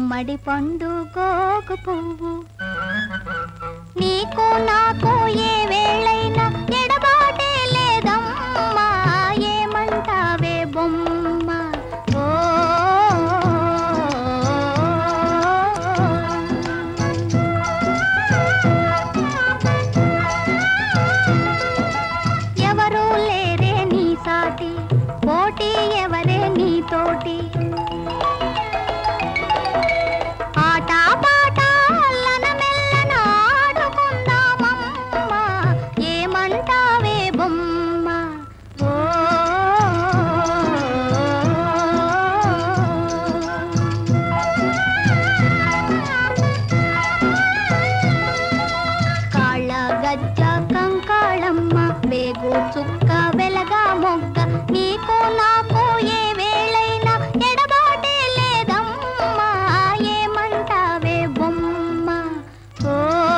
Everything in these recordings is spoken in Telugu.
గుమ్మడి పండు గోగు పువ్వు నీకు నాకు ఏ వేళైనా ఎడబాటే లేదమ్మా ఏమంటావే బొమ్మ ఓ ఎవరు లేరే నీ సాటి పోటీ ఎవరే నీతోటి ఆట పాట అల్లన మెల్లన ఆడుకుందామమ్మా ఏమంటావే బొమ్మ ఓ కాళ్ళ గజ్జ కంకాళమ్మ వేగు చుక్క వెలగా మొగ్గ నీకు నాకు ఏ వేళైనా ఎడబాటే లేదమ్మా ఏమంటావే బొమ్మ ఓ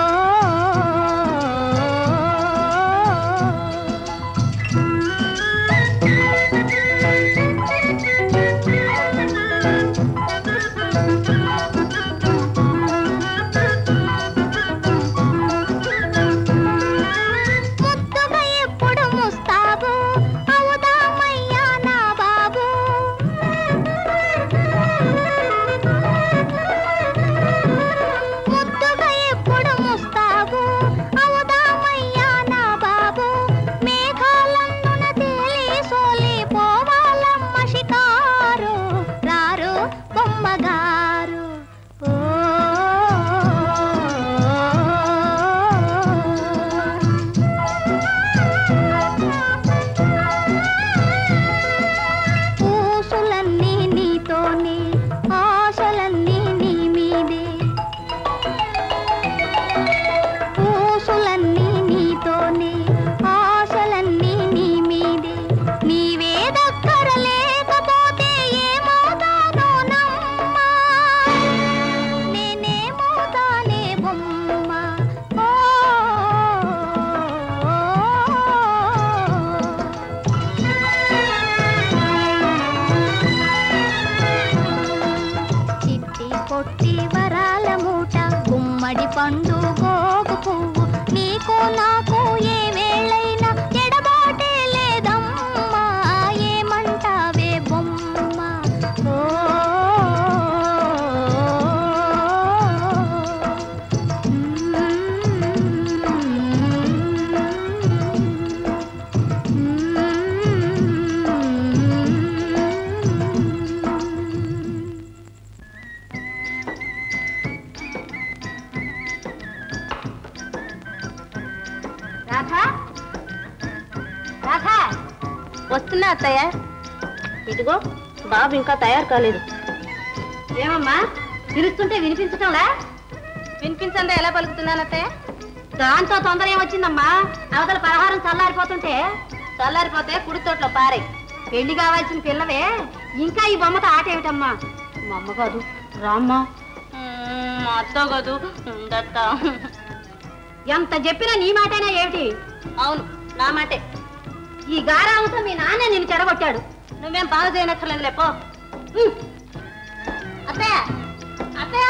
ముద్దుగా ఎప్పుడు ముస్తాబు అవుదామయ్యా నా బాబు ముద్దుగా ఎప్పుడు ముస్తాబు అవుదామయ్యా నా బాబు మేఘాలందున తేలి సోలి పోవాలమ్మ షికారు రారు బొమ్మగారు ఓ పూసులన్నీ నీతోనే ఆశలన్నీ నీ మీదే పూసులన్నీ నీతోనే ఆశలన్నీ నీ మీదే నీవే దగ్గర లేకపోతే ఏమవుతానో నమ్మా నేనేమవుతానే బొమ్మ ఓ చిట్టి పొట్టి వరాల మూట గుమ్మడి పండు గోగు పువ్వు నీకు నాకు ఏ వేళైనా ఎడబాటే లేదమ్మా ఏమంటావే బొమ్మ ఓ రాధా రాధా వస్తున్నా అత్తయ్య ఇదిగో బాబు ఇంకా తయారు కాలేదు ఏమమ్మా పిలుస్తుంటే వినిపించటంలా వినిపించండి ఎలా పలుకుతున్నాను అత్తయ్య దాంతో తొందర ఏమొచ్చిందమ్మా అవతల పలహారం చల్లారిపోతుంటే చల్లారిపోతే కుడి తోటలో పారే పెళ్లి కావాల్సిన పిల్లవే ఇంకా ఈ బొమ్మతో ఆట ఏమిటమ్మా మా అమ్మ కాదు రామ్మా మా అత్త కాదు దత్త ఎంత చెప్పినా నీ మాటేనా ఏమిటి అవును నా మాటే ఈ గారాంతో మీ నాన్న నిన్ను చెడగొట్టాడు నువ్వేం బాగా చేయనక్కర్లేదులే పో ఉమ్. అత్తయ్య అత్తయ్య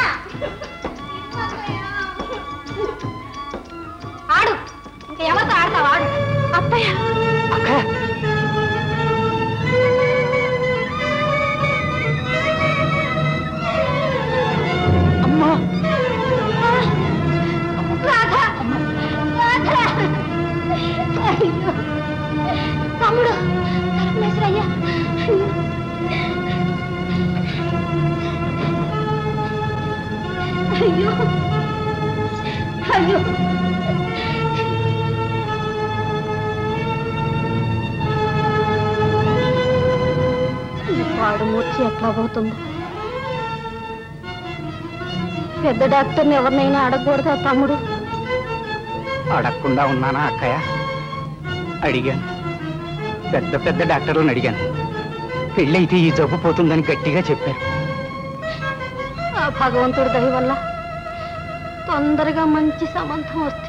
ఆడు ఇంకా ఎవరితో ఆడతావు ఆడు అత్తయ్య అమ్మా రాధా రాధా అయ్యో. తమ్ముడు ధర్మేశ్వరయ్య అయ్యో అయ్యో వాడు మూర్చి ఎట్లా పోతుందో పెద్ద డాక్టర్ని ఎవరినైనా అడగకూడదా తమ్ముడు అడగకుండా ఉన్నానా అక్కయ్య అడిగాను పెద్ద పెద్ద డాక్టర్లను అడిగాను పెళ్ళైతే ఈ జబ్బు పోతుందని గట్టిగా చెప్పారు ఆ భగవంతుడి దయ వల్ల తొందరగా మంచి సంబంధం వస్తే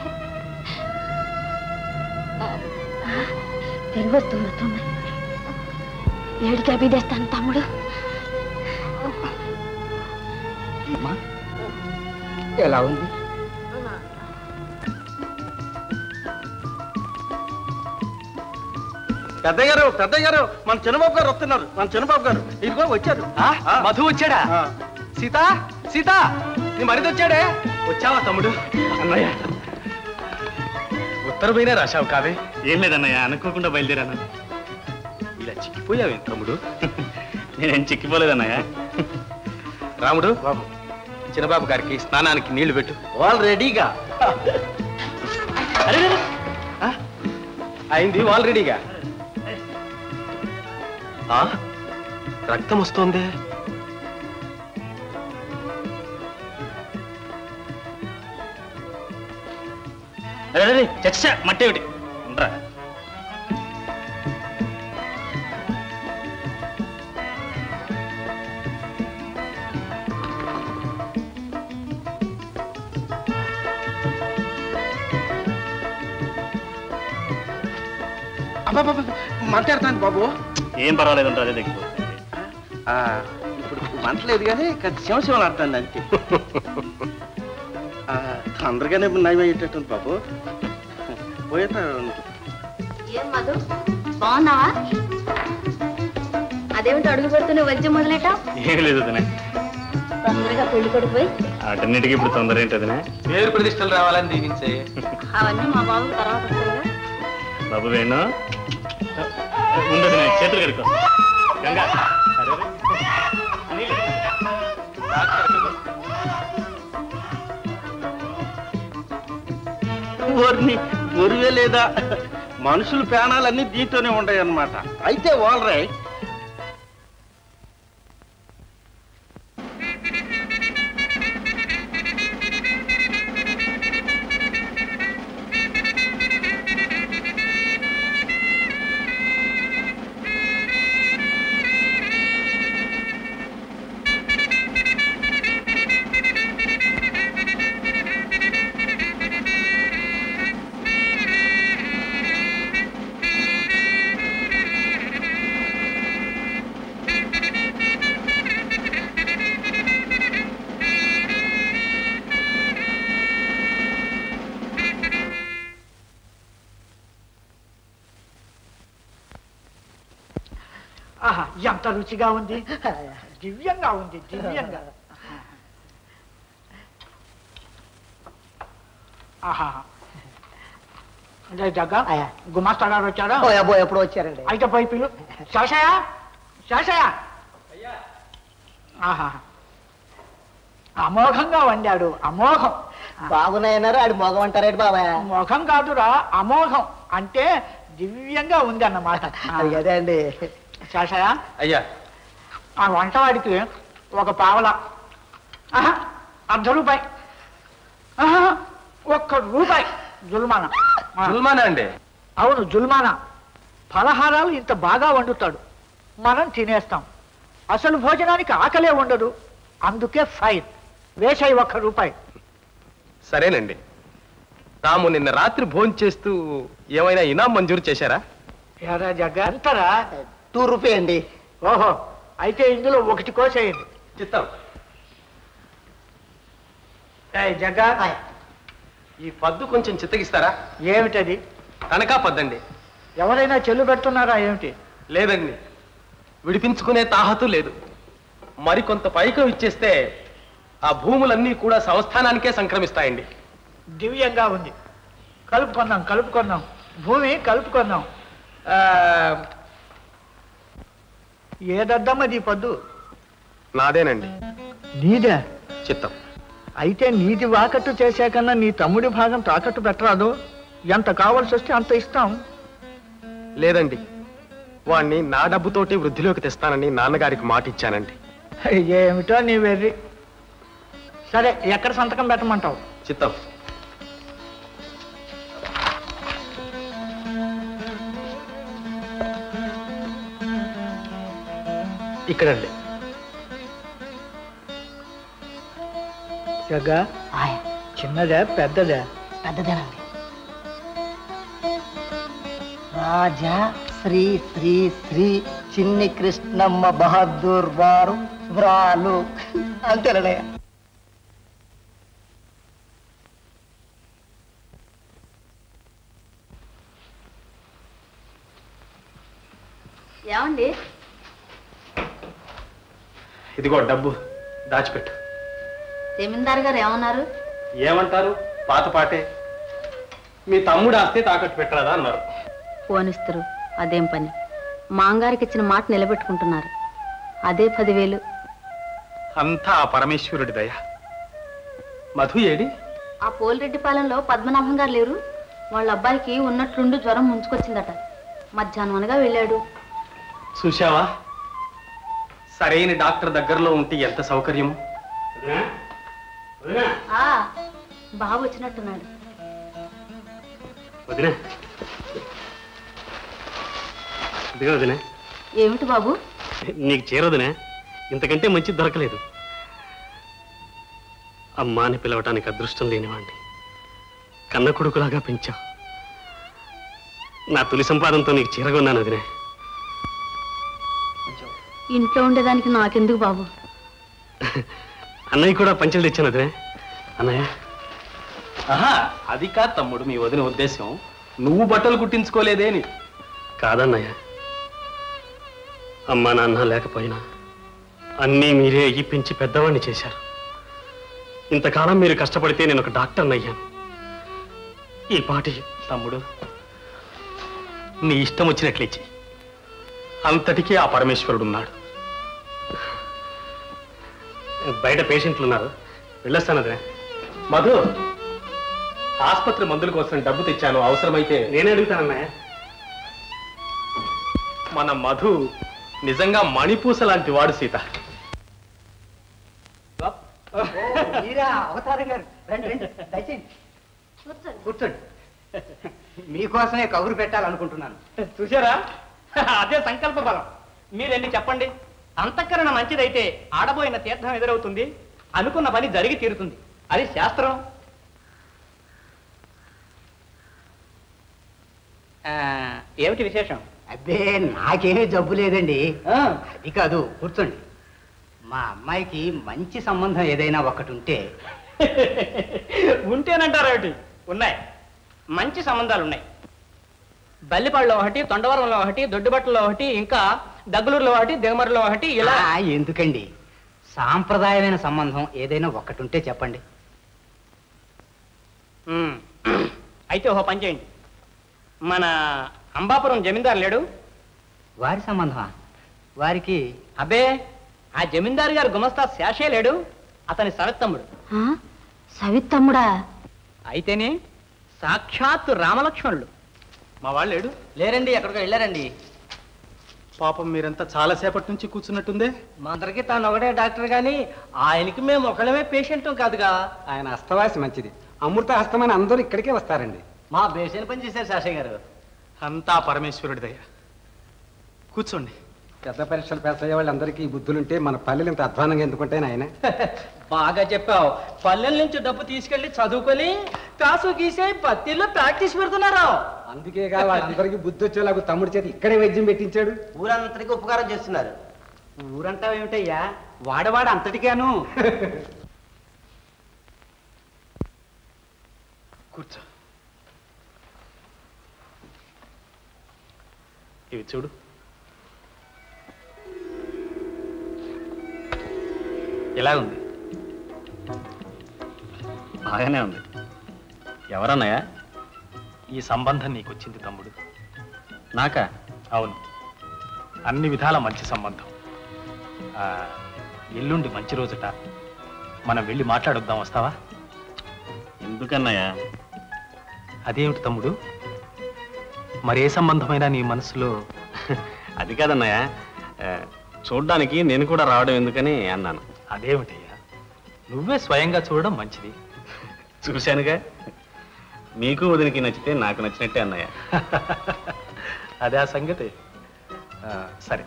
తిరిగి వస్తుంది వస్తుంది ఏడికి అభిదేస్తాను తమ్ముడు అమ్మా అమ్మా ఎలా ఉంది పెద్దయ్య గారు పెద్దయ్య గారు మన చిన్నబాబు గారు వస్తున్నారు మన చిన్నబాబు గారు ఇదిగో వచ్చారు ఆ, ఆ. మధు వచ్చాడా ఆ. సీత సీత నీ మరిది వచ్చాడే వచ్చావా తమ్ముడు అన్నయ్య ఉత్తరమైనా రాశావు కావే ఏం లేదన్నయ్య అనుకోకుండా బయలుదేరాను ఇలా చిక్కిపోయావే తమ్ముడు నేనేం చిక్కిపోలేదన్నయ్య రాముడు బాబు చిన్నబాబు గారికి స్నానానికి నీళ్లు పెట్టు ఆల్ రెడీగా అరే అరే, ఆ, అయింది ఆల్రెడీగా ఆ, రక్తం వస్తోంది అరే అరే చచ్చా మట్టి ఒకటి ఉండరా మాట్లాడతాను బాబు ఏం పర్వాలేదు ఉంటారు అదే తగ్గిపోతుంది ఆ, ఇప్పుడు మంటలేదు కానీ శివశివలు ఆడుతుంది అంతే ఆ, తొందరగానే నయమయ్యేటట్టుంది బాబు పోయేట ఏం మధు బాగున్నావా అదేమిటి అడుగు పెడుతూనే వైద్యం మొదలెట్టావు ఏం లేదు అదనే తొందరగా పెళ్లి కొడుకు పోయి అటన్నిటికీ ఇప్పుడు తొందర ఏంటి అదనే పేరు ప్రతిష్టలు రావాలని దీవించే అవన్నీ మా బాబుకి తర్వాత వస్తాయిగా. బాబు వేణు ఉండదు చేతులు కడుకో గంగా అరే అరే. అనిల్. ఊరిని గురువే లేదా మనుషుల ప్రాణాలన్నీ దీంతోనే ఉంటాయి అన్నమాట అయితే ఆల్ రైట్ ఆహా ఎంత రుచిగా ఉంది దివ్యంగా ఉంది దివ్యంగా ఆహా దగ్గ గుమాస్తా గారు వచ్చారా అబ్బో ఎప్పుడు వచ్చారండి అయితే పోయి పిలు శాషయ శాషయ ఆహా అమోఘంగా వండాడు అమోఘం బాగున్నాయన్నారు ఆడి మొగం అంటారేంటి బాబాయ్ మోఘం కాదురా అమోఘం అంటే దివ్యంగా ఉంది అన్నమాట అది అదే అండి శాషయ అయ్యా ఆ వంటవాడికి ఒక పావల ఆహా, అర్ధ రూపాయి ఆహా, ఒక్క రూపాయి జుల్మాన ఆ, సుల్మానా అండి అవును జుల్మాన ఫలహారాలు ఇంత బాగా వండుతాడు మనం తినేస్తాం అసలు భోజనానికి ఆకలే ఉండదు అందుకే ఫైన్ వేసాయి ఒక్క రూపాయి సరేనండి తాము నిన్న రాత్రి భోజనం చేస్తూ ఏమైనా ఇనాం మంజూరు చేశారా ఎరా జగ్గ ఎంతరా టూ రూపీ అండి ఓహో అయితే ఇందులో ఒకటి కోసేయండి చిత్తం ఏయ్ జగ్గా ఈ పద్దు కొంచెం చిత్తగిస్తారా ఏమిటది తనకా పద్దండి ఎవరైనా చెల్లు పెడుతున్నారా ఏమిటి లేదండి విడిపించుకునే తాహతు లేదు మరికొంత పైకం ఇచ్చేస్తే ఆ భూములన్నీ కూడా సంస్థానానికే సంక్రమిస్తాయండి దివ్యంగా ఉంది కలుపుకుందాం కలుపుకుందాం భూమి కలుపుకుందాం ఆ, ఏదద్దమ్మది ఈ పొద్దు నాదేనండి నీదే చిత్తం అయితే నీది వాకట్టు చేశాకన్నా నీ తమ్ముడి భాగం తాకట్టు పెట్టరాదు ఎంత కావాల్సి వస్తే అంత ఇస్తాం లేదండి వాణ్ణి నా డబ్బుతోటి వృద్ధిలోకి తెస్తానని నాన్నగారికి మాట ఇచ్చానండి ఏమిటో నీ వెర్రి సరే ఎక్కడ సంతకం పెట్టమంటావు చిత్తం ఇక్కడండి జగ్గా చిన్నదే పెద్దదే పెద్దదేనండి రాజా శ్రీ శ్రీ శ్రీ చిన్ని కృష్ణమ్మ బహదూర్ వారు వ్రాలు అంతేనయ్య ఏమండి ఇదిగో డబ్బు దాచిపెట్టు జమీందారు గారు ఏమన్నారు ఏమంటారు పాత పాటే మీ తమ్ముడు ఆస్తే తాకట్టు పెట్టరాదా అన్నారు పోనిస్తారు అదేం పని మాంగారికి ఇచ్చిన మాట నిలబెట్టుకుంటున్నారు అదే పదివేలు అంతా ఆ పరమేశ్వరుడి దయ మధు ఏడి ఆ పోలిరెడ్డిపాలెంలో పద్మనాభం గారు లేరు వాళ్ళ అబ్బాయికి ఉన్నట్లుండి జ్వరం ముంచుకొచ్చిందట మధ్యాహ్నం అనగా వెళ్ళాడు చూశావా సరైన డాక్టర్ దగ్గరలో ఉంటే ఎంత సౌకర్యము ఆ బాబు వచ్చినట్టున్నాడు వదినా ఇదిగో వదినా ఏమిటి బాబు నీకు చేరదునే ఇంతకంటే మంచిది దొరకలేదు అమ్మా అని పిలవటానికి అదృష్టం లేనివాణ్ణి కన్న కొడుకులాగా పెంచావు నా తొలి సంపాదనతో నీకు చీరగొన్నాను వదినే ఇంట్లో ఉండేదానికి నాకెందుకు బాబు అన్నయ్య కూడా పంచలు తెచ్చాను వదినే అన్నయ్య ఆహా అది కాదు తమ్ముడు మీ వదిన ఉద్దేశం నువ్వు బట్టలు కుట్టించుకోలేదే అని కాదన్నయ్య అమ్మా నాన్న లేకపోయినా అన్నీ మీరే అయ్యి పెంచి పెద్దవాడిని చేశారు ఇంతకాలం మీరు కష్టపడితే నేను ఒక డాక్టర్ని అయ్యాను ఈ పాటి తమ్ముడు నీ ఇష్టం వచ్చినట్లే చెయ్యి అంతటికీ ఆ పరమేశ్వరుడు ఉన్నాడు బయట పేషెంట్లు ఉన్నారు వెళ్ళొస్తాను అదే మధు ఆసుపత్రి మందుల కోసం డబ్బు తెచ్చాను అవసరమైతే నేనే అడుగుతానన్నయ్య మన మధు నిజంగా మణిపూస లాంటి వాడు సీత మీరా అవతారం గారు రండి రండి దయచేయండి కూర్చోండి మీకోసమే కబురు పెట్టాలనుకుంటున్నాను చూసారా అదే సంకల్ప బలం మీరెన్ని చెప్పండి అంతఃకరణ మంచిదైతే ఆడబోయిన తీర్థం ఎదురవుతుంది అనుకున్న పని జరిగి తీరుతుంది అది శాస్త్రం ఆ, ఏమిటి విశేషం అబ్బే నాకేమీ జబ్బు లేదండి అది కాదు కూర్చోండి మా అమ్మాయికి మంచి సంబంధం ఏదైనా ఒకటి ఉంటే ఉంటేనంటారేమిటి ఉన్నాయి మంచి సంబంధాలు ఉన్నాయి బల్లిపాడులో ఒకటి తొండవరంలో ఒకటి దొడ్డుబట్టలో ఒకటి ఇంకా దగ్గలూరులో ఒకటి దిగమరిలో ఒకటి ఇలా ఆ, ఎందుకండి సాంప్రదాయమైన సంబంధం ఏదైనా ఒకటి ఉంటే చెప్పండి ఉమ్. అయితే ఓ పని చేయండి మన అంబాపురం జమీందారు లేడు వారి సంబంధమా వారికి అబ్బే ఆ జమీందారు గారు గుమస్తా శేషే లేడు అతని సరత్తమ్ముడు ఆ? సవితమ్ముడా అయితేనే సాక్షాత్తు రామలక్ష్మణుడు మా వాళ్ళు లేడు లేరండి ఎక్కడికో వెళ్ళారండి పాపం మీరంతా చాలాసేపటి నుంచి కూర్చున్నట్టుందే మా అందరికి తాను ఒకటే డాక్టర్ గాని ఆయనకి మేము ఒకళ్ళమే పేషెంట్ కాదుగా ఆయన అస్తవాసి మంచిది అమృత హస్తమని అందరూ ఇక్కడికే వస్తారండి మా బేసిన పని చేశారు శాషయ్య గారు అంతా పరమేశ్వరుడి దయ కూర్చోండి పెద్ద పరీక్షలు పాస్ అయ్యే వాళ్ళందరికీ ఈ బుద్ధులుంటే మన పల్లెలు ఇంత అధ్వానంగా ఎందుకుంటే ఆయన బాగా చెప్పావు పల్లెల నుంచి డబ్బు తీసుకెళ్లి చదువుకొని కాసు గీసే పత్తిలో ప్రాక్టీస్ పెడుతున్నారు అందుకేగా వాళ్ళందరికీ బుద్ధి వచ్చేలాగా తమ్ముడి చేతి ఇక్కడే వైద్యం పెట్టించాడు ఊరంతటికి ఉపకారం చేస్తున్నారు ఊరంతా ఏమిటయ్యా వాడవాడ అంతటిగాను కూర్చో ఇవి చూడు ఎలా ఉంది బాగానే ఉంది ఎవరన్నయ్యా ఈ సంబంధం నీకు వచ్చింది తమ్ముడు నాకా అవును అన్ని విధాల మంచి సంబంధం ఆ, ఎల్లుండి మంచి రోజుట మనం వెళ్ళి మాట్లాడొద్దాం వస్తావా ఎందుకన్నయ్యా అదేమిటి తమ్ముడు మరే సంబంధమైనా నీ మనసులో అది కాదన్నయ్య ఆ, చూడ్డానికి నేను కూడా రావడం ఎందుకని అన్నాను అదేమిటయ్యా నువ్వే స్వయంగా చూడడం మంచిది చూశానుగా మీకు వదినికి నచ్చితే నాకు నచ్చినట్టే అన్నయ్య అదే ఆ సంగతి ఆ, సరే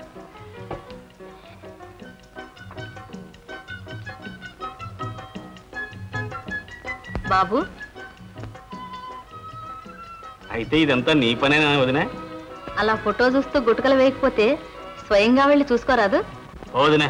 బాబు అయితే ఇదంతా నీ పనేనా వదినా అలా ఫోటో చూస్తూ గుటకలు వేయకపోతే స్వయంగా వెళ్ళి చూసుకోరాదు ఓ వదినా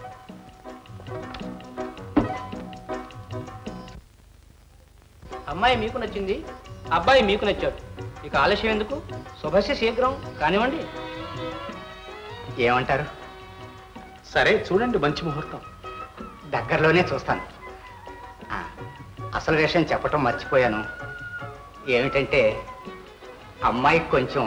అమ్మాయి మీకు నచ్చింది అబ్బాయి మీకు నచ్చాడు ఇక ఆలస్యం ఎందుకు శుభస్య శీఘ్రం కానివ్వండి ఏమంటారు సరే చూడండి మంచి ముహూర్తం దగ్గరలోనే చూస్తాను ఆ, అసలు విషయం చెప్పటం మర్చిపోయాను ఏమిటంటే అమ్మాయికి కొంచెం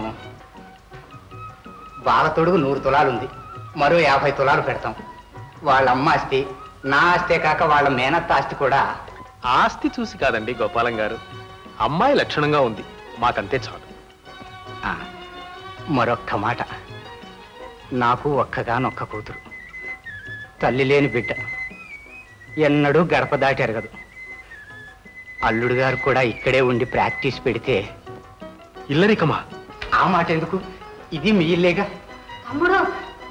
బాలతొడుగు నూరు తులాలు ఉంది మరో యాభై తులాలు పెడతాం వాళ్ళ అమ్మ ఆస్తి నా ఆస్తే కాక వాళ్ళ మేనత్త ఆస్తి కూడా ఆస్తి చూసి కాదండి గోపాలం గారు అమ్మాయి లక్షణంగా ఉంది మాకంతే చాలు ఆ, మరొక్క మాట నాకు ఒక్కగానొక్క కూతురు తల్లి లేని బిడ్డ ఎన్నడూ గడప దాటి ఎరగదు అల్లుడు గారు కూడా ఇక్కడే ఉండి ప్రాక్టీస్ పెడితే ఇల్లరికమా ఆ మాట ఎందుకు ఇది మీ ఇల్లేగా తమ్ముడు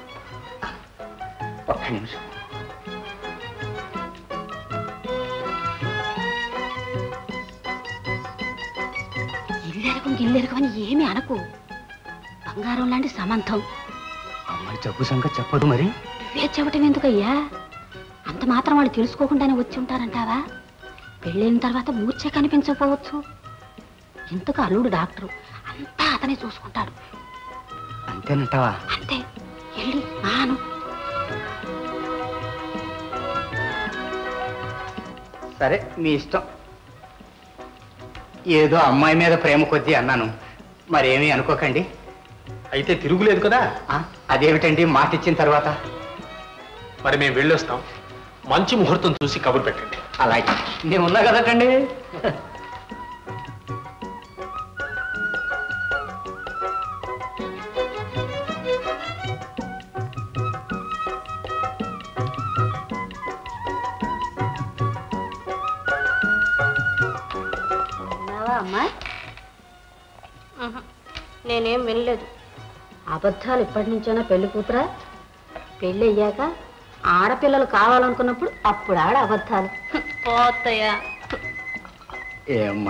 ఒక్క నిమిషం ఇల్లెరకం గిల్లెరకం అని ఏమి అనకు బంగారం లాంటి సమంతం అమ్మాయి జబ్బు సంగతి చెప్పదు మరి నువ్వే చెప్పటం ఎందుకయ్యా అంత మాత్రం వాళ్ళు తెలుసుకోకుండానే వచ్చి ఉంటారంటావా పెళ్ళైన తర్వాత మూర్ఛ కనిపించకపోవచ్చు ఇంతకు అల్లుడు డాక్టరు అంతా అతనే చూసుకుంటాడు అంతేనంటావా అంతే వెళ్ళి నాను సరే మీ ఇష్టం ఏదో అమ్మాయి మీద ప్రేమ కొద్దీ అన్నాను మరేమీ అనుకోకండి అయితే తిరుగులేదు కదా ఆ, అదేమిటండి మాట ఇచ్చిన తర్వాత మరి మేము వెళ్ళొస్తాం మంచి ముహూర్తం చూసి కబురు పెట్టండి అలాగే నేను ఉన్నా కదటండి విన్నావా అమ్మా నేనేం వినలేదు అబద్ధాలు ఇప్పటి నుంచైనా పెళ్లి కూతురా పెళ్ళి అయ్యాక ఆడపిల్లలు కావాలనుకున్నప్పుడు అప్పుడు ఆడ అబద్ధాలు పోతయ్యా ఏమ్మా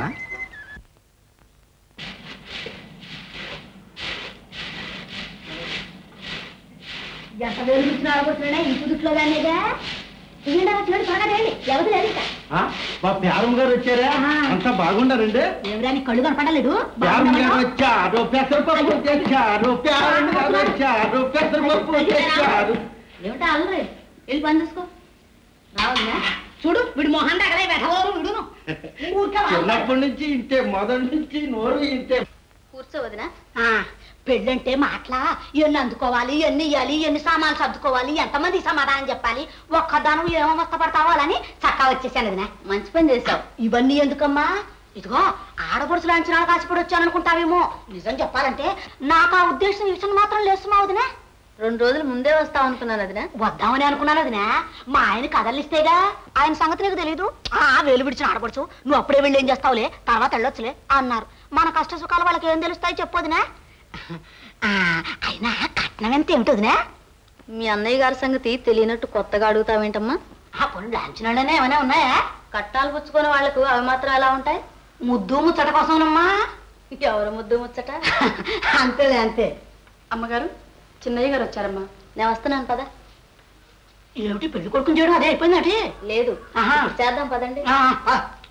ఎంత వెలుగుతున్నా ఆడబోతున్నాడా ఈ పుదుట్లో దాన్నేగా ఇయ్యండి వచ్చినాడు త్వరగా రండి ఎవరు లేదు ఇక. మా ప్యారమ్మ గారు వచ్చారా అంతా బాగుండారండి ఎవరా నీ కళ్ళు కనపడలేదు ప్యారమ్మ గారు వచ్చారు పెసరపప్పు తెచ్చారు ప్యారమ్మ గారు వచ్చారు పెసరపప్పు తెచ్చారు ఏమిటా అల్లరి వెళ్ళి పని చూసుకో రావునా చూడు వీడు మొహం తగలే వెధవోరు విడును ఊరికే వాడు. చిన్నప్పటి నుంచి ఇంతే మొదటి నుంచి నోరు ఇంతే కూర్చోవదినా పెళ్ళంటే మాటలా ఎన్ని అందుకోవాలి ఎన్ని ఇవ్వాలి ఎన్ని సామాన్లు సర్దుకోవాలి ఎంతమంది సమాధానం చెప్పాలి ఒక్కదానం ఏమో పడతావాలని చక్కా వచ్చేసాను వదినా మంచి పని చేశావు ఇవన్నీ ఎందుకమ్మా ఇదిగో ఆడపడుచులు అంచనాలు కాసిపడి వచ్చాననుకుంటావేమో నిజం చెప్పాలంటే నాకు ఆ ఉద్దేశం విషయం మాత్రం లేదు మా వదినా రెండు రోజులు ముందే వస్తాం అనుకున్నాను అదినా వద్దామని అనుకున్నాను అదినా మా ఆయన కదలిస్తేగా ఆయన సంగతి నీకు తెలీదు ఆ వేలు విడిచిన ఆడపడుచు నువ్వు అప్పుడే వెళ్ళి ఏం చేస్తావులే తర్వాత వెళ్ళొచ్చులే అన్నారు మన కష్ట సుఖాలు వాళ్ళకి ఏం తెలుస్తాయి చెప్పొదినా ఆ, అయినా కట్నం ఎంత ఏమిటొదినా మీ అన్నయ్య గారి సంగతి తెలియనట్టు కొత్తగా అడుగుతావేంటమ్మా ఆ పొన్ను లాంఛనాలనే ఏమైనా ఉన్నాయా కట్టాలు పుచ్చుకునే వాళ్ళకు అవి మాత్రం ఎలా ఉంటాయి ముద్దు ముచ్చట కోసమనమ్మా ఎవరు ముద్దు ముచ్చట అంతేలే అంతే అమ్మగారు చిన్నయ్య గారు వచ్చారమ్మా నేను వస్తున్నాను పద ఏమిటి పెళ్లి కొడుకుని చేయడం అదే అయిపోయిందటి లేదు ఆహా. ఇప్పుడు చేద్దాం పదండి ఆ, ఆ.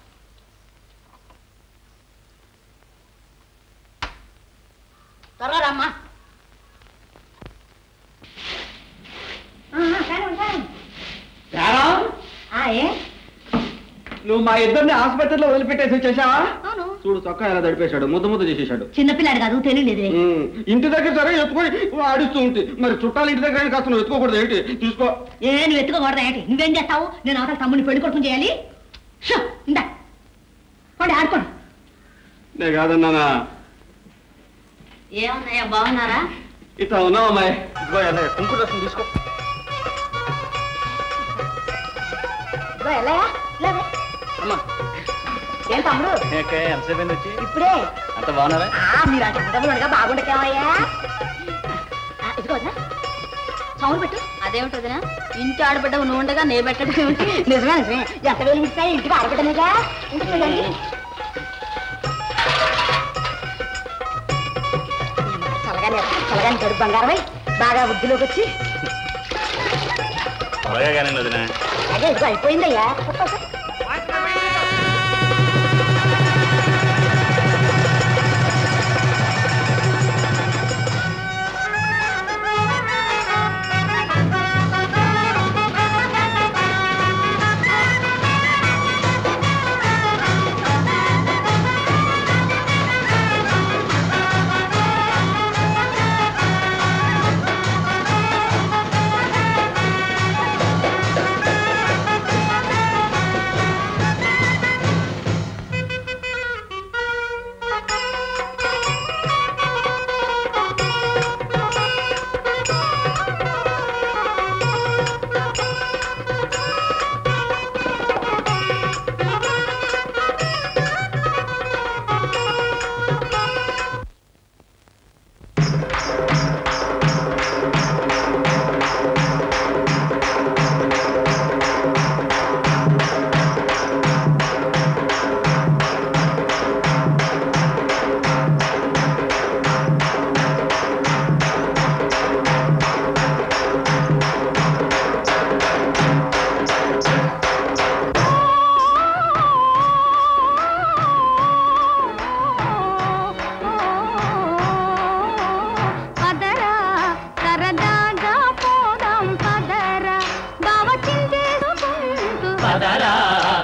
త్వరగా రమ్మా ఆ, ఆ, కానివ్వండి, కానివ్వండి. ప్యారం ఆ, ఏ నువ్వు మా ఇద్దరిని హాస్పిటల్లో వదిలిపెట్టేసి వచ్చేసావా అవును చూడు చొక్కా ఎలా దడిపేశాడు ముద్ద ముద్ద చేసేశాడు చిన్నపిల్లాడు కాదు తెలియలేదే ఉమ్, ఇంటి దగ్గర సరే ఎత్తుకొని ఆడిస్తూ ఉంటే మరి చుట్టాలు ఇంటి దగ్గర కాస్త నువ్వు ఎత్తుకోకూడదు ఏంటి తీసుకో ఏ నువ్వు ఎత్తుకోకూడదా ఏంటి నువ్వేం చేస్తావు నేను అవతల తమ్ముడిని పెళ్లి కొడుకుని చేయాలి షో, ఇందా పోండి ఆడుకోండి నే కాదన్నానా ఏమన్నాయా బాగున్నారా ఇట్లా ఉన్నావు అమ్మాయి ఇదిగో ఎలా కుంకుమ రసం తీసుకో ఇదిగో ఎలాయా? లేవే. అమ్మా ఏం తమ్ముడు ఎంతసేపు వచ్చి ఇప్పుడే అంత బాగున్నారా ఆ, మీరు అంత ఉండగా బాగుండకేమయ్యా ఆ, ఇదిగో వదినా. సౌండ్ పెట్టు అదేమిటి వదినా ఇంటి ఆడబిడ్డవు నువ్వు ఉండగా నే పెట్టడం ఏమిటి నిజమే నిజమే ఎంత వేలు మిస్తాయి ఇంటికి ఆడబిడ్డనేగా ఇంటికి చూడండి చల్లగానే చల్లగానే గడుపు బంగారమై బాగా వృద్ధిలోకి వచ్చి త్వరగా కానీ వదినా అదే ఇదిగో అయిపోయిందయ్యా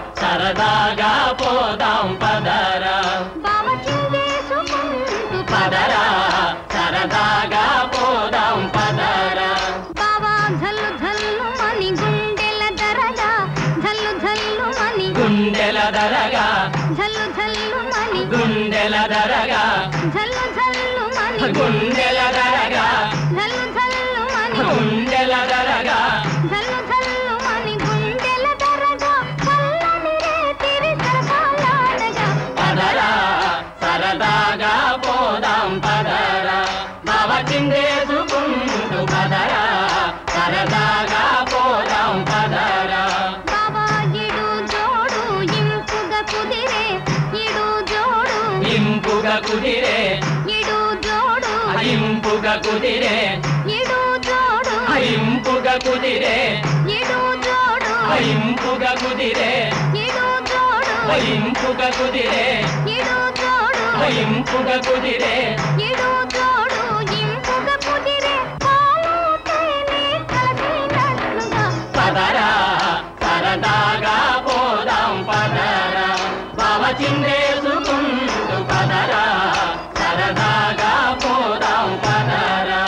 సరదాగా పోదాం పదరా బావ చిందేసుకుంటూ పదరా సరదాగా పోదాం పదరా బావా జల్లు జల్లు మని గుండెల దరగా జల్లు జల్లు మని గుండెల దరగా జల్లు జల్లు మని గుండెల దరగా జల్లు జల్లు మని గుండెల దరగా జల్లు జల్లు మని గుండెల దరగా జల్లు జల్లు మని గుండెల దరగా చల్లని రేతిరి సరసాలాడగా పదరా సరదాగా పోదాం పదరా బావ చిందేసుకుంటూ పదరా సరదాగా పోదాం పదరా బావా ఇడు జోడు ఇంపుగా కుదిరే ఇడు జోడు ఇంపుగా కుదిరే ఇడు జోడు ఇంపుగా కుదిరే ఇడు జోడు ఇంపుగా కుదిరే ఇడు జోడు ఇంపుగా కుదిరే ఇడు జోడు ఇంపుగా కుదిరే ఇడు జోడు ఇంపుగా కుదిరే ఇడు జోడు ఇంపుగా కుదిరే పాలు తేనె కలిసినట్లుగా పదరా సరదాగా పోదాం పదరా బావ చిందేసుకుంటూ పదరా సరదాగా పోదాం పదరా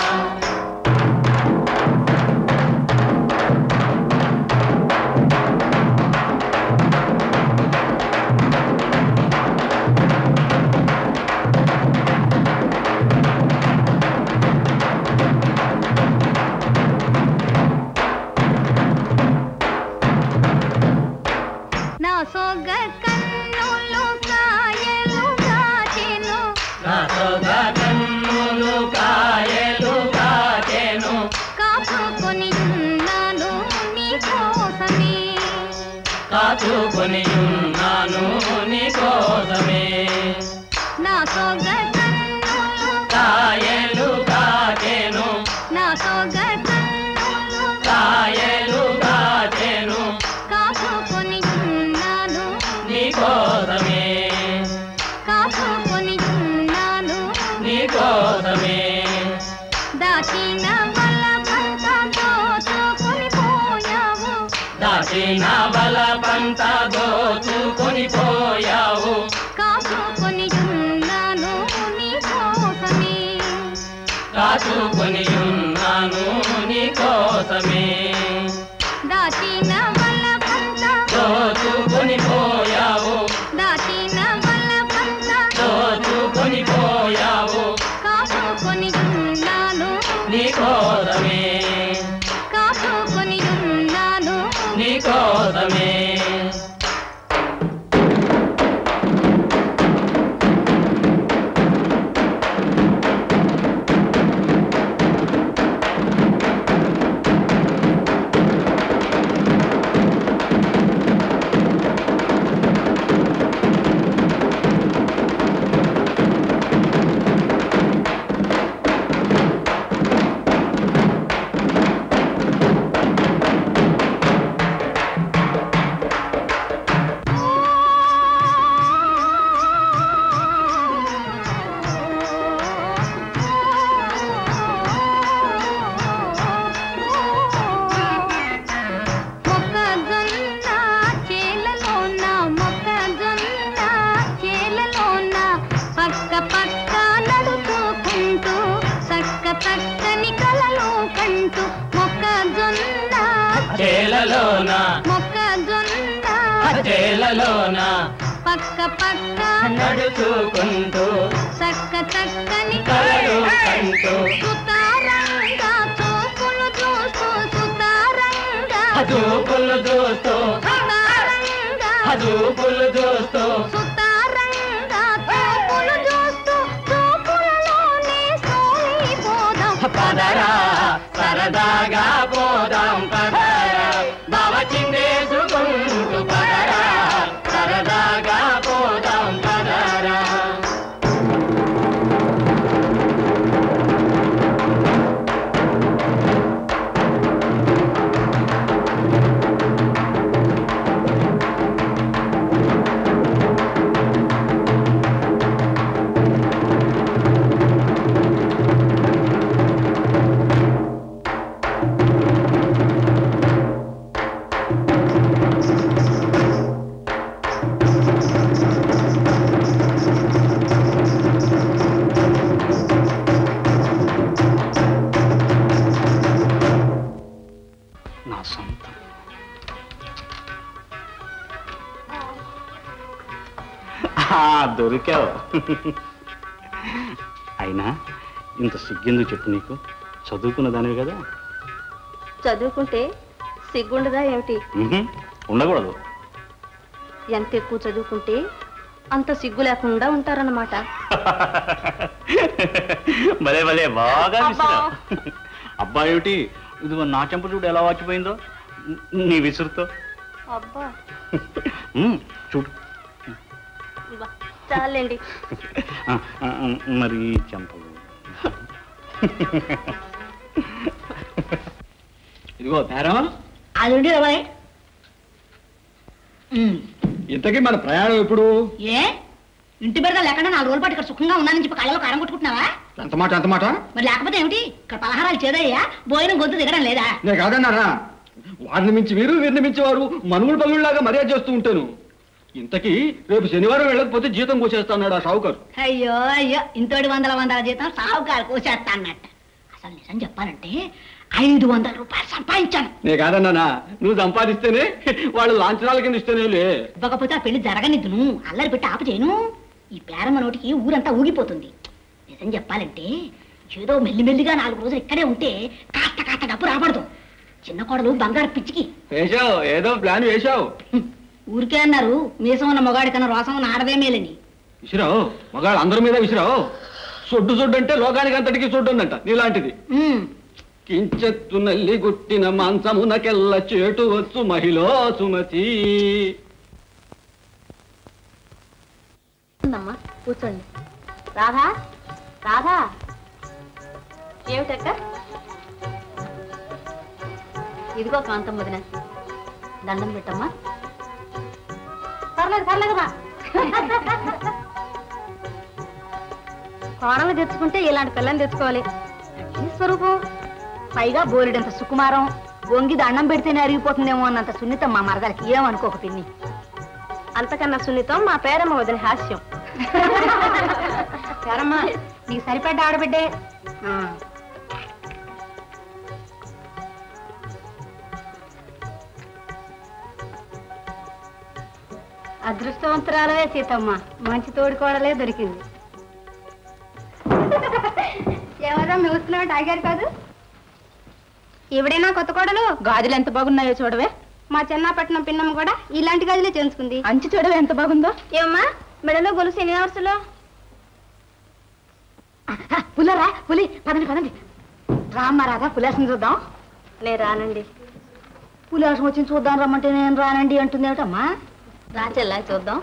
నా సొగ కన్నులు కాయలు కాచెను నా సొగ కన్నులు కాయలు కాచెను కాచుకొని ఉన్నాను నీ కోసమే కాచుకొని ఉన్నాను నీ కోసమే నా సొగ కన్నులు కాయలు కాచెను నా సొగ కన్నులు కాయలు కాచెను కాచుకొని ఉన్నాను నీ కోసమే కాచుకొని ఉన్నాను నీ కోసమే దాచిన వల్ల పంట దోచుకొని పోయావు దాచిన బలపంత దోచుకొని పోయావు కాచుకొని ఉన్నాను నీ కోసమే కాచుకొని ఉన్నాను నీ కోసమే దాచిన వల్ల పంట దోచుకొని పోయావు దాచిన వల్ల పంట దోచుకొని పోయావు కాచుకొని ఉన్నాను నీ కోసమే కాచుకొని ఉన్నాను నీ కోసమే మొక్కజొన్న చేలలోన మొక్కజొన్న చేలలోన పక్క పక్క నడుచుకుంటూ చక్క చక్కని కలలు కంటూ మొక్కజొన్న చేలలోన మొక్కజొన్న చేలలోన పక్క పక్క నడుచుకుంటూ చక్క చక్కని కలలు కంటూ సుతారంగా చూపులు చూస్తూ సుతారంగా చూపులు చూస్తూ సుతారంగా చూపులు చూస్తూ సుతారంగా చూపులు చూస్తూ చూపులలోనే సోలిపోదాం పదరా సరదాగా పోదాం పదరా బావ చిందేసుకుంటూ పదరా సరదాగా పోదాం పదరా దొరికావు అయినా ఇంత సిగ్గెందుకు చెప్పు నీకు చదువుకున్న దానివి కదా చదువుకుంటే సిగ్గుండదా ఏమిటి ఉహుం, ఉండకూడదు ఎంత ఎక్కువ చదువుకుంటే అంత సిగ్గు లేకుండా ఉంటారన్నమాట భలే భలే బాగా అబ్బా. విసిరావు. అబ్బా ఏమిటి ఇదిగో నా చెంప చూడు ఎలా వాచిపోయిందో నీ విసురుతో అబ్బా ఉమ్, చూడు బా, చాలండి ఆ, ఆ, ఆ, మరి ఈ చెంపలు ఇదిగో బేరం అది ఉండి ఇరవై ఇంతకీ మన ప్రయాణం ఎప్పుడు ఏ ఇంటి బిడ్డ లేకుండా నాలుగు రోజులు పాటు ఇక్కడ సుఖంగా ఉన్నానని చెప్పి కళ్ళలో కారం కొట్టుకుంటున్నావా ఎంత మాట ఎంత మాట మరి లేకపోతే ఏమిటి ఇక్కడ పలహారాలు చేదయ్యా భోజనం గొంతు దిగడం లేదా నేను కాదన్నారా వారిని మించి వీరు వీరిని మించి వారు మనుగులు పగుళ్ళలాగా మర్యాద చేస్తూ ఉంటాను ఇంతకీ రేపు శనివారం వెళ్ళకపోతే జీతం కోసేస్తాన్నాడు ఆ షావుకారు అయ్యో అయ్యో ఇంతోటి వందల వందల జీతం సావుకారు కోసేస్తా అన్నట్ట అసలు నిజం చెప్పాలంటే ఐదు వందల రూపాయలు సంపాదించాను నే కాదన్నానా నువ్వు సంపాదిస్తేనే వాళ్ళు లాంఛనాల కింద ఇస్తేనేలే ఇవ్వకపోతే ఆ పెళ్లి జరగనిద్దును అల్లరి పెట్టి ఆపు చేయను ఈ పేరమ్మ నోటికి ఊరంతా ఊగిపోతుంది నిజం చెప్పాలంటే ఏదో మెల్లిమెల్లిగా నాలుగు రోజులు ఇక్కడే ఉంటే కాస్త కాస్త డబ్బు రాబడదు చిన్న కోడలు బంగారు పిచ్చికి వేశావు ఏదో ప్లాన్ వేశావు ఊరికే అన్నారు మీసం ఉన్న మొగాడి కన్నా రోసం ఉన్న ఆడదే మేలని విసిరావు మగాళ్ళు అందరి మీద విసిరావు సొడ్డు సొడ్డు అంటే లోకానికి అంతటికి సొడ్డు ఉందంట నీలాంటిది కించెత్తు నల్లి గుట్టిన మాంసమునకెల్ల చేటు వచ్చు మహిళ సుమతి ఉందమ్మా కూర్చోండి రాధా రాధా ఏమిటక్క ఇదిగో కాంతం వదిన దండం పెట్టమ్మా పర్లేదు పర్లేదు రా కోడలు తెచ్చుకుంటే ఇలాంటి పిల్లని తెచ్చుకోవాలి ఈ స్వరూపం పైగా బోరెడంత సుకుమారం వంగి దండం పెడితేనే అరిగిపోతుందేమో అన్నంత సున్నితం మా మరదలకి ఏమనుకోక పిన్ని అంతకన్నా సున్నితం మా పేరమ్మ వదిన హాస్యం పేరమ్మ నీకు సరిపడ్డ ఆడబిడ్డే అదృష్టవంతురాలవే సీతమ్మ మంచి తోడుకోవడలే దొరికింది ఎవరో మెగుస్తున్నావు టాగారు కాదు ఈవిడైనా కొత్త కోడలు గాజులు ఎంత బాగున్నాయో చూడవే మా చెన్నాపట్నం పిన్నమ్మ కూడా ఇలాంటి గాజులే చేయించుకుంది అంచి చూడవే ఎంత బాగుందో ఏమమ్మా మెడలో గొలుసు ఎన్ని అవర్సులో పుల్లరా పులి పదండి పదండి రామ్మ రాదా పులేసం చూద్దాం నేను రానండి పులేసం వచ్చి చూద్దాం రమ్మంటే నేను రానండి అంటుంది ఏమిటమ్మా రాచెల్లా చూద్దాం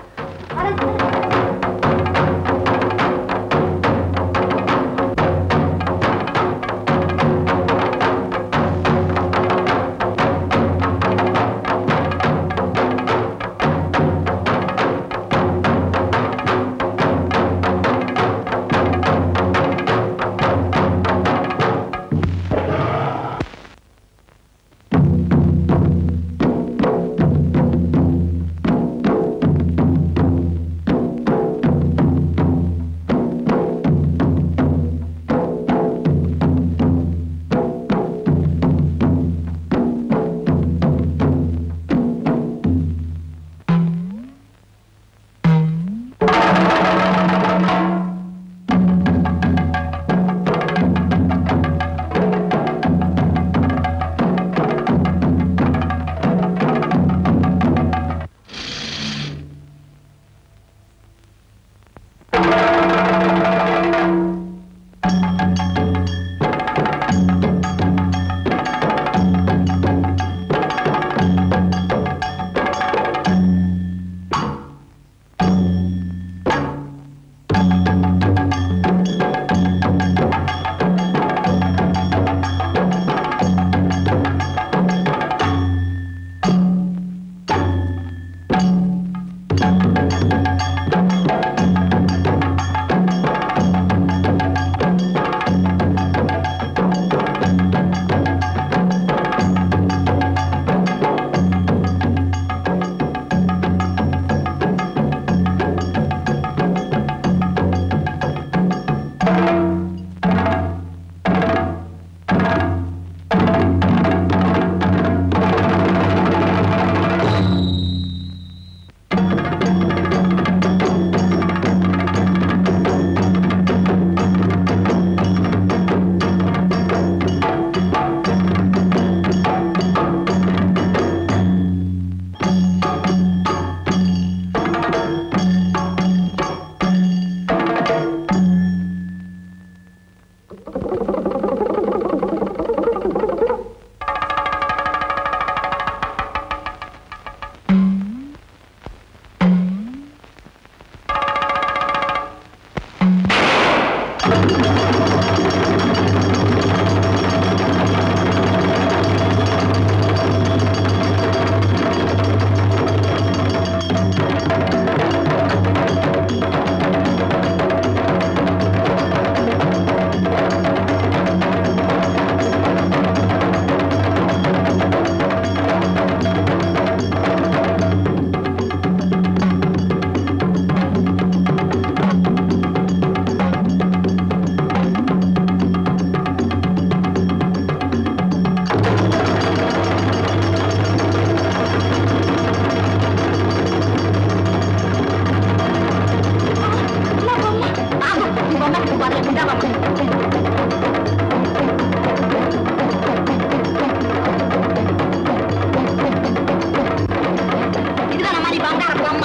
బొమ్మ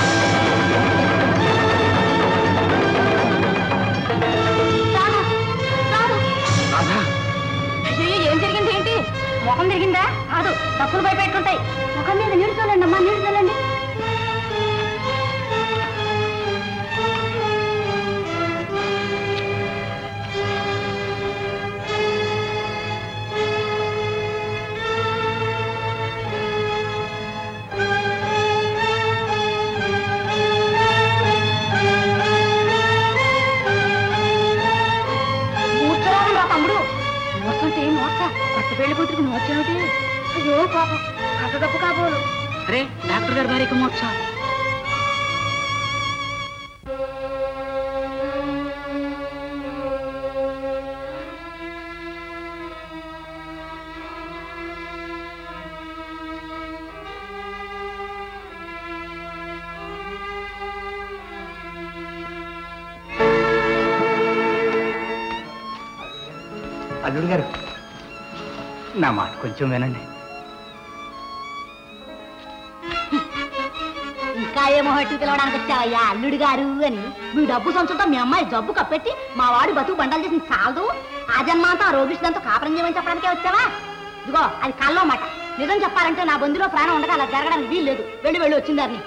రానా, రానా. అయ్యో ఏం జరిగింది ఏంటి ముఖం తిరిగిందా కాదు తప్పులు భయపెట్టుంటాయి ముఖం మీద నీళ్ళు చల్లండి అమ్మా నీళ్ళు చల్లండి మూర్చరాదు రా తమ్ముడు మూర్చంటే మూర్చ కొత్త పెళ్లి కూతురికి మూర్చేమిటి అయ్యో పాపం కథ తప్పు కాబోలు అరే డాక్టర్ గారి భార్యకి మూర్చ అల్లుడు గారు నా మాట కొంచెం వినండి ఇంకా ఏమో హట్టి పిలవడానికి వచ్చావయ్యా అల్లుడు గారు అని మీ డబ్బు సంచుతో మీ అమ్మాయి జబ్బు కప్పెట్టి మా వాడి బతుకు బండలు చేసిన చాలదు ఆ జన్మాంతా ఆ రోగిష్టిదంతా కాపురం చేయమని చెప్పడానికే వచ్చావా ఇదిగో అది కల్లో మాట నిజం చెప్పాలంటే నా బంధులో ప్రాణం ఉండగా అలా జరగడానికి వీలు లేదు వెళ్ళి వెళ్ళి వచ్చిందాన్ని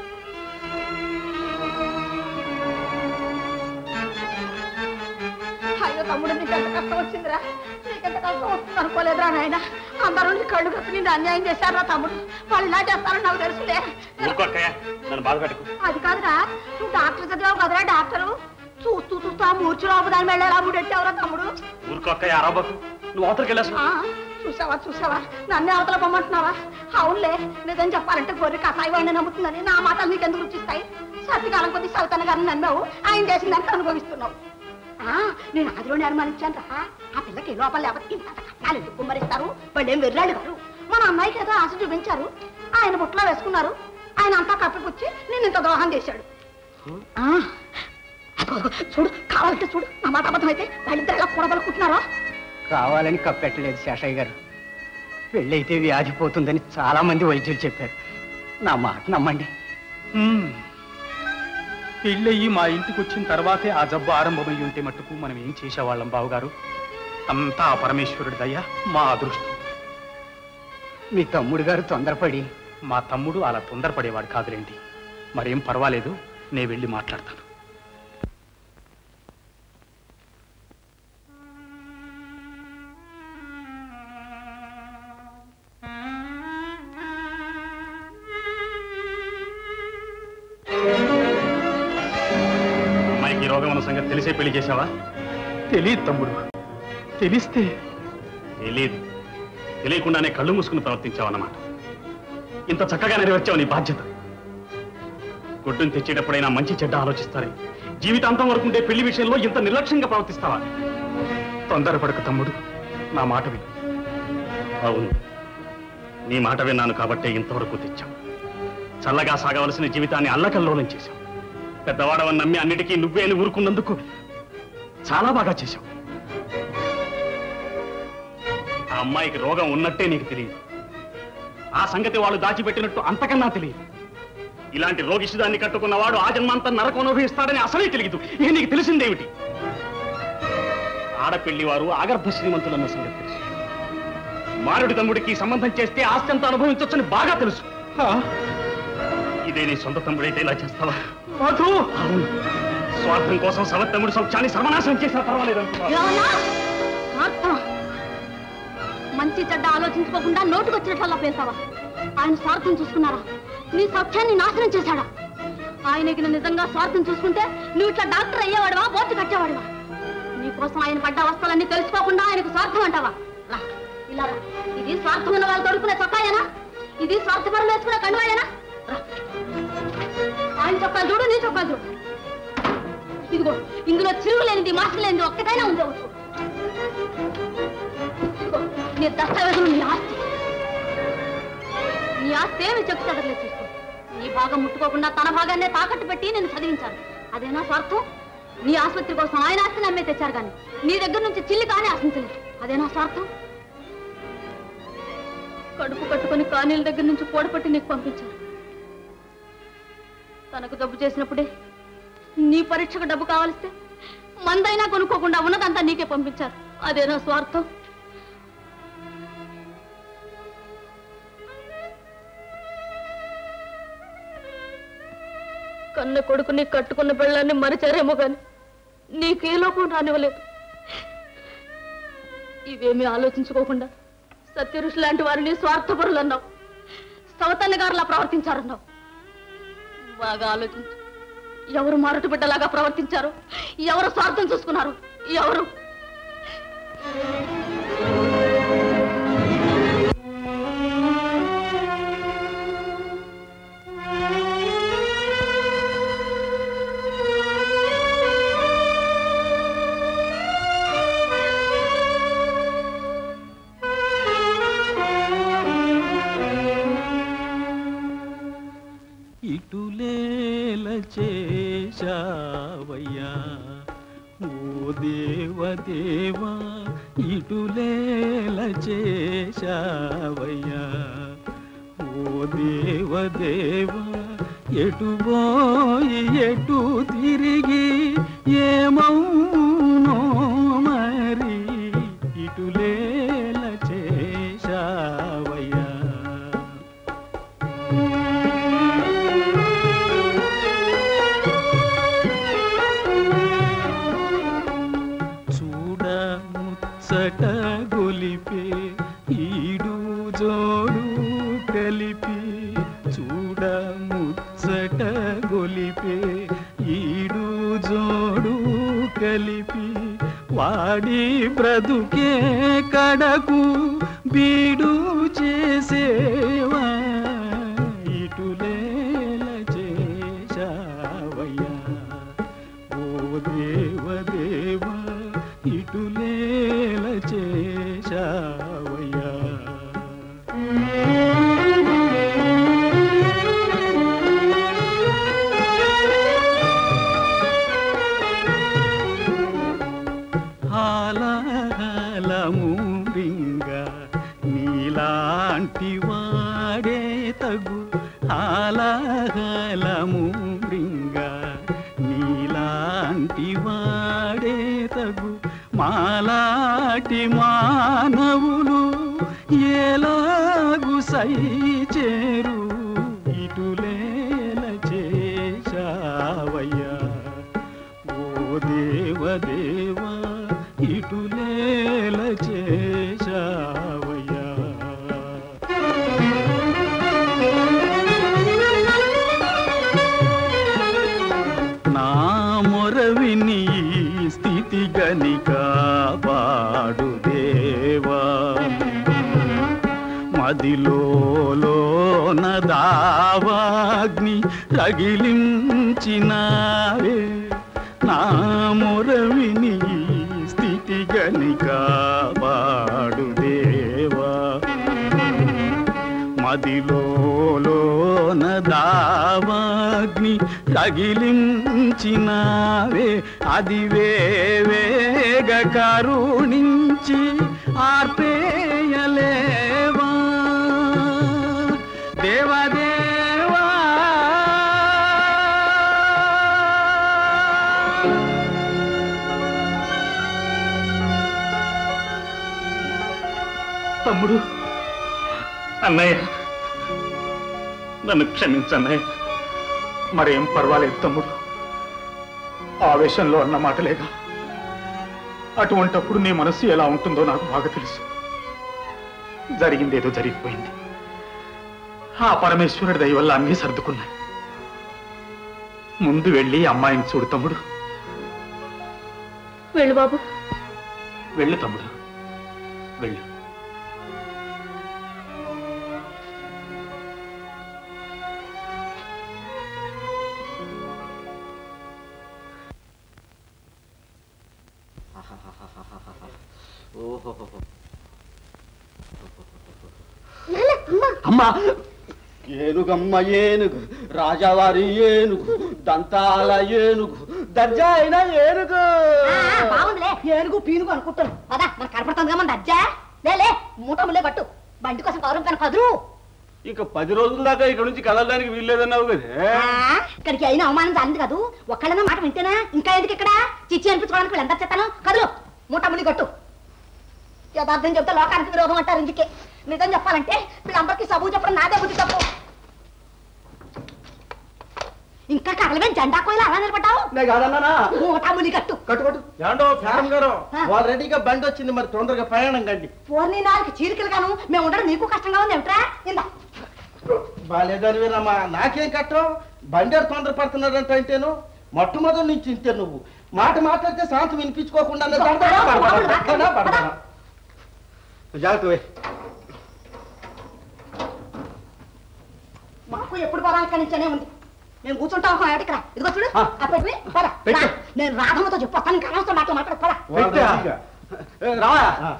అయ్యో తమ్ముడు నీకు ఎంత కష్టం వచ్చిందిరా నీకెంత కష్టం వస్తుంది అనుకోలేదురా నాయన అందరూ నీ కళ్ళు కప్పి నిన్ను అన్యాయం చేశారా తమ్ముడు వాళ్ళు ఇలా చేస్తారని నాకు తెలుసులే ఊరుకో అక్కయ్య నన్ను బాధపెట్టుకు అది కాదురా నువ్వు డాక్టర్ చదివావు కదరా డాక్టరు చూస్తూ చూస్తూ ఆ మూర్చురావు దాని వెళ్ళి ఎలా ముడెట్టావురా తమ్ముడు ఊరుకో అక్కయ్య అరవకు నువ్వు అవతలకి వెళ్ళాల్సిన ఆ, చూసావా చూసావా నన్నే అవతల పొమ్మంటున్నావా అవునులే నిజం చెప్పాలంటే గొర్రె కసాయి వాడిని నమ్ముతుందని నా మాటలు నీకు ఎందుకు రుచిస్తాయి సత్యకాలం కొద్ది సౌతన్న గారిని నమ్మావు ఆయన చేసిన దానికి అనుభవిస్తున్నావు ఆ, నేను ఆదిలోనే అనుమానించాను రా ఆ పిల్లకి లోపల లేకపోతే ఇంత కట్టాలు ఎందుకు కుమ్మరిస్తారు వాళ్ళు ఏం వెర్రాడు గారు మన అమ్మాయికి ఏదో ఆశ చూపించారు ఆయన బుట్టలో వేసుకున్నారు ఆయన అంతా కప్పిపుచ్చి నేను ఇంత దోహం చేశాడు ఆ, అదిగో, అదిగో, చూడు కావాలంటే చూడు నా మాట అబద్ధం అయితే వాళ్ళిద్దరు ఎలా కూడబలుకుంటున్నారా కావాలని కప్పెట్టలేదు శేషయ్య గారు పెళ్ళైతే వ్యాధి పోతుందని చాలా మంది వైద్యులు చెప్పారు నా మాట నమ్మండి హ్మ్. పెళ్ళయ్యి మా ఇంటికి వచ్చిన తర్వాతే ఆ జబ్బు ఆరంభమై ఉంటే మట్టుకు మనం ఏం చేసేవాళ్ళం బావగారు అంతా ఆ పరమేశ్వరుడి దయ మా అదృష్టం మీ తమ్ముడు గారు తొందరపడి మా తమ్ముడు అలా తొందరపడేవాడు కాదులేండి మరేం పర్వాలేదు నేను వెళ్ళి మాట్లాడతాను అమ్మాయికి ఈ రోగం ఉన్న సంగతి తెలిసే పెళ్లి చేశావా తెలియదు తమ్ముడు తెలిస్తే తెలియదు తెలియకుండానే కళ్ళు మూసుకుని ప్రవర్తించావన్నమాట ఇంత చక్కగా నెరవేర్చావు నీ బాధ్యత గుడ్డును తెచ్చేటప్పుడైనా మంచి చెడ్డ ఆలోచిస్తారని జీవితాంతం వరకుంటే పెళ్లి విషయంలో ఇంత నిర్లక్ష్యంగా ప్రవర్తిస్తావా తొందరపడక తమ్ముడు నా మాట విను అవును నీ మాట విన్నాను కాబట్టే ఇంతవరకు తెచ్చాం చల్లగా సాగవలసిన జీవితాన్ని అల్లకల్లోలం చేశాం పెద్దవాడవని నమ్మి అన్నిటికీ నువ్వే అని ఊరుకున్నందుకు చాలా బాగా చేశావు ఆ అమ్మాయికి రోగం ఉన్నట్టే నీకు తెలియదు ఆ సంగతి వాళ్ళు దాచిపెట్టినట్టు అంతకన్నా తెలియదు ఇలాంటి రోగిషిదాన్ని కట్టుకున్నవాడు ఆ జన్మాంతం నరకం అనుభవిస్తాడని అసలే తెలియదు ఇక నీకు తెలిసిందేమిటి ఆడపెళ్లి వారు ఆగర్భ శ్రీమంతులన్న సంగతి తెలుసు మారుడి తమ్ముడికి సంబంధం చేస్తే ఆస్తి అంతా అనుభవించొచ్చని బాగా తెలుసు ఇదే నీ సొంత తమ్ముడైతే ఇలా చేస్తావా మధు అవును స్వార్థం కోసం సవత్ తమ్ముడు సౌఖ్యాన్ని సర్వనాశనం చేసినా పర్వాలేదు అనుకున్నావా? ఏమన్నా? స్వార్థం మంచి చెడ్డ ఆలోచించుకోకుండా నోటుకొచ్చినట్లల్లా పేసావా ఆయన స్వార్థం చూసుకున్నారా నీ సౌఖ్యాన్ని నాశనం చేశాడా ఆయనకి నువ్వు నిజంగా స్వార్థం చూసుకుంటే నువ్వు ఇట్లా డాక్టర్ అయ్యేవాడివా బోర్డు కట్టేవాడివా నీ కోసం ఆయన పడ్డ అవస్థలన్నీ తెలుసుకోకుండా ఆయనకు స్వార్థం అంటావా రా ఇలా రా ఇది స్వార్థం ఉన్న వాళ్ళు తొడుకునే చొక్కాయేనా ఇది స్వార్థపరం వేసుకునే కండువాయేనా రా ఆయన చొక్కాలు చూడు నీ చొక్కాలు చూడు ఇదిగో ఇందులో చిరుగు లేనిది మాస్టర్ లేనిది ఒక్కటైనా ఉండవచ్చు ఇదిగో, నీ దస్తావేజులు నీ ఆస్తి నీ ఆస్తి ఏమి చెప్పు చదవలేదు చూసుకో నీ భాగం ముట్టుకోకుండా తన భాగాన్నే తాకట్టు పెట్టి నేను చదివించాను అదేనా స్వార్థం నీ ఆసుపత్రి కోసం ఆయన ఆస్తిని అమ్మే తెచ్చారు కానీ నీ దగ్గర నుంచి చిల్లి కానీ ఆశించలేదు అదేనా స్వార్థం కడుపు కట్టుకొని కానీల దగ్గర నుంచి కూడపట్టి నీకు పంపించారు తనకు జబ్బు చేసినప్పుడే నీ పరీక్షకు డబ్బు కావాలిస్తే మందైనా కొనుక్కోకుండా ఉన్నదంతా నీకే పంపించారు అదేనా స్వార్థం కన్న కొడుకుని కట్టుకున్న పెళ్ళాన్ని మరిచారేమో గాని నీకే లోపం రానివ్వలేదు ఇవేమీ ఆలోచించుకోకుండా సత్యఋషి లాంటి వారిని స్వార్థపరులు అన్నావు సవతన్న గారులా ప్రవర్తించారన్నావు బాగా ఆలోచించు ఎవరు మారుటు బిడ్డలాగా ప్రవర్తించారు ఎవరు స్వార్థం చూసుకున్నారు ఎవరు ఇటులేల చేశావయ్యా ఓ దేవదేవా ఇటులేల చేశావయ్యా ఓ దేవదేవా ఎటు పోయి ఎటు తిరిగి ఏమౌనో మరి ఇటులేల చేశావయ్యా చూడ ముచ్చట గొలిపే ఈడు జోడు కలిపి చూడ ముచ్చట గొలిపే ఈడు జోడు కలిపి వాడి బ్రతుకే కడకు బీడు చేసేవా ఇటులేల చేశావయ్యా ఓ దేవదేవా ఇటులేల చేశావయ్యా హాలహలము రింగ నీలాంటి వాడే తగు హాలహలము రింగ నీలాంటి వాడే తగు మాలాటి మానవులు ఎలాగు సైచేరు ఇటులేల చేశావయ్యా ఓ దేవదేవా ఇటులేల చేశావయ్యా నా మొరవిని ఈ స్థితి గనిక పాడు దేవా మదిలోన దావాగ్ని రగిలించినారే నా మొరవిని ఈ స్థితి గనిక పాడు దేవా మదిలోన దావాగ్ని రగిలించినావే అది వేవేగ కరుణించి ఆర్పేయలేవా దేవదేవా తమ్ముడు అన్నయ్య నన్ను క్షమించన్నయ్య మరేం పర్వాలేదు తమ్ముడు ఆవేశంలో అన్న మాటలేగా అటువంటప్పుడు నీ మనస్సు ఎలా ఉంటుందో నాకు బాగా తెలుసు జరిగిందేదో జరిగిపోయింది ఆ పరమేశ్వరుడి దయ వల్ల అన్నీ సర్దుకున్నాయి ముందు వెళ్ళి అమ్మాయిని చూడు తమ్ముడు వెళ్ళు బాబు వెళ్ళు తమ్ముడు వెళ్ళు అమ్మా ఏనుగమ్మ ఏనుగు రాజావారి ఏనుగు దంతాల ఏనుగు దర్జా అయిన ఏనుగు బాగుందిలే ఏనుగు పీనుగు అనుకుంటాను పదా మనకు కనపడుతుంది మన దజ్జా లే లే మూట ముల్లే కట్టు బండి కోసం కౌరం కను కదురు ఇంకా పది రోజుల దాకా ఇక్కడ నుంచి కదలడానికి వీల్లేదన్నావు కదే ఆ, ఇక్కడికి అయిన అవమానం చాలింది కాదు ఒక్కళ్ళన్న మాట వింటేనా ఇంకా ఎందుకు ఇక్కడ చిచ్చి అనిపించుకోవడానికి వీళ్ళు ఎంత చెత్తాను కదులు మూట ముడి కట్టు యథార్థం చెప్తే లోకానికి విరోధం అంటారు ఇందుకే నిజం చెప్పాలంటే వీళ్ళందరికీ సబు చెప్పడం నాదే బుద్ధి తప్పు ఇంకా కడలమే జెండా కోయిలు అలా నిలబడ్డావు నేను కాదన్నానా మూట ముడి కట్టు కట్టు కట్టు ఏండో ఫ్యారం గారు ఆల్రెడీగా బండి వచ్చింది మరి తొందరగా ప్రయాణం కండి పూర్ణి నాలుగు చీరికలు గాను మేము ఉండడం నీకు కష్టంగా ఉంది ఏమిట్రా ఇందా బాలేదని వినమ్మా నాకేం కట్టం బండి ఆడు తొందర పడుతున్నాడంట అంటేను మొట్టమొదటి నుంచి ఇంతే నువ్వు మాట మాట్లాడితే శాంతం వినిపించుకోకుండా జాగ్రత్త వే. మాకు ఎప్పుడు పోరా ఇక్కడి నుంచేనే ఉంది మేము కూర్చుంటాం ఒక ఏట ఇక్కడ ఇదిగో చూడు ఆ. ఆ పెట్టి పద పెట్టు. రా. నేను రాధమ్మతో చెప్పు వస్తాను ఇంకా అనవసరం మాటలు మాట్లాడు పద పెట్టా. ఏ, రావా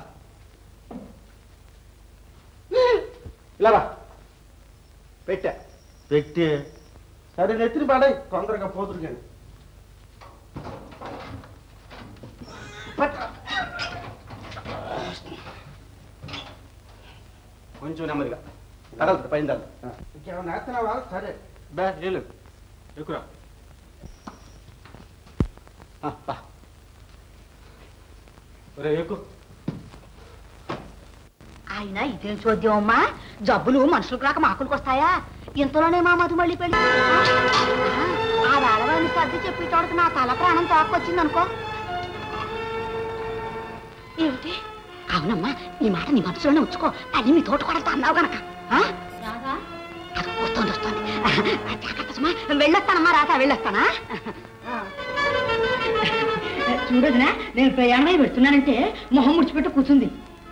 ఇలా రా పెట్టా పెట్టి సరే నెత్తిని పడాయి తొందరగా పోతురు కానీ కొంచెం నెమ్మదిగా తగలుతుంది పైన తగలు. ఇంకేమన్నా వేస్తున్నావా సరే బే ఏలు ఎక్కురా ఆ, బా. ఒరే ఎక్కు ఆయన ఇదేం చూద్దాం అమ్మా జబ్బులు మనుషులకు రాక మాకులకు వస్తాయా ఇంతలోనే మా మధు మళ్ళీ పెళ్లి ఆ వేళవాడిని సర్ది చెప్పేటోడికి నా తల ప్రాణం తోక్కొచ్చింది అనుకో ఏమిటి అవునమ్మా నీ మాట నీ మనసులోనే ఉంచుకో అది మీ తోట కూడా అన్నావు గనక ఆ? అది వస్తుంది వస్తుంది జాగ్రత్త సుమా వెళ్ళొస్తానమ్మా రాత వెళ్ళొస్తానా చూడదునా నేను ప్రయాణమై పెడుతున్నానంటే మొహం ముడిచిపెట్టి కూర్చుంది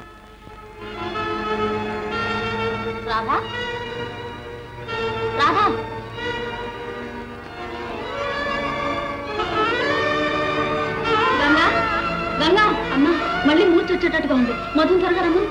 రాధా రాధా గంగా గంగా అమ్మా మళ్ళీ మూర్తి వచ్చేటట్టుగా ఉంది మధు త్వరగా రమ్ము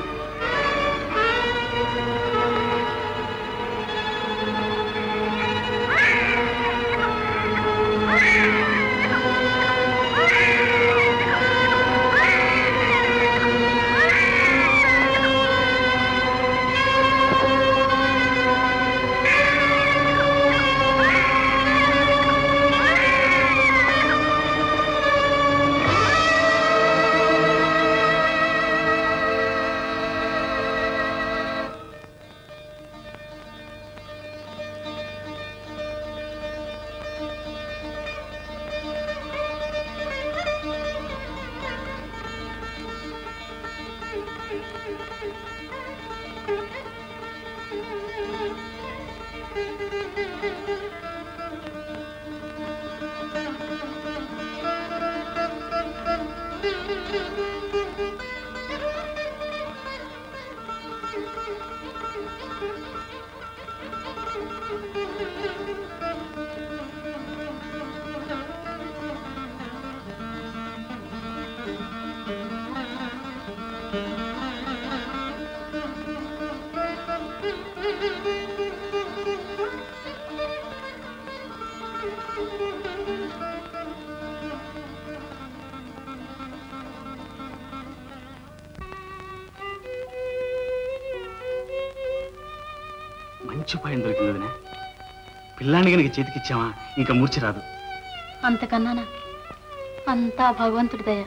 మంచి ఉపాయం దొరికింది వదినా పిల్లాన్ని కనుక చేతికిచ్చామా ఇంకా మూర్చి రాదు అంతకన్నానా అంతా భగవంతుడి దయ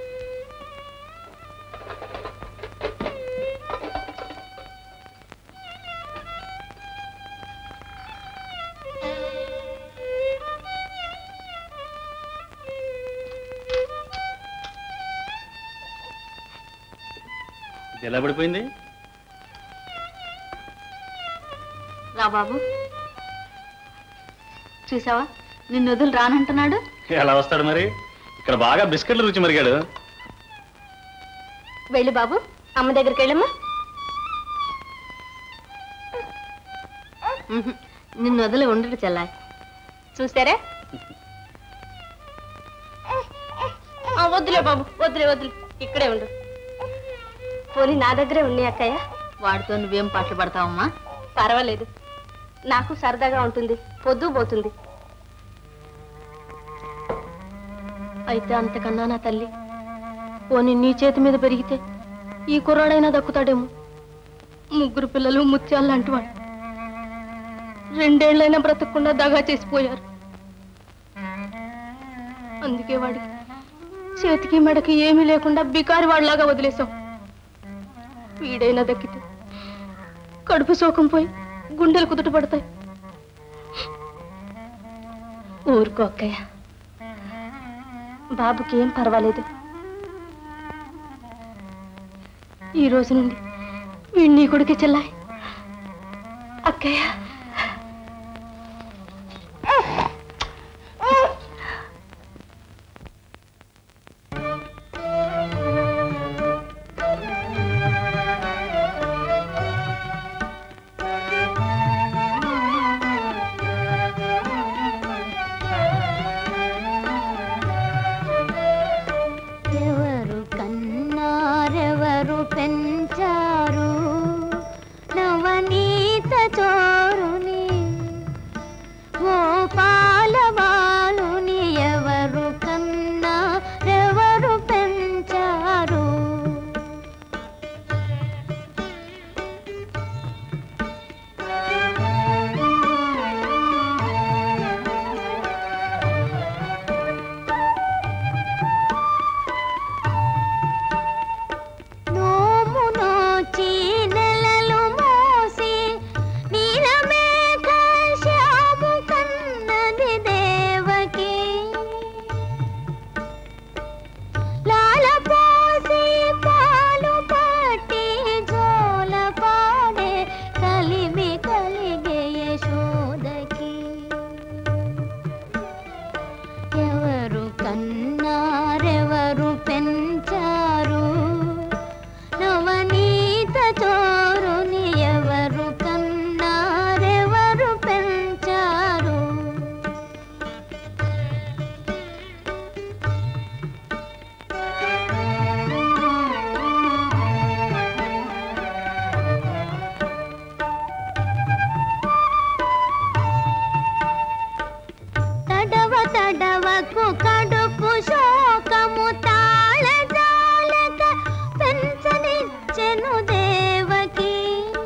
ఇది ఎలా పడిపోయింది రా బాబు చూసావా నిన్ను వదిలి రానంటున్నాడు ఎలా వస్తాడు మరి ఇక్కడ బాగా బిస్కెట్ల రుచి మరిగాడు వెళ్ళి బాబు అమ్మ దగ్గరికి వెళ్ళమ్మా ఉహు, నిన్ను వదిలి ఉండడు చెల్లాయి చూసారా ఆ, వద్దులే బాబు వద్దులే వద్దులే ఇక్కడే ఉండు పోనీ నా దగ్గరే ఉన్నాయి అక్కయ్య వాడితో నువ్వేం పాటలు పడతావమ్మా పర్వాలేదు నాకు సరదాగా ఉంటుంది పొద్దు పోతుంది అయితే అంతకన్నా నా తల్లి పోనీ నీ చేతి మీద పెరిగితే ఈ కుర్రాడైనా దక్కుతాడేమో ముగ్గురు పిల్లలు ముత్యాలు లాంటి వాడు రెండేళ్లైనా బ్రతకకుండా దగా చేసిపోయారు అందుకే వాడికి చేతికి మెడకి ఏమీ లేకుండా బికారి వాడిలాగా వదిలేశాం వీడైనా దక్కితే కడుపు శోకం పోయి గుండెలు కుదుట పడతాయి ఊరుకో అక్కయ్య బాబుకి ఏం పర్వాలేదు ఈ రోజు నుండి వీడి నీ కొడుకు చెల్లాయి అక్కయ్య ఎవరు కన్నారెవరు పెంచారు నవనీత చోరుని ఓ పాలవాలుని ఎవరు కన్నారెవరు పెంచారు నోము నోచి నెలలు మోసి నీలమేఘ శ్యాము కన్నది దేవకి లాల పోసి పాలు పట్టి జోల పాడే కలిమి కలిగే యశోదకి ఎవరు కన్నారెవరు పెంచారు నవనీత చోరుని ఎవరు కన్నారెవరు పెంచారు తడవ తడవకు కడుపు శోకము తాళజాలక పెంచనిచ్చెను దేవకి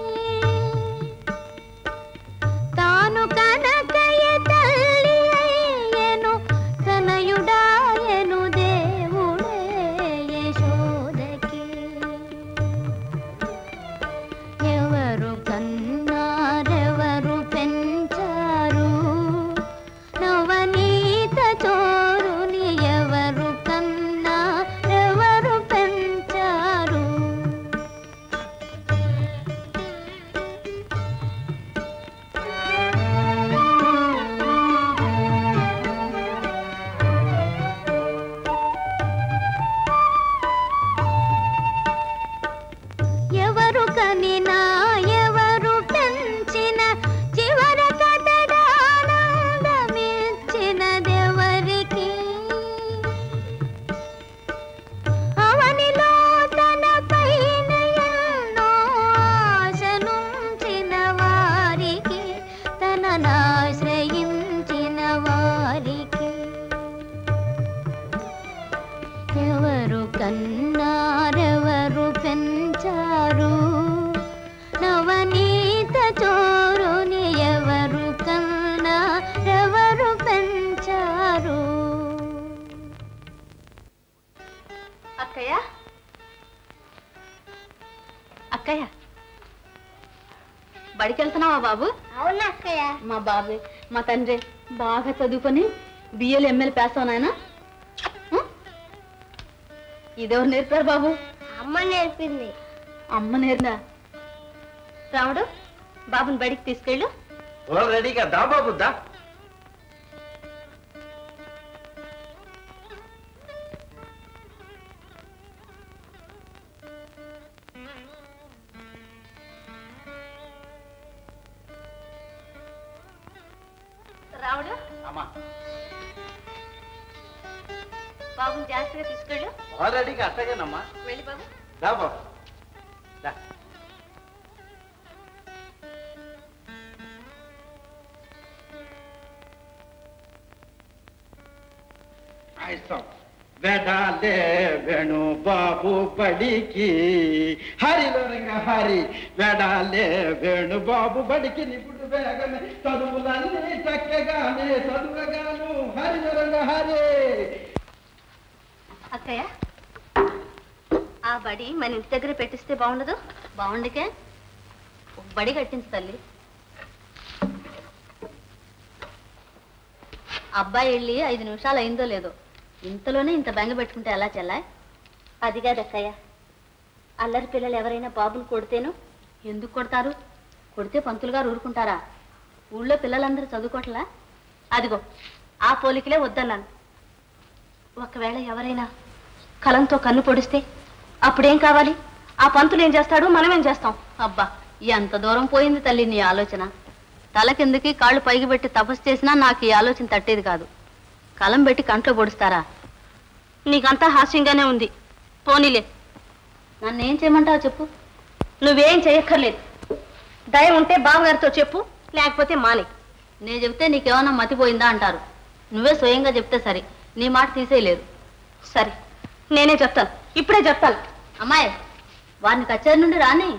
తాను కనకయ తల్లి అయ్యెను తనయుడాయను దేవుడే యశోదకి ఎవరు కన్నారెవరు పెంచారు నవనీత చోరుని ఎవరు కన్నా ఎవరు పెంచారు ఎవరు కనినా ఎవరు పెంచిన చివర కదడానందమిచ్చినదెవరికి అవనిలో తన పైన ఎన్నో ఆశనుంచిన వారికి తననాశ్రయించిన వారికి ఎవరు కన్నారెవరు పెంచారు నవనీత చోరుని ఎవరు కన్నారెవరు పెంచారు అక్కయ్య అక్కయ్య బడికి వెళ్తున్నావా బాబు అవునా అక్కయ్య మా బాబు మా తండ్రి బాగా చదువుకొని బిఏలు ఎమ్మెల్యే పాస్ అవునాయన ఇదెవరు నేర్పారు బాబు అమ్మ నేర్పింది అమ్మ నేర్దా రాముడు బాబుని బడికి తీసుకెళ్ళు రెడీగా దా బాబు దా రాముడు అమ్మా బాబుని జాగ్రత్తగా తీసుకెళ్ళు ఆల్రెడీగా అట్టగేనమ్మా వెళ్ళి బాబు దా బాబు దా ఆ, ఇస్తాం వెడాలే వేణు బాబు బడికి హరిలో రంగ హరి వెడాలే వేణు బాబు బడికి నిపుడు వేగమే చదువులన్నీ చక్కగానే చదువుగాను హరిలో రంగ హరి అక్కయ్య ఆ బడి మన ఇంటి దగ్గర పెట్టిస్తే బాగుండదు బాగుండకే ఒక బడి కట్టించు తల్లి అబ్బాయి వెళ్ళి ఐదు నిమిషాలు అయిందో లేదో ఇంతలోనే ఇంత బెంగ పెట్టుకుంటే ఎలా చెల్లాయ్ అది కాదు అక్కయ్య అల్లరి పిల్లలు ఎవరైనా బాబుని కొడితేను ఎందుకు కొడతారు కొడితే పంతులు గారు ఊరుకుంటారా ఊళ్ళో పిల్లలందరూ చదువుకోవట్లా అదిగో ఆ పోలికలే వద్దన్నాను ఒకవేళ ఎవరైనా కలంతో కన్ను పొడిస్తే అప్పుడేం కావాలి ఆ పంతులు ఏం చేస్తాడు మనం ఏం చేస్తాం అబ్బా ఎంత దూరం పోయింది తల్లి నీ ఆలోచన తల కిందకి కాళ్ళు పైకి పెట్టి తపస్సు చేసినా నాకు ఈ ఆలోచన తట్టేది కాదు కలం పెట్టి కంట్లో పొడుస్తారా నీకంతా హాస్యంగానే ఉంది పోనీలే నన్ను ఏం చేయమంటావు చెప్పు నువ్వేం చేయక్కర్లేదు దయ ఉంటే బావగారితో చెప్పు లేకపోతే మానే నేను చెప్తే నీకేమన్నా మతిపోయిందా అంటారు నువ్వే స్వయంగా చెప్తే సరే నీ మాట తీసేయలేదు సరే నేనే చెప్తాను ఇప్పుడే చెప్తాను అమ్మాయి వారిని కచేరి నుండి రాని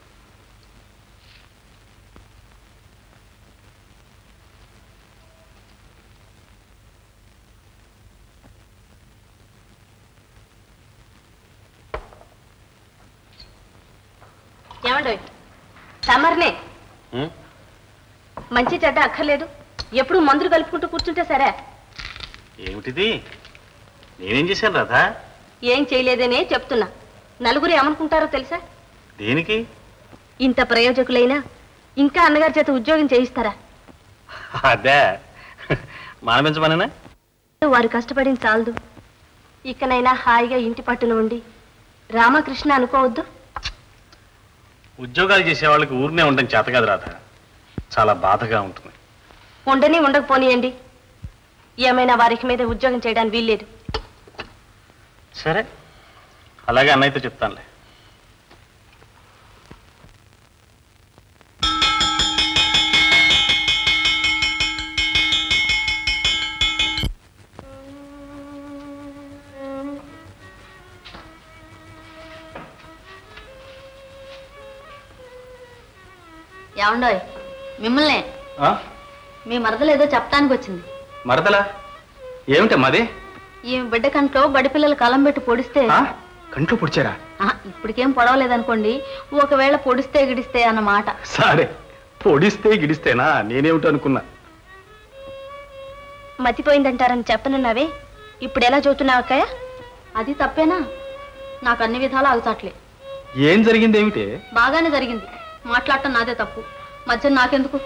ఏమండి తమర్నే ఉం? మంచి చెడ్డ అక్కర్లేదు ఎప్పుడు మందులు కలుపుకుంటూ కూర్చుంటే సరే ఏమిటిది నేనేం చేశాను రాధా ఏం చేయలేదనే చెప్తున్నా నలుగురు ఏమనుకుంటారో తెలుసా దేనికి ఇంత ప్రయోజకులైనా ఇంకా అన్నగారి చేత ఉద్యోగం చేయిస్తారా అదే మానపించమనేనా వారు కష్టపడిన చాలదు ఇకనైనా హాయిగా ఇంటి పట్టున ఉండి రామకృష్ణ అనుకోవద్దు ఉద్యోగాలు చేసే వాళ్ళకి ఊరినే ఉండడం చేత కాదు రాధ చాలా బాధగా ఉంటుంది ఉండని ఉండకపోనియండి ఏమైనా వారికి మీద ఉద్యోగం చేయడానికి వీల్లేదు సరే అలాగే అన్నయ్యతో చెప్తానులే ఏమండోయ్ మిమ్మల్నే మీ మరదలు ఏదో చెప్పడానికి వచ్చింది మరదలా ఏమిటమ్మా అది ఈ బిడ్డ కంట్లో బడి పిల్లలు కలం పెట్టి పొడిస్తే కంట్లో పొడిచారా ఆ, ఇప్పటికేం పొడవలేదనుకోండి ఒకవేళ పొడిస్తే గిడిస్తే అన్నమాట సరే పొడిస్తే గిడిస్తేనా నేనేమిటి అనుకున్నా మతిపోయిందంటారని చెప్పనున్నావే ఇప్పుడు ఎలా చదువుతున్నావు అక్కయ్య అది తప్పేనా నాకు అన్ని విధాలు ఆగుతాట్లే ఏం జరిగింది ఏమిటి బాగానే జరిగింది మాట్లాడటం నాదే తప్పు మధ్య నాకెందుకు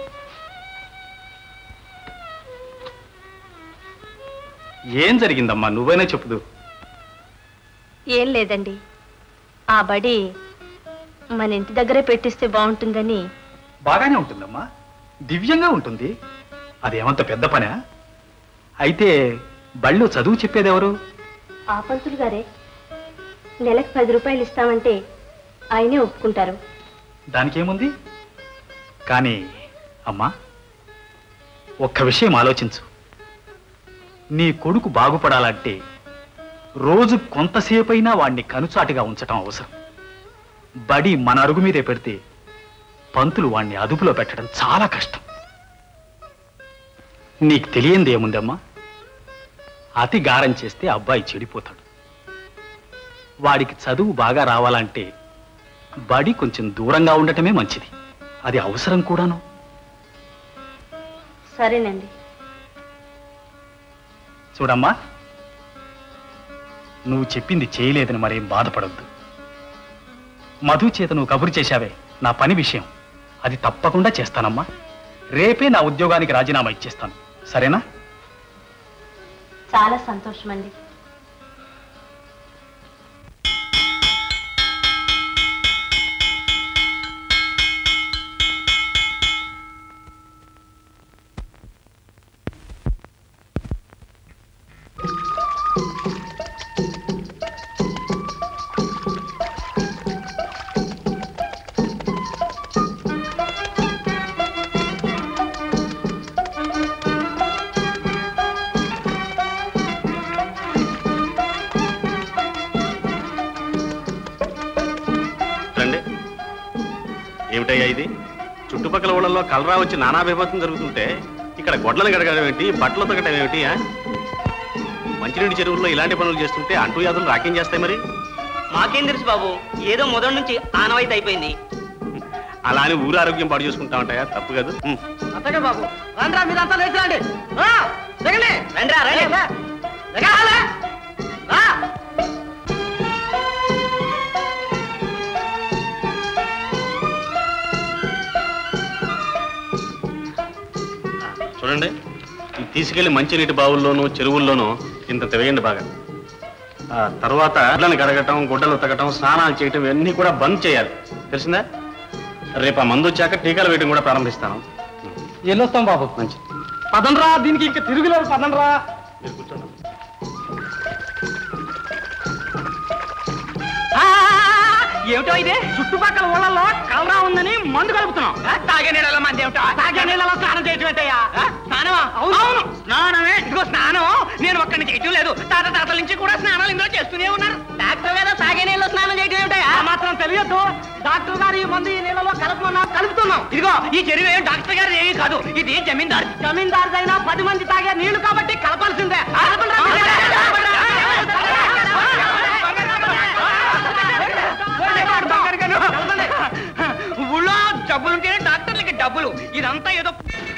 ఏం జరిగిందమ్మా నువ్వైనా చెప్పుదు ఏం లేదండి ఆ బడి మన ఇంటి దగ్గరే పెట్టిస్తే బాగుంటుందని బాగానే ఉంటుందమ్మా దివ్యంగా ఉంటుంది అదేమంత పెద్ద పనా అయితే బళ్ళు చదువు చెప్పేదెవరు ఆ పంతులు గారే నెలకు పది రూపాయలు ఇస్తామంటే ఆయనే ఒప్పుకుంటారు దానికేముంది కానీ అమ్మా ఒక్క విషయం ఆలోచించు నీ కొడుకు బాగుపడాలంటే రోజు కొంతసేపైనా వాణ్ణి కనుచాటిగా ఉంచటం అవసరం బడి మన అరుగు మీదే పెడితే పంతులు వాణ్ణి అదుపులో పెట్టడం చాలా కష్టం నీకు తెలియంది ఏముందమ్మా అతి గారం చేస్తే అబ్బాయి చెడిపోతాడు వాడికి చదువు బాగా రావాలంటే బడి కొంచెం దూరంగా ఉండటమే మంచిది అది అవసరం కూడాను సరేనండి చూడమ్మా నువ్వు చెప్పింది చేయలేదని మరేం బాధపడద్దు మధు చేత నువ్వు కబురు చేశావే నా పని విషయం అది తప్పకుండా చేస్తానమ్మా రేపే నా ఉద్యోగానికి రాజీనామా ఇచ్చేస్తాను సరేనా చాలా సంతోషం అండి ఏమిటయ్యా ఇది చుట్టుపక్కల ఊళ్ళలో కలరా వచ్చి నానా విభాతం జరుగుతుంటే ఇక్కడ గొడ్లను గడగడం ఏంటి బట్టలు తగ్గడం ఏమిటి ఆ? మంచినీటి చెరువుల్లో ఇలాంటి పనులు చేస్తుంటే అంటూ వ్యాధులు రాకేం చేస్తాయి మరి మాకేం తెలుసు బాబు ఏదో మొదటి నుంచి ఆనవాయితీ అయిపోయింది అలా అని ఊరు ఆరోగ్యం పాడు చేసుకుంటా ఉంటాయా తప్పు కదా ఉం. అంతగా బాబు రండ్రా మీరంతా లేచిరండి దిగండి రండిరా రండి దిగాలా? రా. చూడండి ఇది తీసుకెళ్లి మంచినీటి బావుల్లోనూ చెరువుల్లోనూ ఇంత వేయండి బాగా ఆ తర్వాత గుడ్లను కడగటం గుడ్డలు ఉతకటం స్నానాలు చేయటం ఇవన్నీ కూడా బంద్ చేయాలి తెలిసిందా రేపు ఆ మందు వచ్చాక టీకాలు వేయడం కూడా ప్రారంభిస్తాను వెళ్ళొస్తాం బాబు మంచిది పదండ్రా దీనికి ఇంకా తిరుగులేదు పదండ్రా మీరు కూర్చోండి ఆ, ఏమిటో ఇది చుట్టుపక్కల ఊళ్ళలో కలరా ఉందని మందు కలుపుతున్నాం ఆ, తాగే నీళ్ళలో మంది ఏమిటో తాగే నీళ్ళలో స్నానం చేయటం ఏంటయ్యా ఆ, స్నానమా అవును స్నానమే ఇదిగో స్నానం నేను ఒక్కడిని చేయటం లేదు తాత తాతల నుంచి కూడా స్నానాలు ఇందులో చేస్తూనే ఉన్నారు డాక్టర్ గారు తాగే నీళ్ళలో స్నానం చేయటం ఏమిటయ్యా ఆ మాత్రం తెలియదు డాక్టర్ గారు ఈ మందు ఈ నీళ్ళలో కలుపుతున్నాం కలుపుతున్నాం ఇదిగో ఈ చెరువు ఏం డాక్టర్ గారు ఏమీ కాదు ఇది జమీందార్ జమీందార్ అయినా పది మంది తాగే నీళ్లు కాబట్టి కలపాల్సిందే ఆ, ఊళ్ళో జబ్బులుంటేనే డాక్టర్లకి డబ్బులు ఇదంతా ఏదో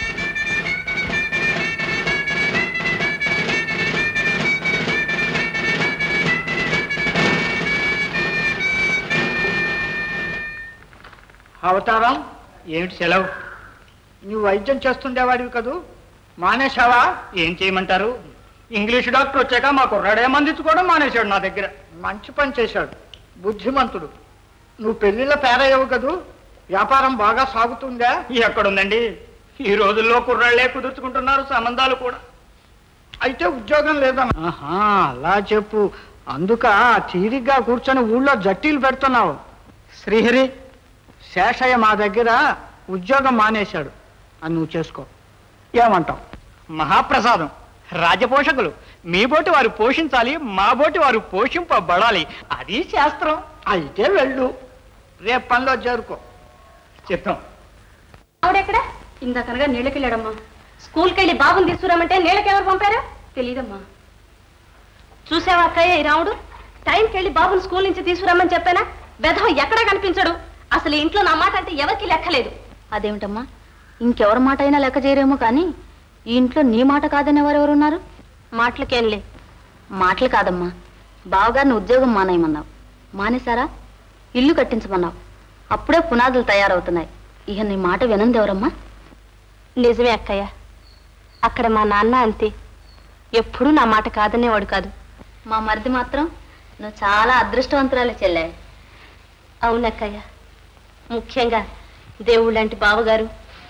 అవతారం ఏమిటి సెలవు నువ్వు వైద్యం చేస్తుండేవాడివి కదూ మానేశావా ఏం చేయమంటారు ఇంగ్లీష్ డాక్టర్ వచ్చాక మా కుర్రాడే మందించుకోవడం మానేశాడు నా దగ్గర మంచి పని చేశాడు బుద్ధిమంతుడు నువ్వు పెళ్లిళ్ళ పేరయ్యవు కదూ వ్యాపారం బాగా సాగుతుందా ఎక్కడుందండి ఈ రోజుల్లో కుర్రాళ్లే కుదుర్చుకుంటున్నారు సంబంధాలు కూడా అయితే ఉద్యోగం లేదన్న ఆహా అలా చెప్పు అందుక తీరిగ్గా కూర్చొని ఊళ్ళో జట్టీలు పెడుతున్నావు శ్రీహరి శేషయ్య మా దగ్గర ఉద్యోగం మానేశాడు అని నువ్వు చేసుకో ఏమంటావు మహాప్రసాదం రాజపోషకులు మీ బోటి వారు పోషించాలి మా బోటి వారు పోషింపబడాలి అది శాస్త్రం అయితే వెళ్ళు రేపు పనిలో చేరుకో చిత్తం ఆవిడెక్కడ ఇందాకనగా నీళ్ళకెళ్ళాడమ్మా స్కూల్కి వెళ్ళి బాబుని తీసుకురామంటే నీళ్ళకి ఎవరు పంపారు తెలీదమ్మా చూసావా అక్కయ్య ఈ రాముడు టైంకి వెళ్ళి బాబుని స్కూల్ నుంచి తీసుకురామని చెప్పానా వెధవ ఎక్కడా కనిపించడు అసలు ఇంట్లో నా మాట అంటే ఎవరికి లెక్కలేదు అదేమిటమ్మా ఇంకెవరి మాట అయినా లెక్క చేయరేమో కానీ ఈ ఇంట్లో నీ మాట కాదని ఎవరెవరున్నారు మాటలకేంలే మాటలు కాదమ్మా బావగారిని ఉద్యోగం మానేయమన్నావు మానేశారా ఇల్లు కట్టించమన్నావు అప్పుడే పునాదులు తయారవుతున్నాయి ఇక నీ మాట వినంది ఎవరమ్మా నిజమే అక్కయ్య అక్కడ మా నాన్న అంతే ఎప్పుడూ నా మాట కాదనేవాడు కాదు మా మరిది మాత్రం నువ్వు చాలా అదృష్టవంతురాలు చెల్లె అవునక్కయ్య ముఖ్యంగా దేవుళ్ళంటి బావగారు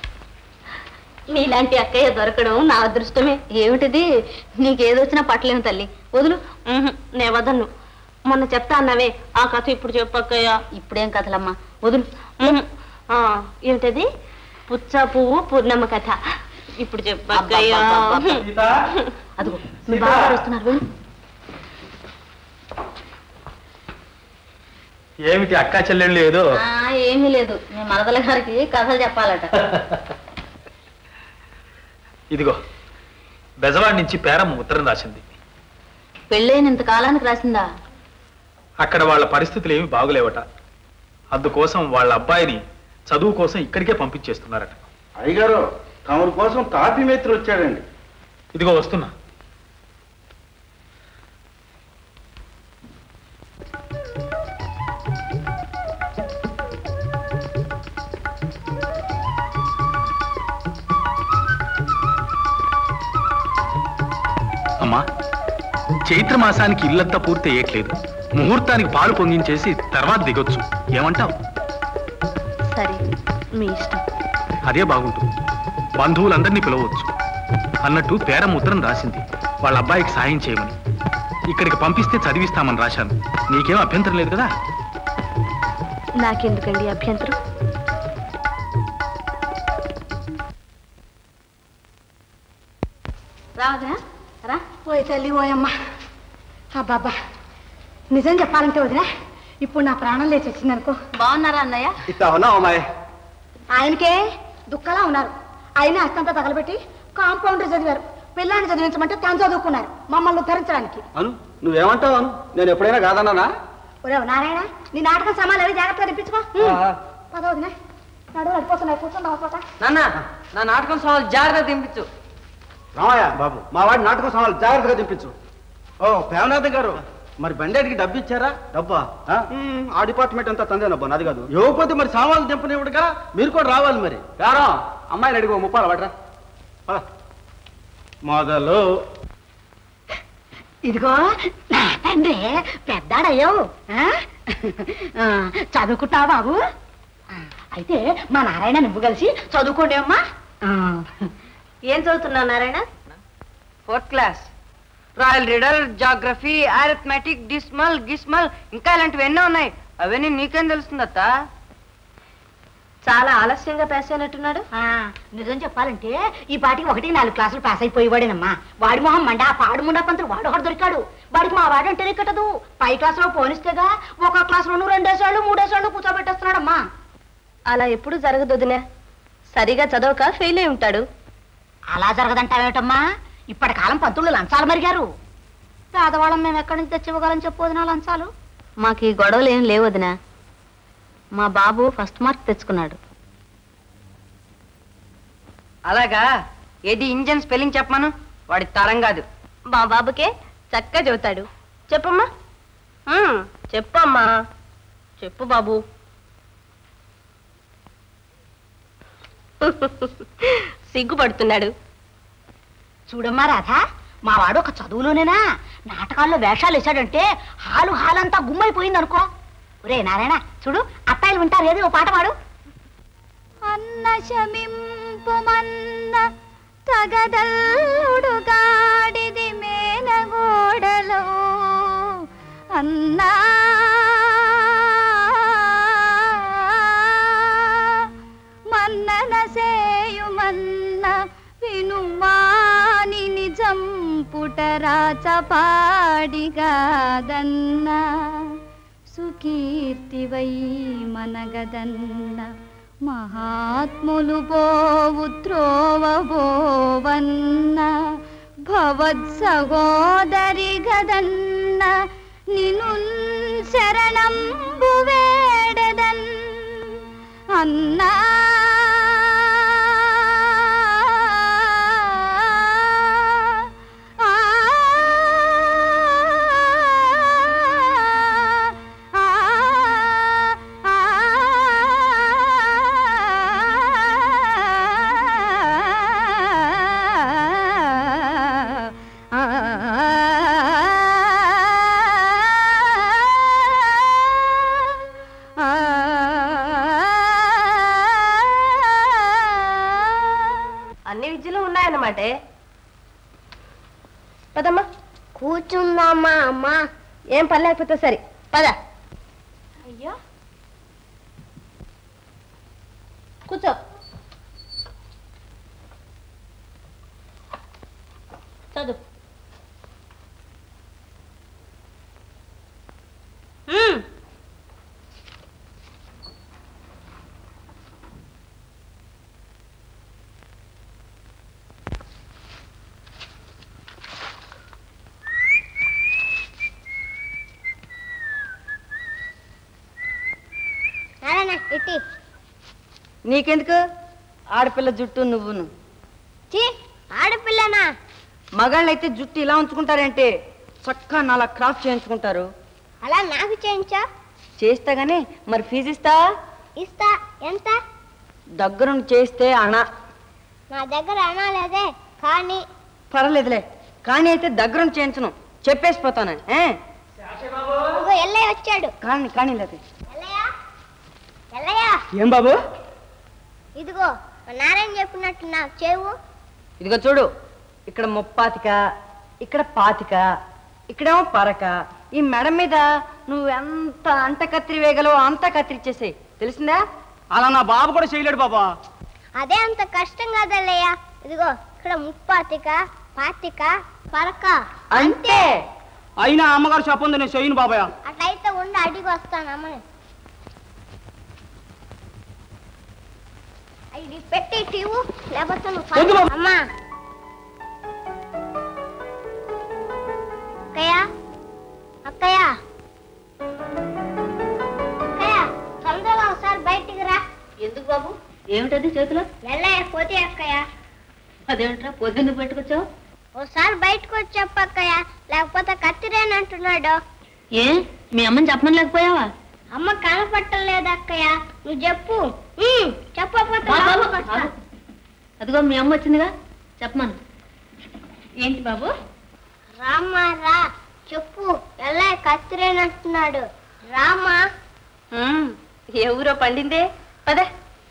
మీలాంటి అక్కయ్య దొరకడం నా అదృష్టమే ఏమిటిది నీకేదొచ్చినా పట్టలేము తల్లి వదులు ఉహుం, నే వదన్ను మొన్న చెప్తా అన్నావే ఆ కథ ఇప్పుడు చెప్పక్కయ్య ఇప్పుడేం కథలమ్మా వదులు ఉహుం, ఆ, ఏమిటది పుచ్చ పువ్వు పూర్ణమ్మ కథ ఇప్పుడు చెప్పక్కయ్య అబ్బబ్బబ్బబ్బ. అదిగో మీ బావగారు వస్తున్నారు వెళ్ళు ఏమిటి అక్కా చెల్లెళ్ళు ఏదో ఆ, ఏమీ లేదు మీ మరదల గారికి కథలు చెప్పాలట ఇదిగో బెజవాడి నుంచి పేరమ్మ ఉత్తరం రాసింది పెళ్ళైన ఇంత కాలానికి రాసిందా అక్కడ వాళ్ళ పరిస్థితులు ఏమి బాగులేవట అందుకోసం వాళ్ళ అబ్బాయిని చదువు కోసం ఇక్కడికే పంపించేస్తున్నారట అయ్యగారు తమరి కోసం తాపి మేత్రి వచ్చాడండి ఇదిగో వస్తున్నా అమ్మా చైత్ర మాసానికి ఇల్లంతా పూర్తి అయ్యట్లేదు ముహూర్తానికి పాలు పొంగించేసి తర్వాత దిగొచ్చు ఏమంటావు సరే మీ ఇష్టం అదే బాగుంటుంది బంధువులందరినీ పిలవచ్చు అన్నట్టు పేరమ్మ ఉత్తరం రాసింది వాళ్ళ అబ్బాయికి సాయం చేయమని ఇక్కడికి పంపిస్తే చదివిస్తామని రాశాను నీకేం అభ్యంతరం లేదు కదా నాకెందుకండి అభ్యంతరం రావదా రా ఓయ్ తల్లి ఓయమ్మ బాబా నిజం చెప్పాలంటే వదినా ఇప్పుడు నా ప్రాణం లేచి వచ్చిందనుకో బాగున్నారా అన్నయ్య ఇట్లా ఉన్నావు అమ్మాయి ఆయనకే దుఃఖలా ఉన్నారు ఆయన అస్తంతా తగలబెట్టి కాంపౌండర్ చదివారు పిల్లాన్ని చదివించమంటే తను చదువుకున్నారు మమ్మల్ని ఉద్ధరించడానికి అను నువ్వేమంటావు అను నేను ఎప్పుడైనా కాదన్నానా ఒరే నారాయణ నీ నాటకం సమాలు అవి జాగ్రత్తగా తెప్పించుకో పదవదినా నడువు నడిపోతున్నాయి కూర్చుందాం పోతా నాన్న నా నాటకం సవాల్ జాగ్రత్త దింపించు రామయ్య బాబు మా వాడి నాటకం సవాలు జాగ్రత్తగా దింపించు ఓ ప్రేమనాథ్ గారు మరి బండేటికి డబ్బు ఇచ్చారా డబ్బా ఆ డిపార్ట్మెంట్ అంతా తందేనబ్బా నాది కాదు ఇవ్వకపోతే మరి సామాన్లు దింపనివ్వడుగా మీరు కూడా రావాలి మరి యారా అమ్మాయిని అడిగి ముప్పాల పడరా మొదలు ఇదిగో నా తండ్రి పెద్దాడయ్యావు ఆ? ఆ, చదువుకుంటావా బాబు ఆ, అయితే మా నారాయణ నువ్వు కలిసి చదువుకోండి అమ్మా ఏం చదువుతున్నావు Narayana fourth class Royal Reader geography arithmetic డిస్మల్ గిస్మల్ ఇంకా ఇలాంటివి ఎన్నో ఉన్నాయి అవన్నీ నీకేం తెలుస్తుంది అత్త చాలా ఆలస్యంగా పాస్ అయినట్టున్నాడు ఆ, నిజం చెప్పాలంటే ఈ పాటికి ఒకటి నాలుగు క్లాసులు పాస్ అయిపోయేవాడేనమ్మా వాడి మొహం మండ ఆ పాడు ముండా పంతులు వాడు ఒకటి దొరికాడు వాడికి మా వాడు అంటేనే కట్టదు పై క్లాసులో పోనిస్తేగా ఒక క్లాసులోను రెండేసార్లు మూడేసార్లు కూర్చోబెట్టేస్తున్నాడమ్మా అలా ఎప్పుడు జరగదు వదినా సరిగా చదవక ఫెయిల్ అయి ఉంటాడు అలా జరగదంటావేటమ్మా ఇప్పటి కాలం పంతులు లంచాలు మరిగారు పేదవాళ్ళం మేము ఎక్కడి నుంచి తెచ్చివ్వగలం చెప్పు వదినా లంచాలు మాకు ఈ గొడవలు ఏం లేవు వదినా మా బాబు ఫస్ట్ మార్క్ తెచ్చుకున్నాడు అలాగా ఏది ఇంజన్ స్పెల్లింగ్ చెప్పమను వాడి తరం కాదు మా బాబుకే చక్కగా చెబుతాడు చెప్పమ్మా ఉమ్, చెప్పమ్మా చెప్పు బాబు సిగ్గుపడుతున్నాడు చూడమ్మా రాధా మా వాడు ఒక చదువులోనేనా నాటకాల్లో వేషాలు వేశాడంటే హాలు హాలంతా గుమ్మైపోయింది అనుకో ఒరే నారాయణ చూడు అత్తాయిలు వింటారు ఏది ఓ పాట పాడు అన్న శమింపుమన్న తగదల్లుడు గాడిది మేనగోడలో అన్నా మన్నన సేయుమన్న వినుమాని నిజం పుటరాచపాడిగాదన్న సుకీర్తివై మనగదన్న మహాత్ములు పోవు త్రోవబోవన్న భవత్ సహోదరి గదన్న నిను శరణంబు వేడదన్ అన్నా అన్ని విద్యలు ఉన్నాయన్నమాటే పదమ్మా కూర్చుందామా అమ్మా ఏం పని లేకపోతే సరే పద అయ్యో కూర్చో చదువు మ్మ్. నారాయణ ఇట్టి నీకెందుకు ఆడపిల్ల జుట్టు నువ్వును చీ ఆడపిల్లనా మగాళ్ళు అయితే జుట్టు ఇలా ఉంచుకుంటారంటే చక్కగా నాలా క్రాఫ్ట్ చేయించుకుంటారు అలా నాకు చేయించా చేస్తా గానీ మరి ఫీజు ఇస్తా ఇస్తా ఎంత దగ్గరుండి చేస్తే అణ నా దగ్గర అనాలేదే కానీ పర్వాలేదులే కానీ అయితే దగ్గరుండి చేయించను చెప్పేసిపోతాను ఏ ఇదిగో ఎల్లయ్య వచ్చాడు కానీ కానీ లేదు ఎల్లయ్య ఏం బాబు ఇదిగో మా నారాయణ చెప్పినట్టు నాకు చేవు ఇదిగో చూడు ఇక్కడ ముప్పాతిక ఇక్కడ పాతిక ఇక్కడేమో పరక ఈ మెడ మీద నువ్వు ఎంత అంట కత్తిరి వేగలో అంత కత్తిరిచ్చేసేయి తెలిసిందా అలా నా బాబు కూడా చేయలేడు బాబా అదే అంత కష్టం కాదల్లయ్య ఇదిగో ఇక్కడ ముప్పాతిక పాతిక పరక అంతే అయినా అమ్మగారు చెప్పంది నేను చేయను బాబాయ్ అట్లయితే ఉండి అడిగి వస్తాను అమ్మని ఇది పెట్టి టీవు లేకపోతే నువ్వు వద్దు బాబు. అమ్మా అక్కయ్య అక్కయ్య అక్కయ్య తొందరగా ఒకసారి బయటికి రా ఎందుకు బాబు ఏమిటది చేతిలో వెళ్ళే పోతే అక్కయ్య అదేమిట్రా పొద్దున్న పెట్టుకొచ్చావు ఒకసారి బయటకు వచ్చి చెప్పక్కయ్య లేకపోతే కత్తిరేనంటున్నాడు ఏ మీ అమ్మని చెప్పమని లేకపోయావా అమ్మ కనపట్టలేదు అక్కయ్య నువ్వు చెప్పు ఉమ్, చెప్పకపోతే బాబు, బాబు, లోపలికి వస్తా. ఆగు. అదిగో మీ అమ్మ వచ్చిందిగా చెప్పమను ఏంటి బాబు రామా రా చెప్పు ఎలా కత్తిరేనంటున్నాడు రామా ఉమ్, ఏ ఊరో పండిందే పదే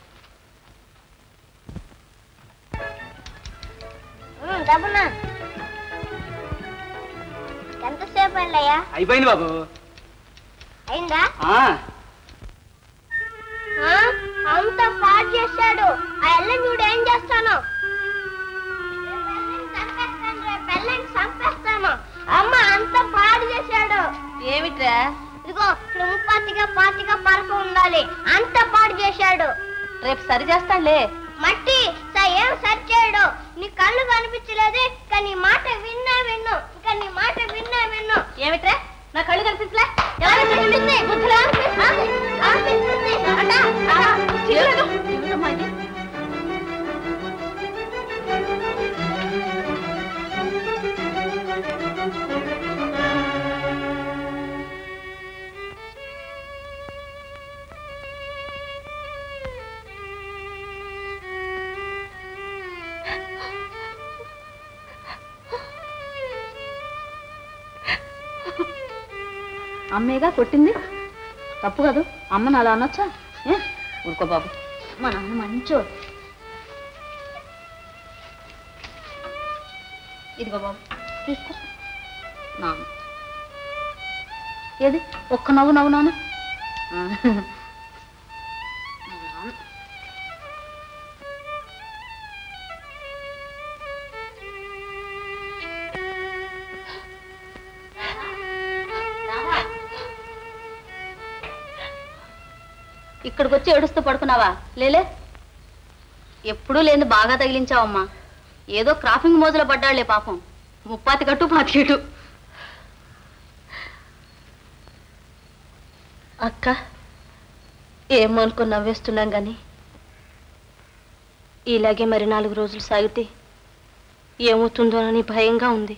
ఉమ్, దబ్బునా ఎంతసేపు వెళ్ళయ్యా అయిపోయింది బాబు అయిందా ఆ, ఆ? అంతా పాడు చేశాడు ఆ ఎల్లని చూడు ఏం చేస్తాను పెళ్ళని చంపేస్తాను అమ్మ అంత పాడు చేశాడు ఏమిట్రా ఇదిగో ఇక్కడ ముప్పాతిగా పాతిగా పరక ఉండాలి అంత పాడు చేశాడు రేపు సరి చేస్తానులే మట్టి స- ఏం సరి చేయడు నీ కళ్ళు కనిపించలేదే కానీ నీ మాట విన్నా విన్ను ఇంకా నీ మాట విన్నా విన్ను ఏమిట్రా నా కళ్ళు కనిపించలే అనిపిస్తుంది బుద్ధులు అనిపిస్తుంది అనిపిస్తుంది అటా అటా చిల్లదు. ఏమిటమ్మా ఇది? అమ్మేగా కొట్టింది తప్పు కాదు అమ్మని అలా అనొచ్చా ఏ? ఊరుకో బాబు మా నాన్న మంచోడు ఇదిగో బాబు తీసుకో నాన్న ఏది ఒక్క నవ్వు నవ్వు నాన్న ఆ. నాన్న. ఇక్కడికి వచ్చి ఏడుస్తూ పడుకున్నావా లేలే ఎప్పుడూ లేని బాగా తగిలించావమ్మా ఏదో క్రాఫింగ్ మోజులో పడ్డాళ్లే పాపం ముప్పాతి కట్టు పాతికెటు అక్క ఏమనుకుని నవ్వేస్తున్నాం గాని ఇలాగే మరి నాలుగు రోజులు సాగితే ఏమవుతుందోనని భయంగా ఉంది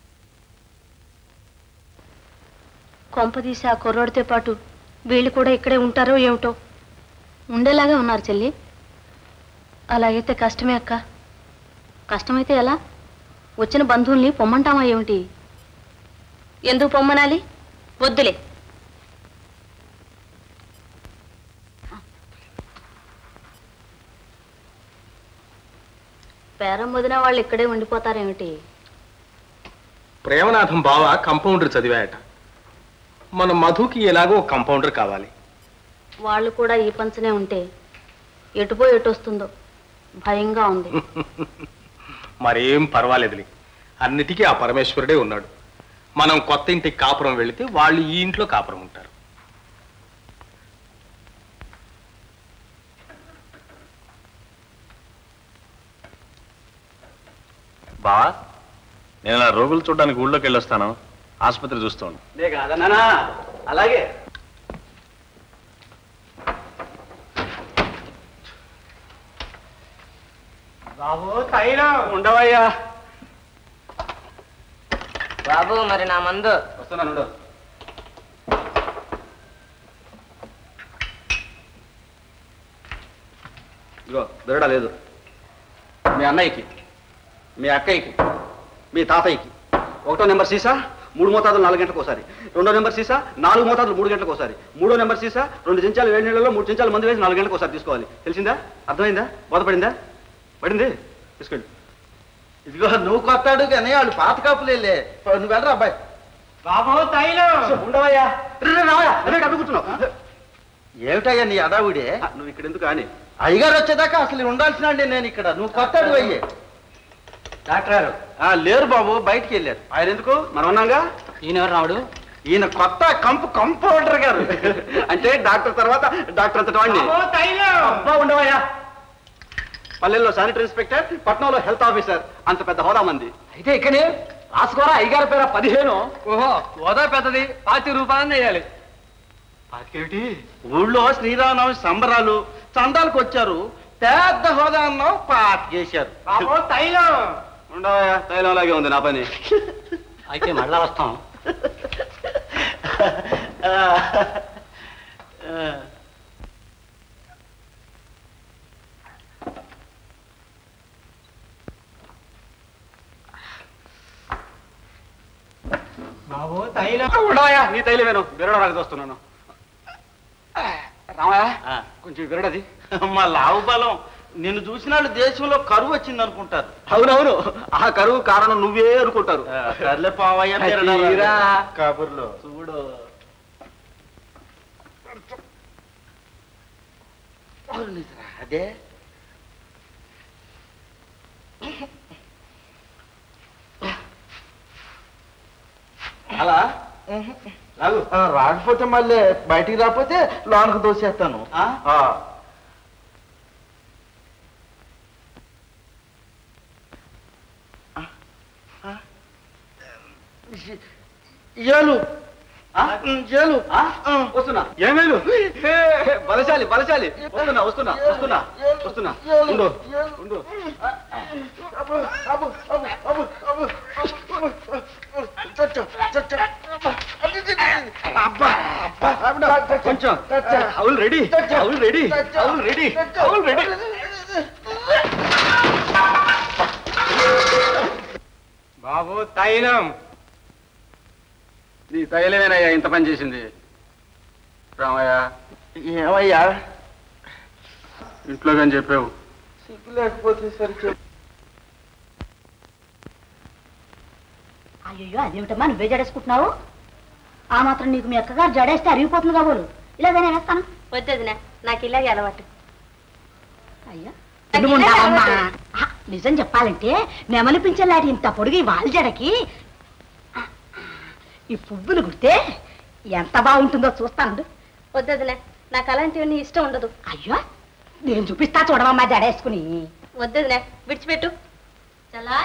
కొంపదీసి ఆ కుర్రోడితో పాటు వీళ్ళు కూడా ఇక్కడే ఉంటారో ఏమిటో ఉండేలాగా ఉన్నారు చెల్లి అలాగైతే కష్టమే అక్క కష్టమైతే ఎలా వచ్చిన బంధువుల్ని పొమ్మంటామా ఏమిటి ఎందుకు పొమ్మనాలి వద్దులే పేరం వదిన వాళ్ళు ఇక్కడే ఉండిపోతారేమిటి ప్రేమనాథం బావ కంపౌండర్ చదివాయట మన మధుకి ఎలాగో ఒక కంపౌండర్ కావాలి వాళ్ళు కూడా ఈ పంచనే ఉంటే ఎటుపో ఎటు వస్తుందో భయంగా ఉంది మరేం పర్వాలేదులే అన్నిటికీ ఆ పరమేశ్వరుడే ఉన్నాడు మనం కొత్త ఇంటికి కాపురం వెళితే వాళ్ళు ఈ ఇంట్లో కాపురం ఉంటారు బావా నేను నా రోగులు చూడడానికి ఊళ్ళోకి వెళ్ళొస్తాను ఆసుపత్రి చూస్తాను నే కాదన్నానా అలాగే బాబు తైలం ఉండవయ్యా బాబు మరి నా మందు వస్తున్నాను ఉండు. ఇదిగో దొరడా లేదు మీ అన్నయ్యకి మీ అక్కయ్యకి మీ తాతయ్యకి ఒకటో నెంబర్ సీసా మూడు మోతాదులు నాలుగు గంటలకు ఒకసారి రెండో నెంబర్ సీసా నాలుగు మోతాదులు మూడు గంటలకు ఒకసారి మూడో నెంబర్ సీసా రెండు చెంచాలు వేడి నీళ్ళలో మూడు చెంచాలు మందు వేసి నాలుగు గంటలకు ఒకసారి తీసుకోవాలి తెలిసిందా అర్థమైందా బోధపడిందా పడింది తీసుకోండి ఇదిగో నువ్వు కొత్తాడు కానీ వాళ్ళు పాత కాపులేలే నువ్వు వెళ్ళరా అబ్బాయి బాబు తైలం ఉండవయ్యా రే, రే, రావయ్యా అదే అడ్డు కూర్చున్నావు ఏమిటయ్యా నీ అడావుడే నువ్వు ఇక్కడ ఎందుకు కానీ అయ్యగారు వచ్చేదాకా అసలు ఉండాల్సిన నేను ఇక్కడ నువ్వు కొత్తాడు అయ్యే డాక్టర్ గారు ఆ, లేరు బాబు బయటికి వెళ్ళారు ఆయన ఎందుకు మనం ఉన్నాగా ఈయన ఎవరు రావుడు ఈయన కొత్త కంపు కంపౌండర్ గారు అంటే డాక్టర్ తర్వాత డాక్టర్ అంతటి వాడిని అబ్బా ఉండవయ్యా పల్లెల్లో శానిటరీ ఇన్స్పెక్టర్ పట్నంలో హెల్త్ ఆఫీసర్ అంత పెద్ద హోదా మంది అయితే ఇక్కడే రాసుకోరా అయ్యగారి పేర పదిహేను ఓహో హోదా పెద్దది పాతి రూపాయలని వేయాలి పాతికేమిటి ఊళ్ళో శ్రీరామనవమి సంబరాలు చందాలకు వచ్చారు పెద్ద హోదా అన్నావు పాతికేశారు తైలం ఉండవయ్యా తైలం లాగే ఉంది నా పని అయితే మళ్ళా వస్తాం బాబు తైలం ఉండవయ్యా నీ తైలమేను బిరడ రాక చూస్తున్నాను రామయ్య కొంచెం బిరడది మా లావు బలం నిన్ను చూసిన వాళ్ళు దేశంలో కరువు వచ్చింది అనుకుంటారు అవునవును ఆ కరువు కారణం నువ్వే అనుకుంటారు సర్లే పావయ్య తీరా. కబుర్లో చూడు అదే అలా లాగు రాకపోతే మళ్ళీ బయటికి రాకపోతే లోనకు దోసేస్తాను ఆ. ఏలు ఏలు వస్తున్నా ఏమేలు బలశాలి బలశాలి వస్తున్నా వస్తున్నా వస్తున్నా వస్తున్నా ఉండు ఉండు అబ్బు, అబ్బు, అబ్బు, అబ్బు, అబ్బు, అబ్బు, చచ్చ, చచ్చ. అబ్బా, అబ్బా, కొంచెం అవును రెడీ అవును రెడీ అవును రెడీ అవును రెడీ బాబు తైలం నీ తైలమేనయ్యా ఇంత పని చేసింది రామయ్య ఏమయ్యా ఇంట్లో కానీ చెప్పావు సిగ్గు లేకపోతే సరి చెప్పు అయ్యో అదేమిటమ్మా నువ్వే జడేసుకుంటున్నావు ఆ మాత్రం నీకు మీ అక్కగారు జడేస్తే అరిగిపోతుంది కాబోలు ఇలాగే నేను వేస్తాను వద్దదినా నాకు ఇలాగే అలవాటు అయ్యా ఉండాలమ్మా ఆ, నిజం చెప్పాలంటే నెమలిపించలాంటి ఇంత పొడుగు ఈ వాళ్ళ జడకి ఈ పువ్వులు కుడితే ఎంత బాగుంటుందో చూస్తాను వద్దదినా నాకు అలాంటివన్నీ ఇష్టం ఉండదు అయ్యో నేను చూపిస్తా చూడమమ్మా జడేసుకుని వద్దదినా విడిచిపెట్టు చలా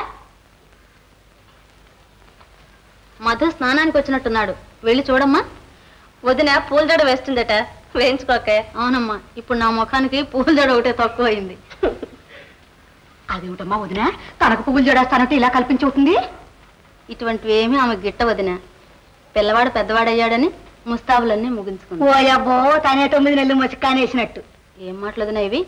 మధు స్నానానికి వచ్చినట్టున్నాడు వెళ్ళి చూడమ్మా వదిన పూల జడ వేస్తుందట వేయించుకోక అవునమ్మా ఇప్పుడు నా ముఖానికి పూల జడ ఒకటే తక్కువ అయింది అదేమిటమ్మా వదిన కనక పువ్వులు జడేస్తానంటే ఇలా కల్పించవుతుంది ఇటువంటివి ఏమీ ఆమె గిట్ట వదిన పిల్లవాడు పెద్దవాడయ్యాడని ముస్తాబులన్నీ ముగించుకుంది ఓయబ్బో తనే తొమ్మిది నెలలు మసికానేసినట్టు ఏం మాటలదినా ఇవి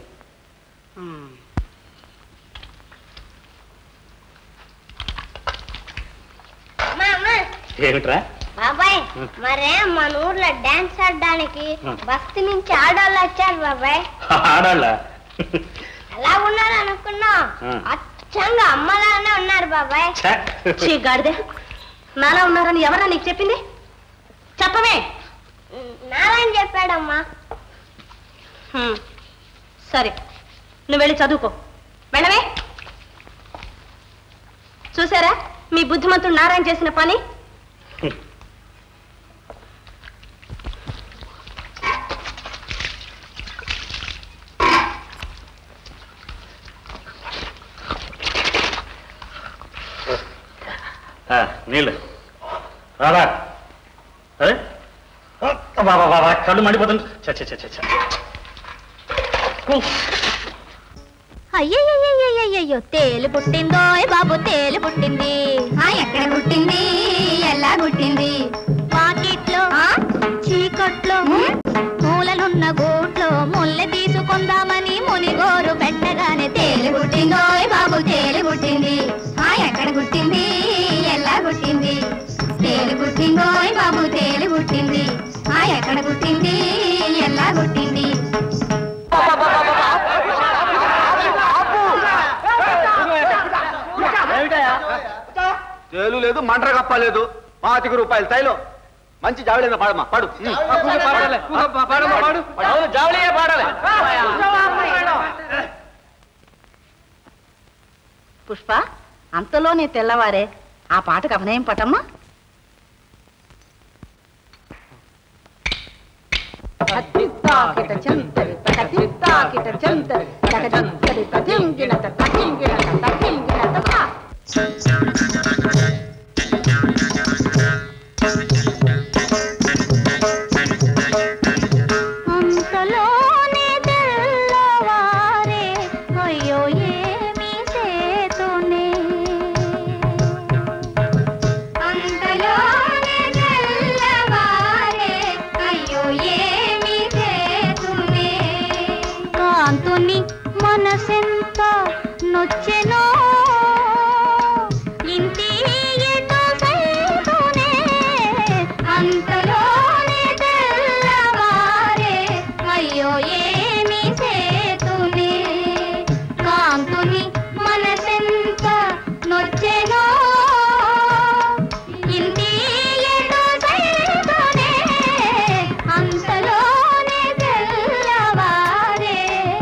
ఏమిట్రా బాబాయ్ మరే మన ఊర్లో డాన్స్ ఆడడానికి బస్తీ నుంచి ఆడవాళ్ళు వచ్చారు బాబాయ్ ఆడాళ్ళ ఎలా ఉన్నారు అనుకున్నా ఆ. అచ్చంగా అమ్మలానే ఉన్నారు బాబాయ్ చీ గాడిదే నాలా ఉన్నారని ఎవరా నీకు చెప్పింది చెప్పమే నారాయణ చెప్పాడమ్మా హ్మ్. సరే నువ్వు వెళ్ళి చదువుకో వెళ్ళవే చూసారా మీ బుద్ధిమంతుడు నారాయణ చేసిన పని ఆ, నీళ్ళు రారా అరే బాబా బాబా కళ్ళు మండిపోతుంది చ చ చ చ చ. అయ్యయ్యయ్యయ్యయ్యో తేలు పుట్టిందో బాబు తేలు పుట్టింది ఎక్కడ పుట్టింది ఎలా పుట్టింది వాకిట్లో చీకట్లో మూలలున్న గూట్లో ముల్లె తీసుకుందామని మునిగోరు పెట్టగానే తేలు పుట్టిందో బాబు తేలు పుట్టింది ఎక్కడ పుట్టింది ఎలా పుట్టింది తేలు పుట్టిందో బాబు తేలు పుట్టింది ఎక్కడ పుట్టింది ఎలా పుట్టింది తేలు లేదు మంటర కప్ప లేదు పాతిక రూపాయలు తైలం మంచి జావళీన పాడమ్మా పాడు అవును, జావళీయే పాడాలి పుష్ప అంతలోనే తెల్లవారే ఆ పాటకు అభినయం పటమ్మా అచ్చిత్త తాకిట చెంతరి తకతి తాకిట చెంతరి తకదంతరి తదింగిన తకింగిన తకింగిన తక అంతలోనే తెల్లవారే అయ్యో ఏమి సేతునే అంతలోనే తెల్లవారే అయ్యో ఏమి సేతునే కాంతుని మనసెంత నొచ్చెనో ఇంటి ఎటు సైతునే అంతలోనే తెల్లవారే అయ్యో ఏమి సేతునే కాంతుని మనసెంత నొచ్చెనో ఇంటి ఎటు సైతునే అంతలోనే తెల్లవారే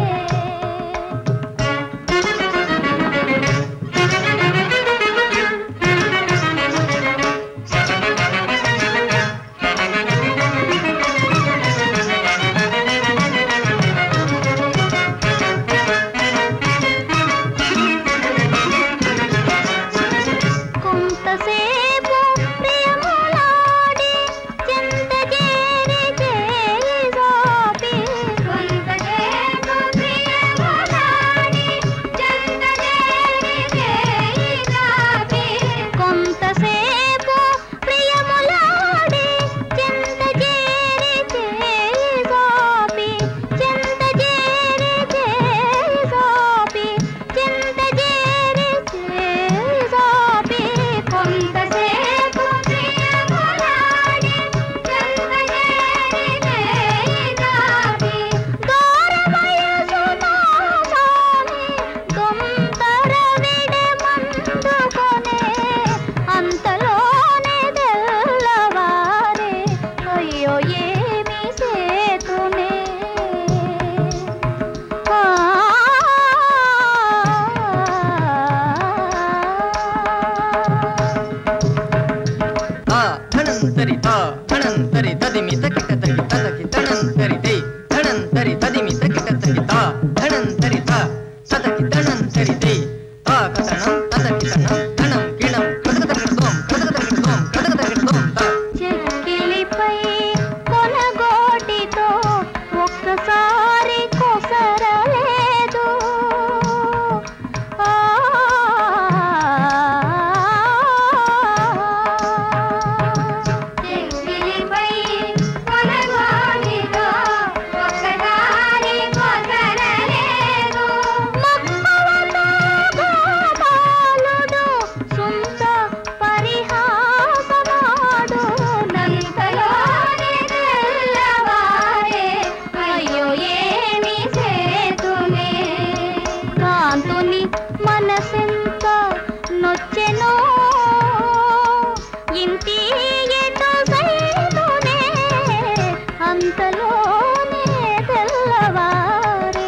కొంతసేపు ప్రియములాడి చెంత చేరి చేయి సాపి కొంతసేపు ప్రియములాడి చెంత చేరి చేయి సాపి కొంతసేపు ప్రియములాడి చెంత చేరి చేయి సాపి చెంత చేరి చేయి సాపి చెంత చేరి చేయి సాపి కొంతసేపు ప్రియములాడి చెంత చేరి చేయి సాపి దూర వయసున సామి దొంతర విడె మందుకొనే అంతలోనే తెల్లవారే అయ్యో ఏమి సేతునే ఆ తా ధనంతరి తా ధనంతరి తదిమి తకిట తకి తదకి ధనంతరి దే ధనంతరి తదిమి తకిట తకి తా ధనంతరి తా సదకి ధనంతరి దే తా కతనం తదకి తనం ధనం గిణం కదగద గిడదోం కదగద గిడదోం కదగద గిడదోం తా చెక్కిలిపై కొనగోటితో ఒక్కసారి కొసరలేదు ఆ చెక్కిలిపై కొనగోటితో ఒక్కసారి కొసరలేదు మక్కువతో గోపాలుడు సుంత పరిహాసమాడు నంతలోనే తెల్లవారే అయ్యో ఏమి సేతునే కాంతుని మనసెంత నొచ్చెనో ఇంటి ఎటు సైతునే అంతలోనే తెల్లవారే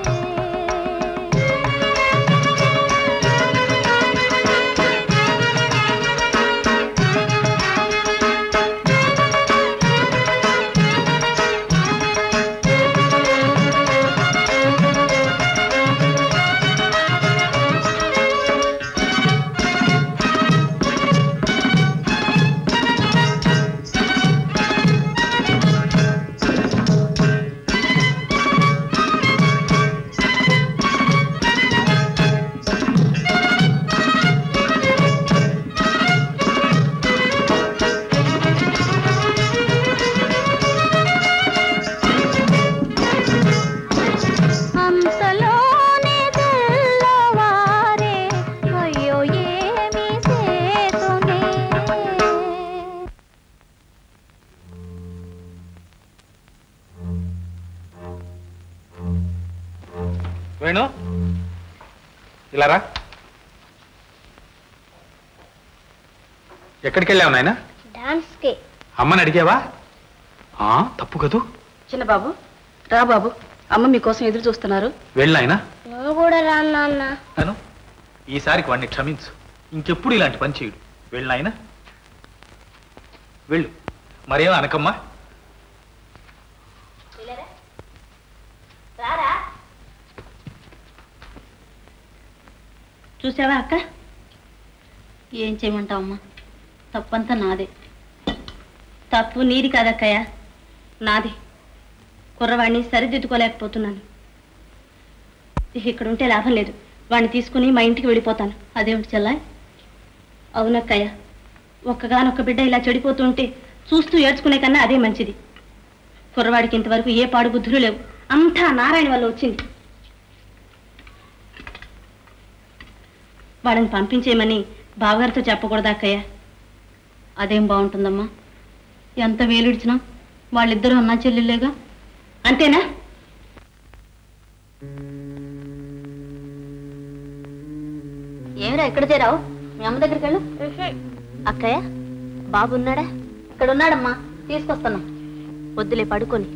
అంతలోనే తెల్లవారే అయ్యో ఏమి సేతునే వేణు ఇలా రా ఎక్కడికి వెళ్ళావు నాయన డాన్స్ కి అమ్మని అడిగావా ఆ, తప్పు కదూ చిన్న బాబు రా బాబు అమ్మ మీకోసం ఎదురు చూస్తున్నారు వెళ్ళాయన నువ్వు కూడా రా నాన్న అను ఈసారికి వాడిని క్షమించు ఇంకెప్పుడు ఇలాంటి పని చేయడు వెళ్ళాయన వెళ్ళు మరేం అనకమ్మా చూసావా అక్క ఏం చేయమంటావమ్మా తప్పంతా నాదే తప్పు నీది కాదక్కయ్య నాది కుర్రవాడిని సరిదిద్దుకోలేకపోతున్నాను ఇక్కడ ఉంటే లాభం లేదు వాడిని తీసుకుని మా ఇంటికి వెళ్ళిపోతాను అదేమిటి చెల్లాయ్ అవునక్కయ్య ఒక్కగానొక్క బిడ్డ ఇలా చెడిపోతుంటే చూస్తూ ఏడ్చుకునే కన్నా అదే మంచిది కుర్రవాడికి ఇంతవరకు ఏ పాడు బుద్ధులు లేవు అంతా నారాయణ వల్ల వచ్చింది వాళ్ళని పంపించేయమని బావగారితో చెప్పకూడదా అక్కయ్య అదేం బాగుంటుందమ్మా ఎంత వేలుడిచినా వాళ్ళిద్దరూ అన్నా చెల్లెళ్ళేగా అంతేనా ఏమిరా ఎక్కడ చేరావు మీ అమ్మ దగ్గరికి వెళ్ళు అక్కయ్య బాబు ఉన్నాడా ఇక్కడ ఉన్నాడమ్మా తీసుకొస్తాను వద్దులే పడుకొని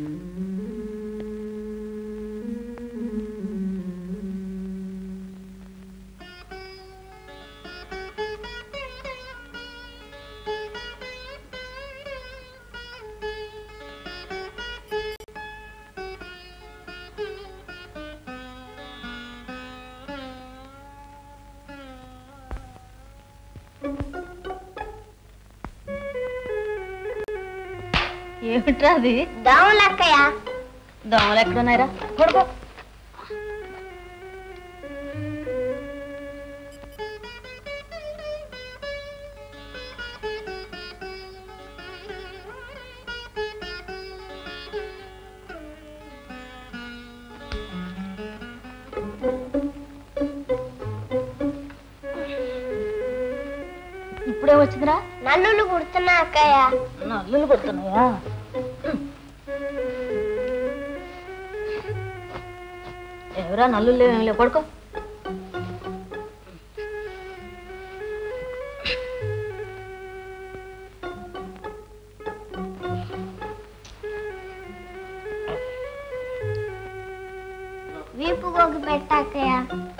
ఏమిట్రా అది దోమలు అక్కయ్య దోమలు ఎక్కడున్నాయిరా పడుకో ఇప్పుడే వచ్చిందిరా నల్లులు కుడుతున్నా అక్కయ్య నల్లులు కొడుతున్నాయా ఎవరా నల్లులు లేవు లేవు పడుకో వీపు గోగి పెట్టాకయ్య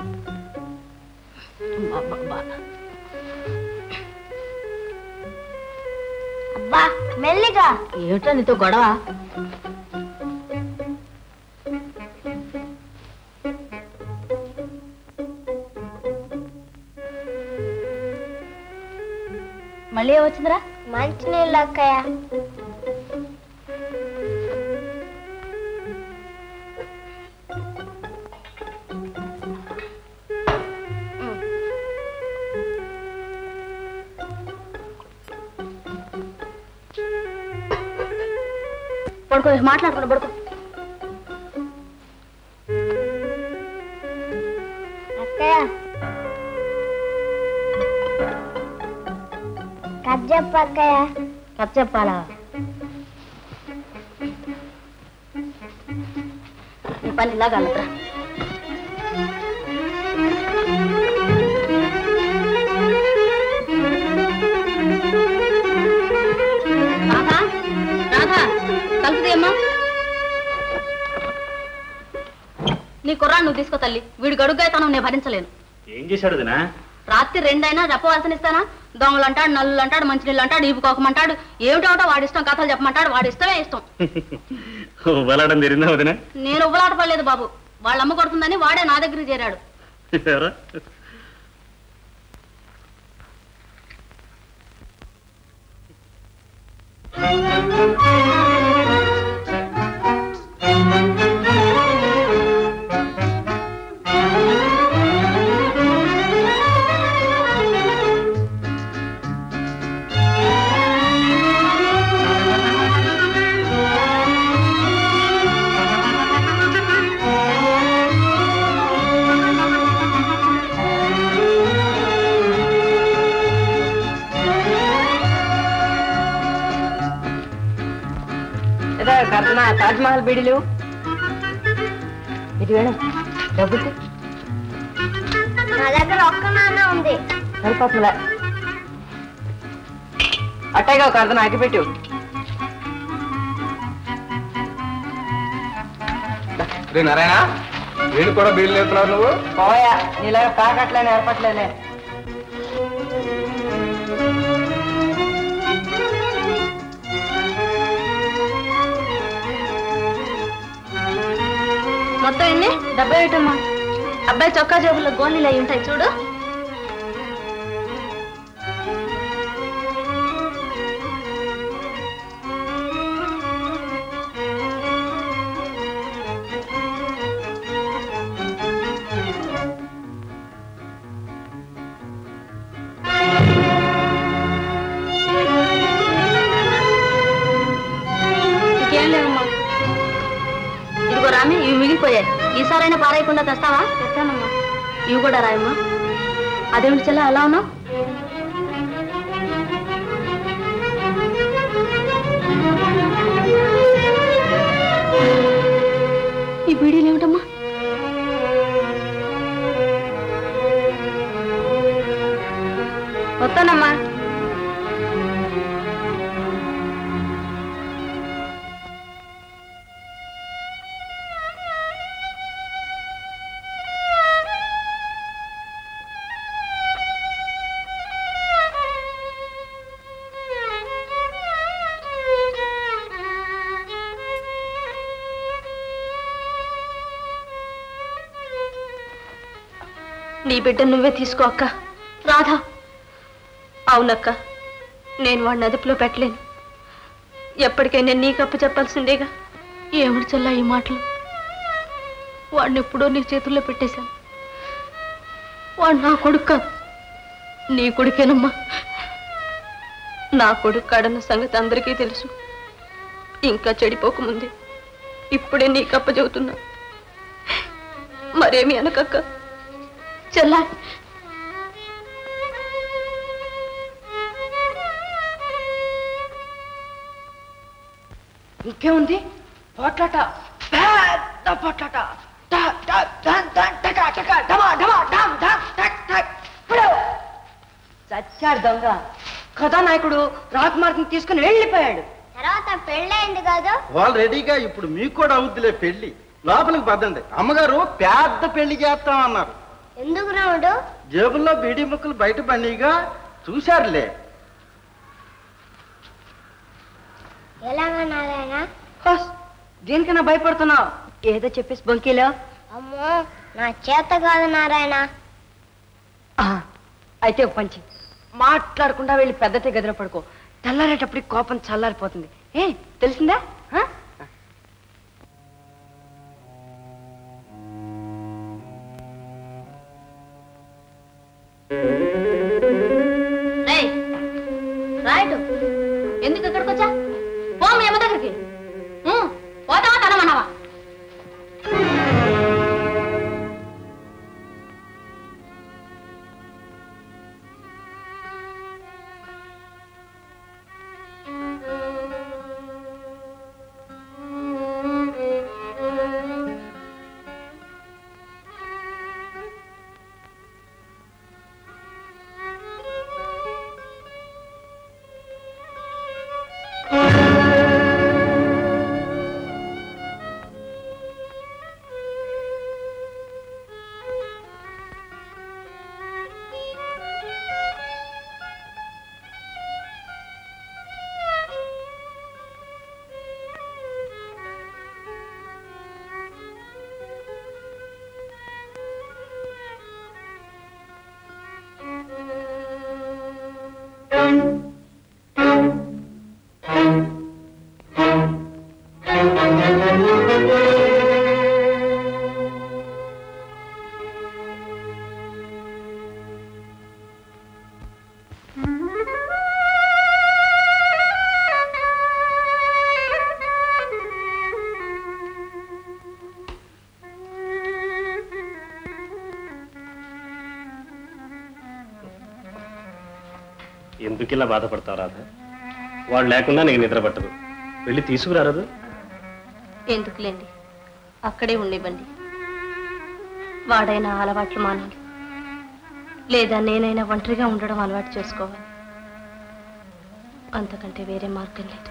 అబ్బా మెల్లిగా ఏమిట్రా నీతో గొడవ మళ్ళీ ఏం వచ్చిందిరా మంచి నీళ్ళు అక్కయ్య పడుకో మాట్లాడుకున్నా పడుకో అక్కయ్య కథ చెప్పు అక్కయ్య కథ చెప్పాలా నీ పని ఇలాగా అన్నట్రా రాధా రాధా తలుపు తీయమ్మా నీ కుర్రాడు నువ్వు తీసుకో తల్లి వీడి గడుగ్గాయతనం నేను భరించలేను ఏం చేశాడు వదినా రాత్రి రెండైనా చెప్పవలసిన ఇస్తానా దొంగలు అంటాడు నల్లులు అంటాడు మంచినీళ్ళు అంటాడు ఈపుకోకమంటాడు ఏమిటోటో వాడి ఇష్టం కథలు చెప్పమంటాడు వాడి ఇష్టమే ఇష్టం వెళ్ళడం జరిగిందా వదినా నేను ఉవ్వలాట పడలేదు బాబు వాళ్ళ అమ్మ కొడుతుందని వాడే నా దగ్గరికి చేరాడు ఎవరా ఏదో కర్తన తాజ్ మహల్ బీడీలు ఇది వేణు డబ్బు నా దగ్గర ఒక్క నాన్న ఉంది సరిపోతుందిలే అట్టగా ఒక అర్ధన అగ్గిపెట్టు రే నారాయణ వీళ్ళు కూడా బీళ్ళు నేర్పుతున్నావు నువ్వు పోయా నీలాగా తాకట్లేని ఏర్పట్లేనే మొత్తం ఎన్ని డెబ్బై ఏటమ్మా అబ్బాయి చొక్కా జేబుల్లో గోళీలు అయి ఉంటాయి చూడు మిగిలిపోయాయి ఈసారైనా పారేయకుండా తెస్తావా తెస్తానమ్మా ఇవి కూడా రాయమ్మా అదేమిటి చెల్ల అలా ఉన్నావు ఈ బీడీలు ఏమిటమ్మా వస్తానమ్మా నీ బిడ్డ నువ్వే తీసుకో అక్క రాధా అవునక్క నేను వాడిని అదుపులో పెట్టలేను ఎప్పటికైనా నీకు అప్పు చెప్పాల్సిందేగా ఏమిటి చల్లా ఈ మాటలు వాడిని ఎప్పుడో నీ చేతుల్లో పెట్టేశాను వాడు నా కొడుకు కాదు. నీ కొడుకేనమ్మా నా కొడుకు కాడన్న సంగతి అందరికీ తెలుసు ఇంకా చెడిపోకముందే ఇప్పుడే నీకు అప్ప చెబుతున్నా మరేమి అనకక్క చెల్లా ఇంకేముంది పోట్లాట పెద్ద పోట్లాట ట- ట- ధన్ ధన్ టక టక ఢమా ఢమా ఢమ్ ఢమ్ టక్ టక్ ఇప్పుడు చచ్చాడు దొంగ కథానాయకుడు రాకుమార్తెని తీసుకుని వెళ్ళిపోయాడు తర్వాత పెళ్ళైంది కాదు వాళ్ళు రెడీగా ఇప్పుడు మీకు కూడా అవుద్దిలే పెళ్లి లోపలికి పదండి అమ్మగారు పెద్ద పెళ్లి చేస్తామన్నారు ఎందుకు రాముడు జేబుల్లో బీడీ ముక్కలు బయట పడిగా చూశారులే ఎలాగా నారాయణ హోస్, దేనికైనా భయపడుతున్నావు ఏదో చెప్పేసి బొంకీలో అమ్మో నా చేత కాదు నారాయణ ఆ, అయితే ఒక పంచి మాట్లాడకుండా వెళ్ళి పెద్దతే గదిలో పడుకో తెల్లారేటప్పటికి కోపం చల్లారిపోతుంది ఏ తెలిసిందా ఆ? రేయ్, రాయుడు ఎందుకు ఇక్కడికి వచ్చా పో మీ అమ్మ దగ్గరికి ఉం, పోతావా తనమన్నావా ఎందుకు ఇలా బాధపడతావు రాధ వాడు లేకుండా నీకు నిద్ర పట్టదు వెళ్ళి తీసుకురారదు ఎందుకులేండి అక్కడే ఉండివ్వండి వాడైనా అలవాట్లు మానాలి లేదా నేనైనా ఒంటరిగా ఉండడం అలవాటు చేసుకోవాలి అంతకంటే వేరే మార్గం లేదు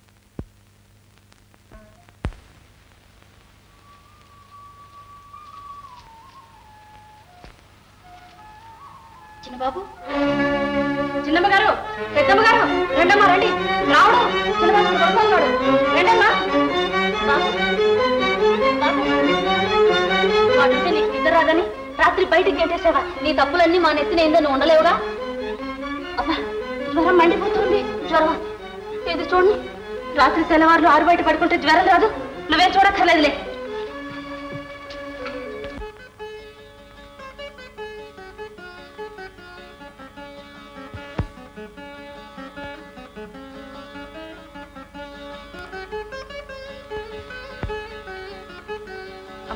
చిన్నబాబు చిన్నమ్మ గారు పెద్దమ్మ గారు రెండమ్మ రండి రావుడు చిన్నబాబు పడుకున్నాడు రెండమ్మా బాబు బాబు వాటింటే నీకు నిద్ర రాదని రాత్రి బయటికి గెంటేసావా నీ తప్పులన్నీ మా నెత్తిన ఏందో నువ్వు ఉండలేవుగా అబ్బా జ్వరం మండిపోతుంది జ్వరం ఏది చూడండి రాత్రి తెల్లవారులు ఆరు బయట పడుకుంటే జ్వరం రాదు నువ్వేం చూడక్కర్లేదులే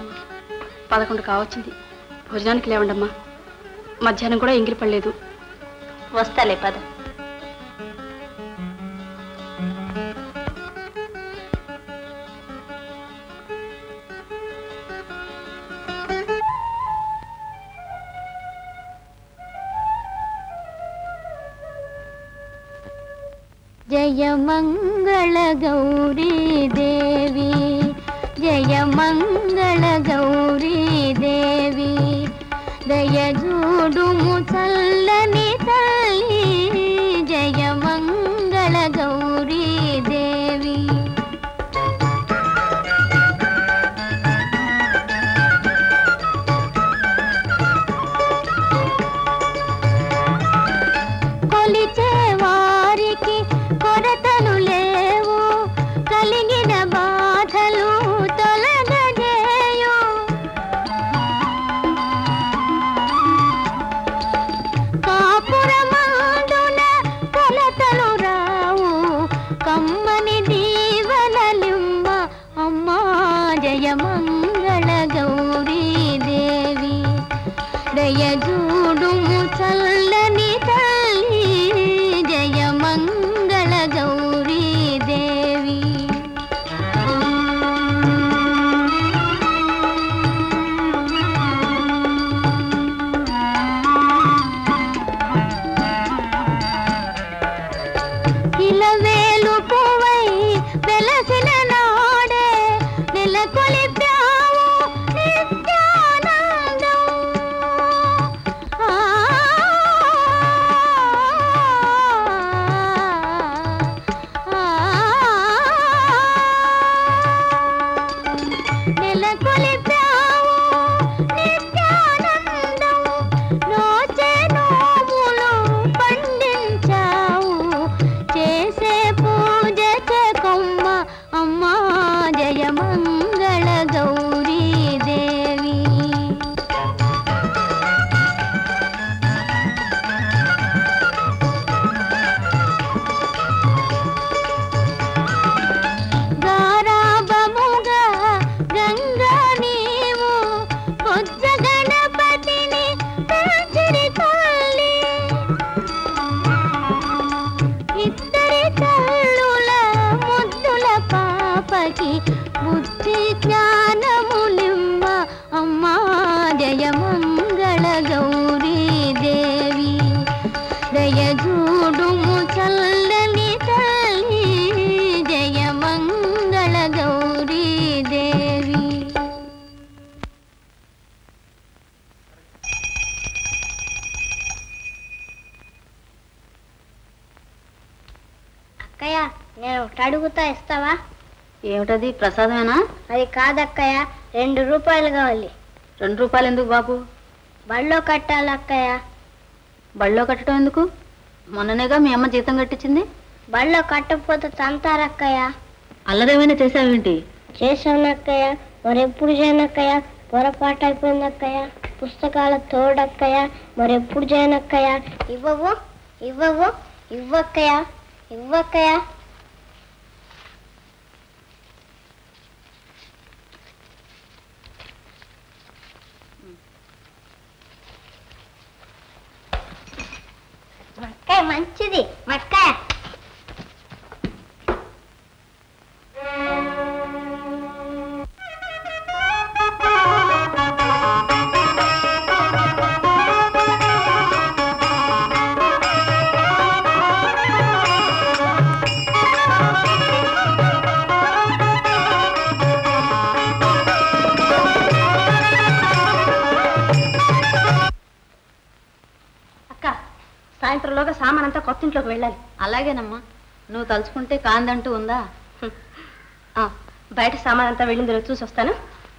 అమ్మా పదకొండు కావచ్చింది భోజనానికి లేవండమ్మా మధ్యాహ్నం కూడా ఎంగిలి పడలేదు వస్తాలే పద జయ మంగళ గౌరీ దేవి జయ మంగళ గౌరీ దేవి దయ చూడుము చల్లని తల్లి జయ మంగళ గౌరీ దేవి కొలిచే వారికి కొరతలు లేవు కలిగిన బాధలు తొలగజేయు కాపురమాడున కొలతలు రావు కమ్మని దీవనలిమ్మ అమ్మా జయ మంగళ గౌరీ దేవి దయ చూడుము చల్లని తల్లి జయ మంగళ గౌరీ దేవి ఇలవేలు పువ్వై వెలసిన నాడే నెలకొలిపావు నిత్యానందం ఆ నెలకొలిపావు నిత్యానందం నోచే నోములు పండించావు చేసే పూజ కొమ్మ అమ్మా జయ మంగళ గౌరీ దేవి గారాబముగా గంగా నీవు బొజ్జ గణపతిని పెంచిరి తల్లి ఇద్దరి తల్లుల ముద్దుల పాపకి బుద్ధి జ్ఞానములిమ్మ అమ్మా జయ మంగళ గౌరీ దేవి దయ చూడుము చల్లని తల్లి జయ మంగళ గౌరీ దేవి అక్కయ్య నేను ఒకటి అడుగుతా ఇస్తావా ఏమిటది ప్రసాదమేనా అది కాదక్కయ్య రెండు రూపాయలు కావాలి రెండు రూపాయలు ఎందుకు బాబు బళ్ళో కట్టాలి అక్కయ్య బళ్ళో కట్టడం ఎందుకు మొన్ననేగా మీ అమ్మ జీతం కట్టించింది బళ్ళో కట్టకపోతే తంతారక్కయ్య అల్లరేమైనా చేసావేంటి చేశానక్కయ్య మరెప్పుడు చేయనక్కయ్య పొరపాటు అయిపోయిందక్కయ్య పుస్తకాల తోడక్కయ్య మరెప్పుడు చేయనక్కయ్య ఇవ్వవు ఇవ్వవు ఇవ్వక్కయ్య ఇవ్వక్కయ్య మక్కాయ మంచిది మక్కాయ అక్క సాయంత్రంలోగా సామాన్ అంతా కొత్త ఇంట్లోకి వెళ్ళాలి అలాగేనమ్మా నువ్వు తలుచుకుంటే కాందంటూ ఉందా ఆ, బయట సామాన్ అంతా వెళ్ళిందో లేదో చూసి వస్తాను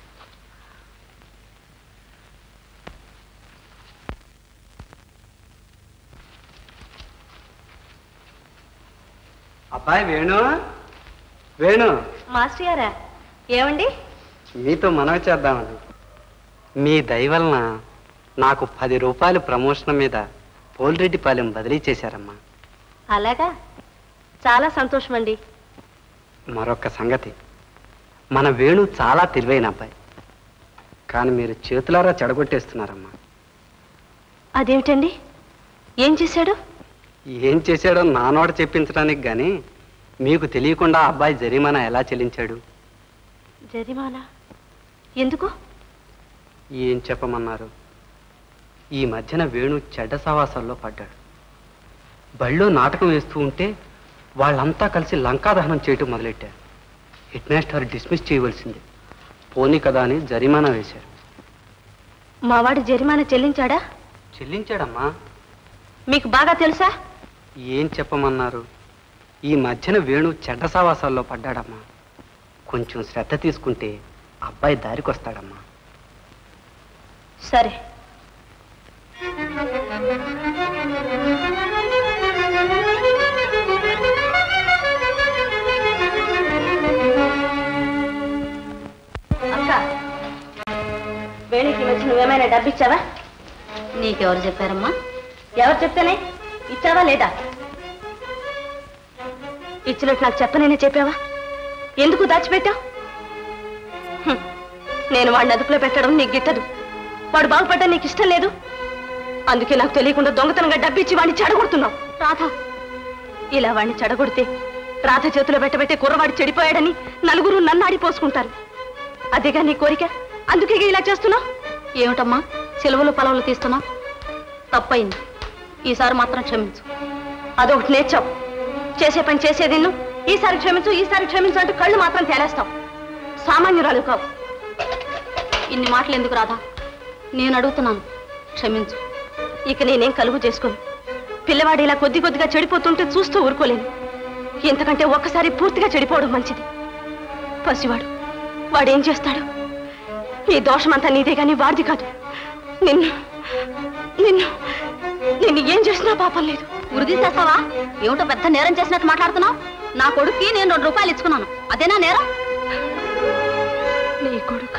అబ్బాయి వేణు వేణు మాస్టర్ గారా ఏమండి మీతో మనవి చేద్దామని మీ దయ వలన నాకు పది రూపాయలు ప్రమోషన్ మీద పోలిరెడ్డిపాలెం బదిలీ చేశారమ్మా అలాగా చాలా సంతోషం అండి మరొక సంగతి మన వేణు చాలా తెలివైన అబ్బాయి కానీ మీరు చేతులారా చెడగొట్టేస్తున్నారమ్మా అదేమిటండి ఏం చేశాడు ఏం చేశాడో నా నోట చెప్పించడానికి గాని మీకు తెలియకుండా ఆ అబ్బాయి జరిమానా ఎలా చెల్లించాడు జరిమానా ఎందుకు ఏం చెప్పమన్నారు ఈ మధ్యన వేణు చెడ్డ సవాసాల్లో పడ్డాడు బళ్ళో నాటకం వేస్తూ ఉంటే వాళ్ళంతా కలిసి లంకాదహనం చేయటం మొదలెట్టారు హెడ్ మాస్టర్ డిస్మిస్ చేయవలసింది పోనీ కదా అని జరిమానా వేశారు మావాడు జరిమానా చెల్లించాడా చెల్లించాడమ్మా మీకు బాగా తెలుసా ఏం చెప్పమన్నారు ఈ మధ్యన వేణు చెడ్డ సవాసాల్లో పడ్డాడమ్మా కొంచెం శ్రద్ధ తీసుకుంటే అబ్బాయి దారికి వస్తాడమ్మా సరే అక్క వేణుకి వచ్చి నువ్వేమైనా డబ్బు ఇచ్చావా నీకెవరు చెప్పారమ్మా ఎవరు చెప్తేనే ఇచ్చావా లేదా ఇచ్చినట్టు నాకు చెప్పనైనా చెప్పావా ఎందుకు దాచిపెట్టావు హ్మ్. నేను వాడిని అదుపులో పెట్టడం నీకు గిట్టదు వాడు బాగుపడ్డా నీకు ఇష్టం లేదు అందుకే నాకు తెలియకుండా దొంగతనంగా డబ్బిచ్చి వాడిని చెడగొడుతున్నావు రాధ ఇలా వాడిని చెడగొడితే రాధ చేతిలో పెట్టబెట్టే కుర్రవాడు చెడిపోయాడని నలుగురు నన్ను ఆడిపోసుకుంటారు అదేగా నీ కోరిక అందుకే ఇలా చేస్తున్నావు ఏమిటమ్మా సెలవులు పొలవులు తీస్తున్నా తప్పయింది ఈసారి మాత్రం క్షమించు అదొకటి నేర్చావు చేసే పని చేసేది నువ్వు ఈసారి క్షమించు ఈసారి క్షమించు అంటూ కళ్ళు మాత్రం తేలేస్తావు సామాన్యురాలు కావు ఇన్ని మాటలు ఎందుకు రాదా నేను అడుగుతున్నాను క్షమించు ఇక నేనేం కలుగు చేసుకోను పిల్లవాడు ఇలా కొద్ది కొద్దిగా చెడిపోతుంటే చూస్తూ ఊరుకోలేను ఎంతకంటే ఒక్కసారి పూర్తిగా చెడిపోవడం మంచిది పసివాడు వాడేం చేస్తాడు ఈ దోషమంతా నీదే కానీ వాడిది కాదు నిన్ను నిన్ను నిన్ను ఏం చేసినా పాపం లేదు ఉరిది చేస్తావా ఏమిటో పెద్ద నేరం చేసినట్టు మాట్లాడుతున్నావు నా కొడుక్కి నేను రెండు రూపాయలు ఇచ్చుకున్నాను అదేనా నేరం నీ కొడుక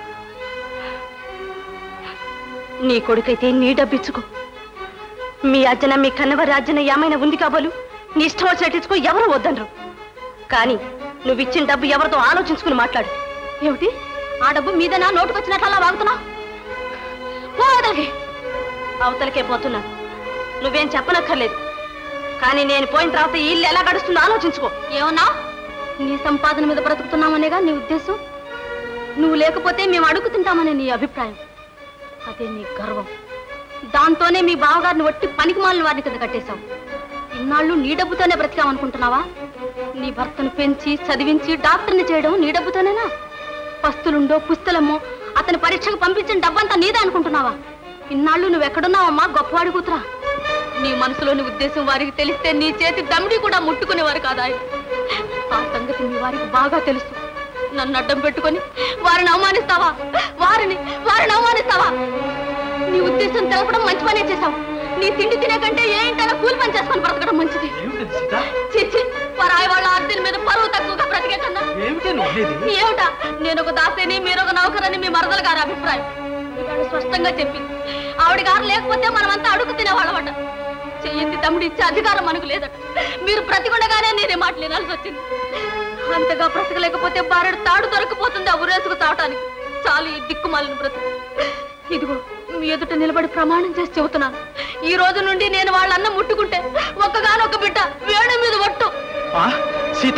నీ కొడుకైతే నీ డబ్బిచ్చుకో మీ అజ్జన మీ కన్నవరి అజ్జన ఏమైనా ఉంది కాబోలు నీ ఇష్టం వచ్చినట్టించుకో ఎవరు వద్దనరు కానీ నువ్వు ఇచ్చిన డబ్బు ఎవరితో ఆలోచించుకుని మాట్లాడు ఏమిటి ఆ డబ్బు మీదేనా నోటుకొచ్చినట్లు అలా వాగుతున్నావు పో అవతలకి అవతలకే పోతున్నాను నువ్వేం చెప్పనక్కర్లేదు కానీ నేను పోయిన తర్వాత ఈ ఇల్లు ఎలా గడుస్తుందో ఆలోచించుకో ఏమన్నా నీ సంపాదన మీద బ్రతుకుతున్నామనేగా నీ ఉద్దేశం నువ్వు లేకపోతే మేము అడుగు తింటామనే నీ అభిప్రాయం అదే నీ గర్వం దాంతోనే మీ బావగారిని ఒట్టి పనికి మాలిన వారిని కింద కట్టేశావు ఇన్నాళ్ళు నీ డబ్బుతోనే బ్రతికామనుకుంటున్నావా నీ భర్తను పెంచి చదివించి డాక్టర్ని చేయడం నీ డబ్బుతోనేనా పస్తులుండో పుస్తలమ్మో అతని పరీక్షకు పంపించిన డబ్బంతా నీదే అనుకుంటున్నావా ఇన్నాళ్ళు నువ్వు ఎక్కడున్నావమ్మా గొప్పవాడి కూతురా నీ మనసులోని ఉద్దేశం వారికి తెలిస్తే నీ చేతి దమ్మిడి కూడా ముట్టుకునేవారు కాదా ఆ సంగతి మీ వారికి బాగా తెలుసు నన్ను అడ్డం పెట్టుకొని వారిని అవమానిస్తావా వారిని వారిని అవమానిస్తావా నీ ఉద్దేశం తెలపడం మంచి పనే చేశావు నీ తిండి తినే కంటే ఏ ఇంటైనా కూలి పని చేసుకొని బ్రతకడం మంచిది చిచ్చి పరాయి వాళ్ళ ఆర్తిల మీద పరువు తక్కువగా బ్రతికే కన్నా ఏమిటా నేను ఒక దాసేని మీరు ఒక నౌకరని మీ మరదల గారి అభిప్రాయం ఇవాళ స్పష్టంగా చెప్పింది ఆవిడ గారు లేకపోతే మనమంతా అడుగు తినేవాళ్ళమట చెయ్యింది తమ్ముడు ఇచ్చే అధికారం మనకు లేదట మీరు బ్రతికుండగానే నేనే మాట వినాల్సి వచ్చింది అంతగా బ్రతకలేకపోతే బారెడు తాడు దొరకపోతుంది ఆ ఉరేసుకు తావటానికి చాలు ఈ దిక్కుమాలిన బ్రతుకు ఇదిగో మీ ఎదుట నిలబడి ప్రమాణం చేసి చెబుతున్నాను ఈ రోజు నుండి నేను వాళ్ళన్న ముట్టుకుంటే ఒక్కగానొక్క బిడ్డ వేణు మీద ఒట్టు సీత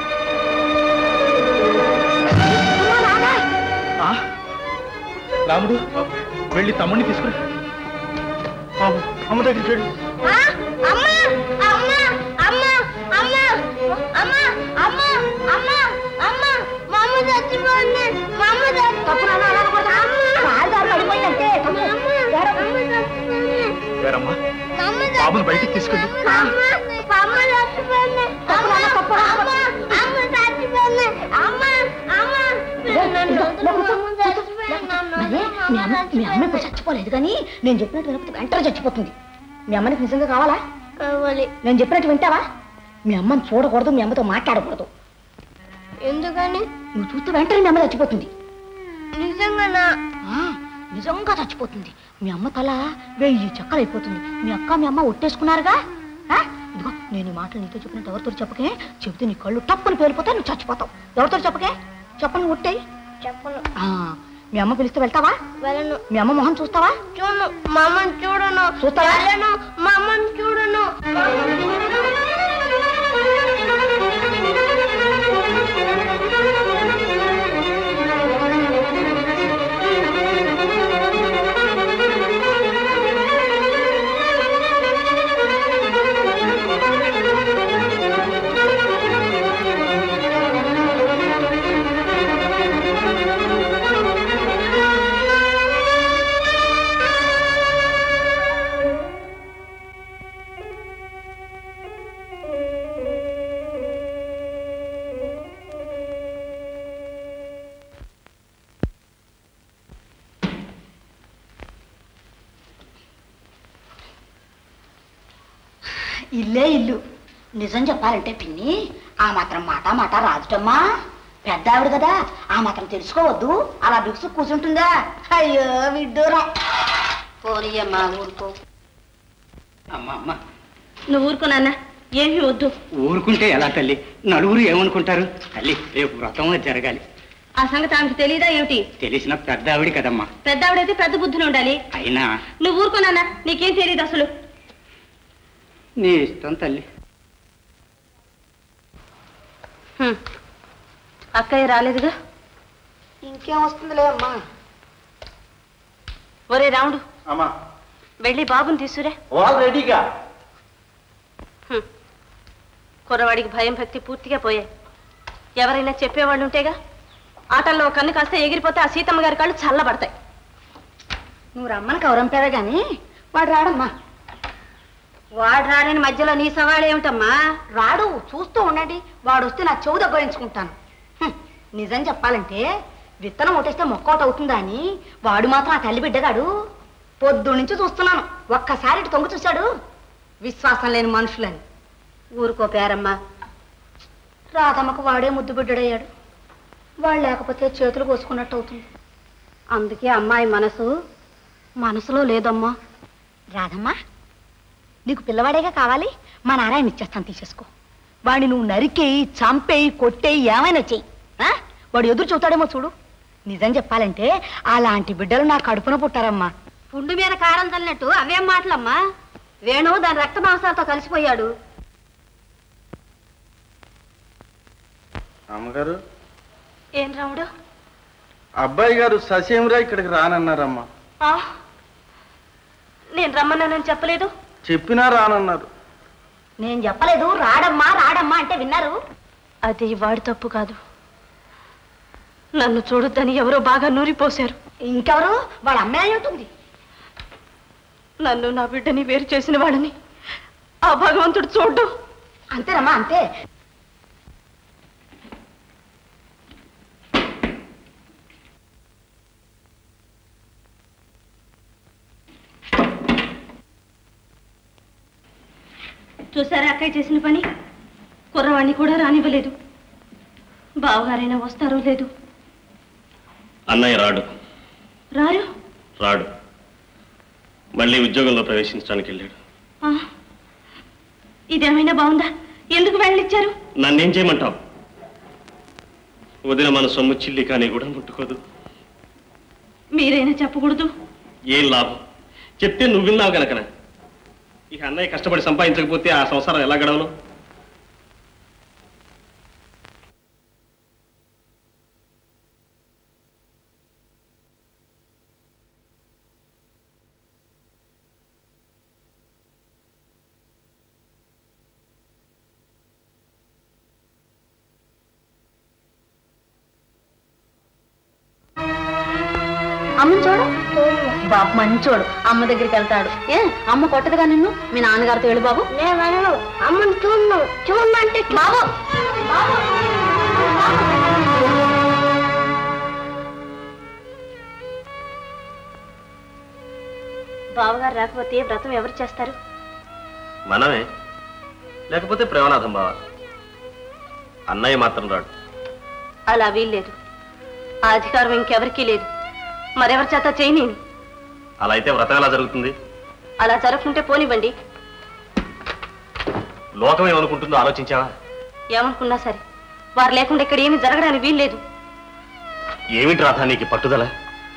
రాముడు వెళ్ళి తమ్ముడిని తీసుకురా బాబు అమ్మ దగ్గరికి వెళ్ళు అమ్మా అమ్మా అమ్మా అమ్మా అమ్మా అమ్మా అమ్మా అమ్మా మా అమ్మ చచ్చిపోయింది మా అమ్మ వేరమ్మా బాబుని బయటికి తీసుకెళ్ళు మీ అమ్మ మీ అమ్మ ఇప్పుడు చచ్చిపోలేదు కానీ నేను చెప్పినట్టు వినకపోతే వెంటనే చచ్చిపోతుంది మీ అమ్మనికి నిజంగా కావాలా కావాలి నేను చెప్పినట్టు వింటావా మీ అమ్మని చూడకూడదు మీ అమ్మతో మాట్లాడకూడదు ఎందుకని నువ్వు చూస్తే వెంటనే మీ అమ్మ చచ్చిపోతుంది నిజంగానా ఆ, నిజంగా చచ్చిపోతుంది మీ అమ్మ తల వెయ్యి చెక్కలు అయిపోతుంది మీ అక్క మీ అమ్మ ఒట్టేసుకున్నారుగా ఆ? ఇదిగో నేను ఈ మాటలు నీతో చెప్పినట్టు ఎవరితో చెప్పకే చెబితే నీ కళ్ళు టప్పుని పేలిపోతే నువ్వు చచ్చిపోతావు ఎవరితో చెప్పకే చెప్పని ఒట్టేయి చెప్పను ఆ, మీ అమ్మ పిలిస్తే వెళ్తావా వెళ్ళను మీ అమ్మ మొహం చూస్తావా చూడను మా అమ్మని చూడను చూస్తావా? వెళ్ళను మా అమ్మని చూడను ఇల్లే ఇల్లు నిజం చెప్పాలంటే పిన్ని ఆ మాత్రం మాట మాట రాదుటమ్మా పెద్ద ఆవిడ కదా ఆ మాత్రం తెలుసుకోవద్దు అలా బిగుసు కూర్చుంటుందా అయ్యో విడ్డూరం పోనీయమ్మా ఊరుకో అమ్మా అమ్మ నువ్వు ఊరుకో నాన్న ఏమీ వద్దు ఊరుకుంటే ఎలా తల్లి నలుగురు ఏమనుకుంటారు తల్లి రేపు వ్రతం అది జరగాలి ఆ సంగతి ఆమెకు తెలియదా ఏమిటి తెలిసిన పెద్ద ఆవిడ కదమ్మా పెద్ద ఆవిడైతే పెద్ద బుద్ధులు ఉండాలి అయినా నువ్వు ఊరుకో నాన్న నీకేం తెలియదు అసలు నీ ఇష్టం తల్లి హ్మ్. అక్కయ్య రాలేదుగా ఇంకేం వస్తుందిలే అమ్మా ఒరే రాముడు అమ్మా వెళ్ళి బాబుని తీసుకురా ఆల్ రెడీగా హ్మ్. కుర్రవాడికి భయం భక్తి పూర్తిగా పోయాయి ఎవరైనా చెప్పేవాళ్ళు ఉంటేగా ఆటల్లో ఒక కన్ను కాస్త ఎగిరిపోతే ఆ సీతమ్మ గారి కాళ్ళు చల్లబడతాయి నువ్వు రమ్మని కౌరంపేవే గాని వాడు రాడమ్మా వాడు రాడని మధ్యలో నీ సవాళ్ళు ఏమిటమ్మా రాడు చూస్తూ ఉండండి వాడు వస్తే నా చెవు దబ్బరించుకుంటాను హ్మ్. నిజం చెప్పాలంటే విత్తనం ఒకటేస్తే మొక్క ఒకటి అవుతుందా అని వాడు మాత్రం ఆ తల్లి బిడ్డగాడు పొద్దు నుంచి చూస్తున్నాను ఒక్కసారి ఇటు తొంగి చూశాడు విశ్వాసం లేని మనుషులని ఊరుకో పేరమ్మా రాధమ్మకు వాడే ముద్దు బిడ్డడయ్యాడు వాడు లేకపోతే చేతులు కోసుకున్నట్టు అవుతుంది అందుకే అమ్మాయి మనసు మనసులో లేదమ్మా రాధమ్మా నీకు పిల్లవాడేగా కావాలి మా నారాయణ ఇచ్చేస్తాను తీసేసుకో వాడిని నువ్వు నరికేయి చంపేయి కొట్టేయి ఏమైనా చెయ్యి ఆ? వాడు ఎదురు చూస్తాడేమో చూడు నిజం చెప్పాలంటే అలాంటి బిడ్డలు నా కడుపున పుట్టారమ్మా పుండు మీద కారం తల్లినట్టు అవేం మాటలమ్మా వేణు దాని రక్త మాంసాలతో కలిసిపోయాడు అమ్మగారు ఏం రాముడు అబ్బాయి గారు ససేమిరా ఇక్కడికి రానన్నారమ్మా ఆ, నేను రమ్మన్నానని చెప్పలేదు చెప్పినా రానన్నారు నేను చెప్పలేదు రాడమ్మా రాడమ్మా అంటే విన్నారు అది వాడి తప్పు కాదు నన్ను చూడొద్దని ఎవరో బాగా నూరిపోశారు ఇంకెవరు వాళ్ళ అమ్మాయి ఉంటుంది నన్ను నా బిడ్డని వేరు చేసిన వాడని ఆ భగవంతుడు చూడ్డు అంతేనమ్మా అంతే చూసారా అక్కయ్య చేసిన పని కుర్రవాణ్ణి కూడా రానివ్వలేదు బావగారైనా వస్తారో లేదు అన్నయ్య రాడు రారు రాడు మళ్ళీ ఉద్యోగంలో ప్రవేశించడానికి వెళ్ళాడు ఆ, ఇదేమైనా బాగుందా ఎందుకు వెళ్ళిచ్చారు నన్నేం చేయమంటావు వదిన మన సొమ్ము చిల్లి కానీ కూడా ముట్టుకోదు మీరైనా చెప్పకూడదు ఏం లాభం చెప్తే నువ్వు విన్నావు కనుకన ఇక అన్నయ్య కష్టపడి సంపాదించకపోతే ఆ సంసారం ఎలా గడవను అమ్మని చూడు బాబు మంచోడు అమ్మ దగ్గరికి వెళ్తాడు ఏ అమ్మ కొట్టదుగా నిన్ను మీ నాన్నగారితో వెళ్ళి బాబు నేను అమ్మని చూడను చూడమంటే బాబు బావగారు రాకపోతే వ్రతం ఎవరు చేస్తారు మనమే లేకపోతే ప్రేమనాథం బావ అన్నయ్య మాత్రం రాడు అలా వీల్లేదు ఆ అధికారం ఇంకెవరికీ లేదు మరెవరి చేత చేయని అలా అయితే వ్రతం ఎలా జరుగుతుంది అలా జరగకుంటే పోనివ్వండి లోకం ఏమనుకుంటుందో ఆలోచించావా ఏమనుకున్నా సరే వారు లేకుండా ఇక్కడ ఏమీ జరగడానికి వీల్లేదు ఏమిటి రాధా నీకు ఈ పట్టుదల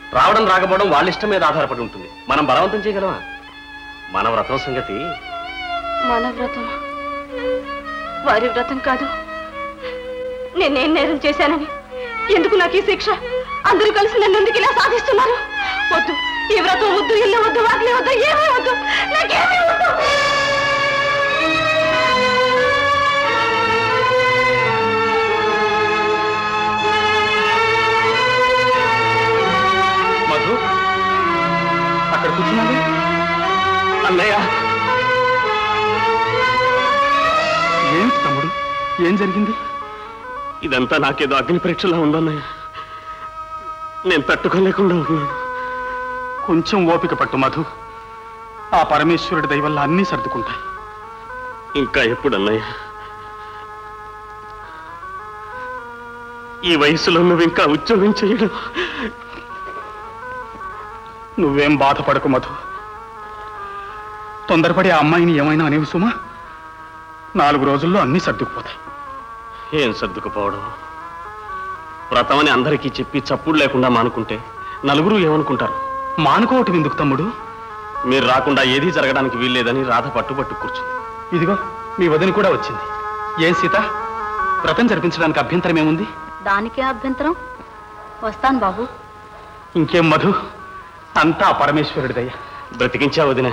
రావడం రాకపోవడం వాళ్ళ ఇష్టం మీద ఆధారపడి ఉంటుంది మనం బలవంతం చేయగలమా మన వ్రతం సంగతి మన వ్రతం వారి వ్రతం కాదు నేనేం నేరం చేశానని ఎందుకు నాకు ఈ శిక్ష అందరూ కలిసి నన్ను ఎందుకు ఇలా సాధిస్తున్నారు వద్దు ఈ వ్రతం వద్దు ఇల్లు వద్దు వాకిలి వద్దు ఏమీ వద్దు నాకేమీ వద్దు మధు అక్కడ కూర్చున్నాడు అన్నయ్య ఏమిటి తమ్ముడు ఏం జరిగింది ఇదంతా నాకేదో అగ్ని పరీక్షలా ఉందన్నయ్య నేను తట్టుకోలేకుండా ఉన్నాను కొంచెం ఓపిక పట్టు మధు ఆ పరమేశ్వరుడి దయ వల్ల అన్నీ సర్దుకుంటాయి ఇంకా ఎప్పుడు అన్నయ్య ఈ వయసులో నువ్వు ఇంకా ఉద్యోగం చేయడం నువ్వేం బాధపడకు మధు తొందరపడి ఆ అమ్మాయిని ఏమైనా అనేవి సుమా నాలుగు రోజుల్లో అన్నీ సర్దుకుపోతాయి ఏం సర్దుకుపోవడం వ్రతమని అందరికీ చెప్పి చప్పుడు లేకుండా మానుకుంటే నలుగురు ఏమనుకుంటారు మానుకోవటం ఎందుకు తమ్ముడు మీరు రాకుండా ఏదీ జరగడానికి వీల్లేదని రాధ పట్టుబట్టు కూర్చుంది ఇదిగో మీ వదిన కూడా వచ్చింది ఏం సీత వ్రతం జరిపించడానికి అభ్యంతరం ఏముంది దానికే అభ్యంతరం వస్తాను బాబు ఇంకేం మధు అంతా ఆ పరమేశ్వరుడి దయ బ్రతికించా వదిన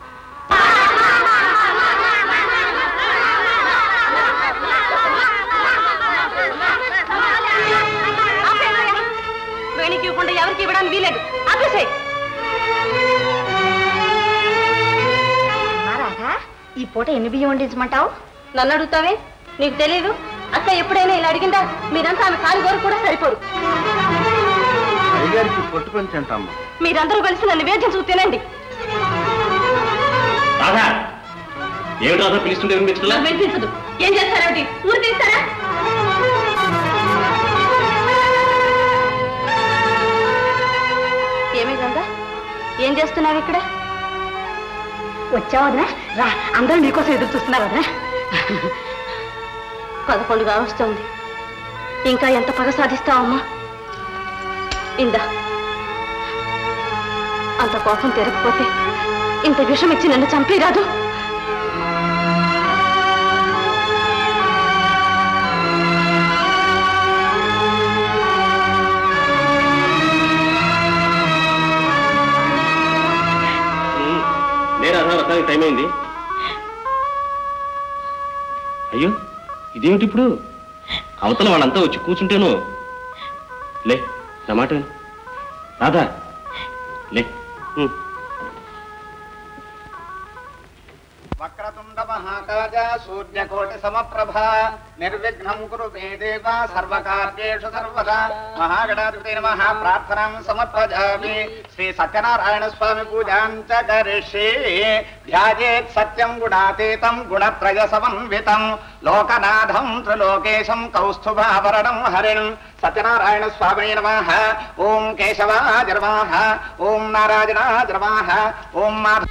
వేణికి ఇవ్వకుండా ఎవరికి ఇవ్వడానికి వీలేదు ఆపేసే రాధా ఈ పూట ఎన్ని బియ్యం వండించమంటావు నన్ను అడుగుతావే నీకు తెలియదు అక్క ఎప్పుడైనా ఇలా అడిగిందా మీరంతా ఆమె కాలు గోరు కూడా సరిపోరు అయ్యగారికి కొట్టుకొని తింటామ్మా మీరందరూ కలిసి నన్ను వేధించు తినండి రాధా ఏమిటి రాధా పిలుస్తుంటే వినిపించలా నాకు వినిపించదు ఏం చేస్తారేమిటి ఊరు తీస్తారా ఏమి గంగా ఏం చేస్తున్నావు ఇక్కడ వచ్చావు వదినా రా అందరూ నీకోసం ఎదురు చూస్తున్నారు వదినా పదకొండు కావస్తోంది ఇంకా ఎంత పగ సాధిస్తావమ్మా ఇందా అంత కోపం తిరగకపోతే ఇంత విషం ఇచ్చి నన్ను చంపేరాదు నేను అన్నా రథానికి టైం అయింది అయ్యో ఇదేమిటి ఇప్పుడు అవతల వాళ్ళంతా వచ్చి కూర్చుంటేను లే నా మాట విను రాధా లే ఉమ్. వక్రతుండ మహాకాజ సూర్యకోటి సమప్రభ నిర్విఘ్నం కురు మే దేవ సర్వకార్యేషు సర్వదా మహాగణాధిపతి నమః ప్రార్థనాం సమర్పజామి శ్రీ సత్యనారాయణ స్వామి పూజాం చ కరిష్యే ధ్యాయేత్ సత్యం గుణాతీతం గుణత్రయ సమన్వితం లోకనాథం త్రిలోకేశం కౌస్తుభావరణం హరిణం సత్యనారాయణ స్వామి నమః ఓం కేశవాజ నమః ఓం నారాయణాజ నమః ఓం మాధవ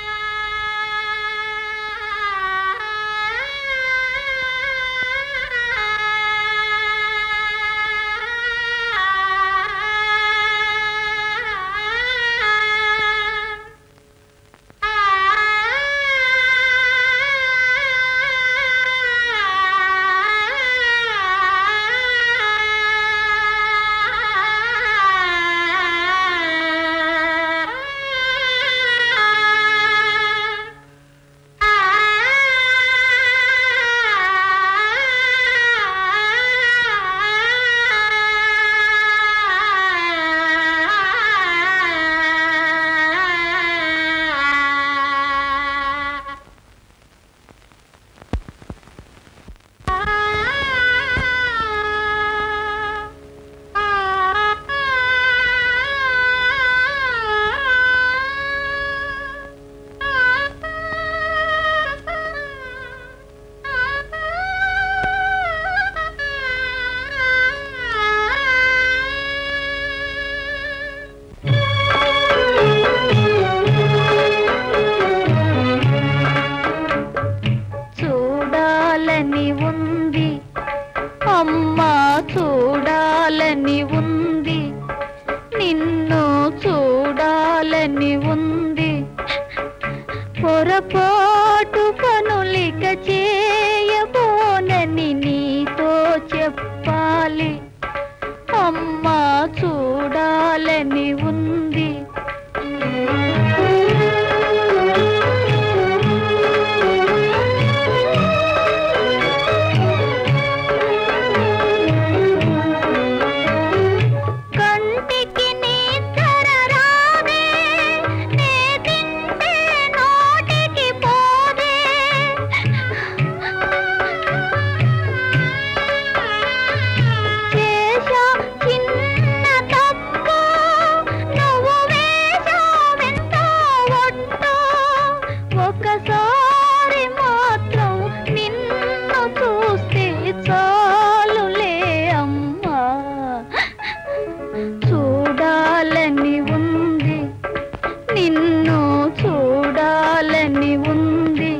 చూడాలని ఉంది అమ్మా చూడాలని ఉంది నిన్ను ఉంది పొరపాటు పనులిక చేయబోనని నీతో చెప్పాలి అమ్మా చూడాలని ఉంది కంటికి నిద్ర రాదే నే తింటే నోటికి పోదే చేశా చిన్న తప్పు నువ్వు వేశావెంతో ఒట్టు ఒకసారి మాత్రం నిన్ను చూస్తే చాలులే అమ్మా చూడాలని ఉంది నిన్ను చూడాలని ఉంది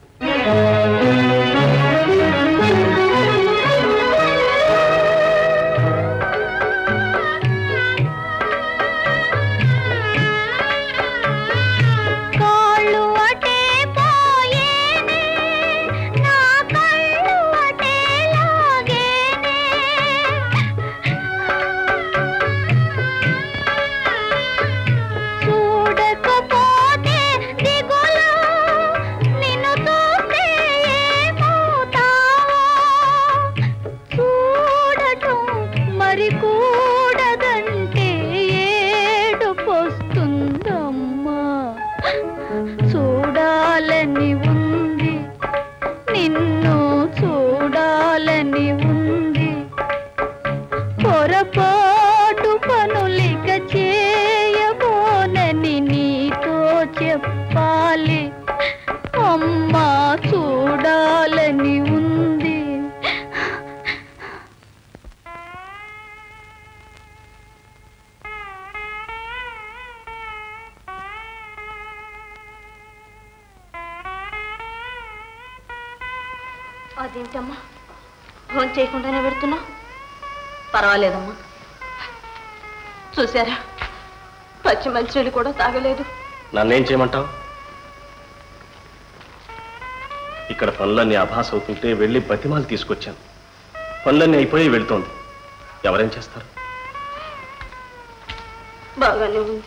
కాళ్ళు అటే పోయేనే నా కళ్ళు అటే లాగేనే చూడకపోతే దిగులు నిన్ను చూస్తే ఏమవుతావో చూడటం మరి కూడదంటే ఏడుపొస్తుందమ్మా చూడాలని ఉంది నిన్ను చూడాలని ఉంది పొరపాటు పనులిక చేయబోనని నీతో చెప్పాలి అమ్మా చూడాలని ఉంది అదేంటమ్మా ఫోన్ చేయకుండానే పెడుతున్నా పర్వాలేదమ్మా చూసారా పచ్చి మంచినీళ్ళు కూడా తాగలేదు నన్నేం చేయమంటావు ఇక్కడ పనులన్నీ అభాస్ అవుతుంటే వెళ్ళి బతిమాలు తీసుకొచ్చాను పనులన్నీ అయిపోయి వెళ్తోంది ఎవరేం చేస్తారు బాగానే ఉంది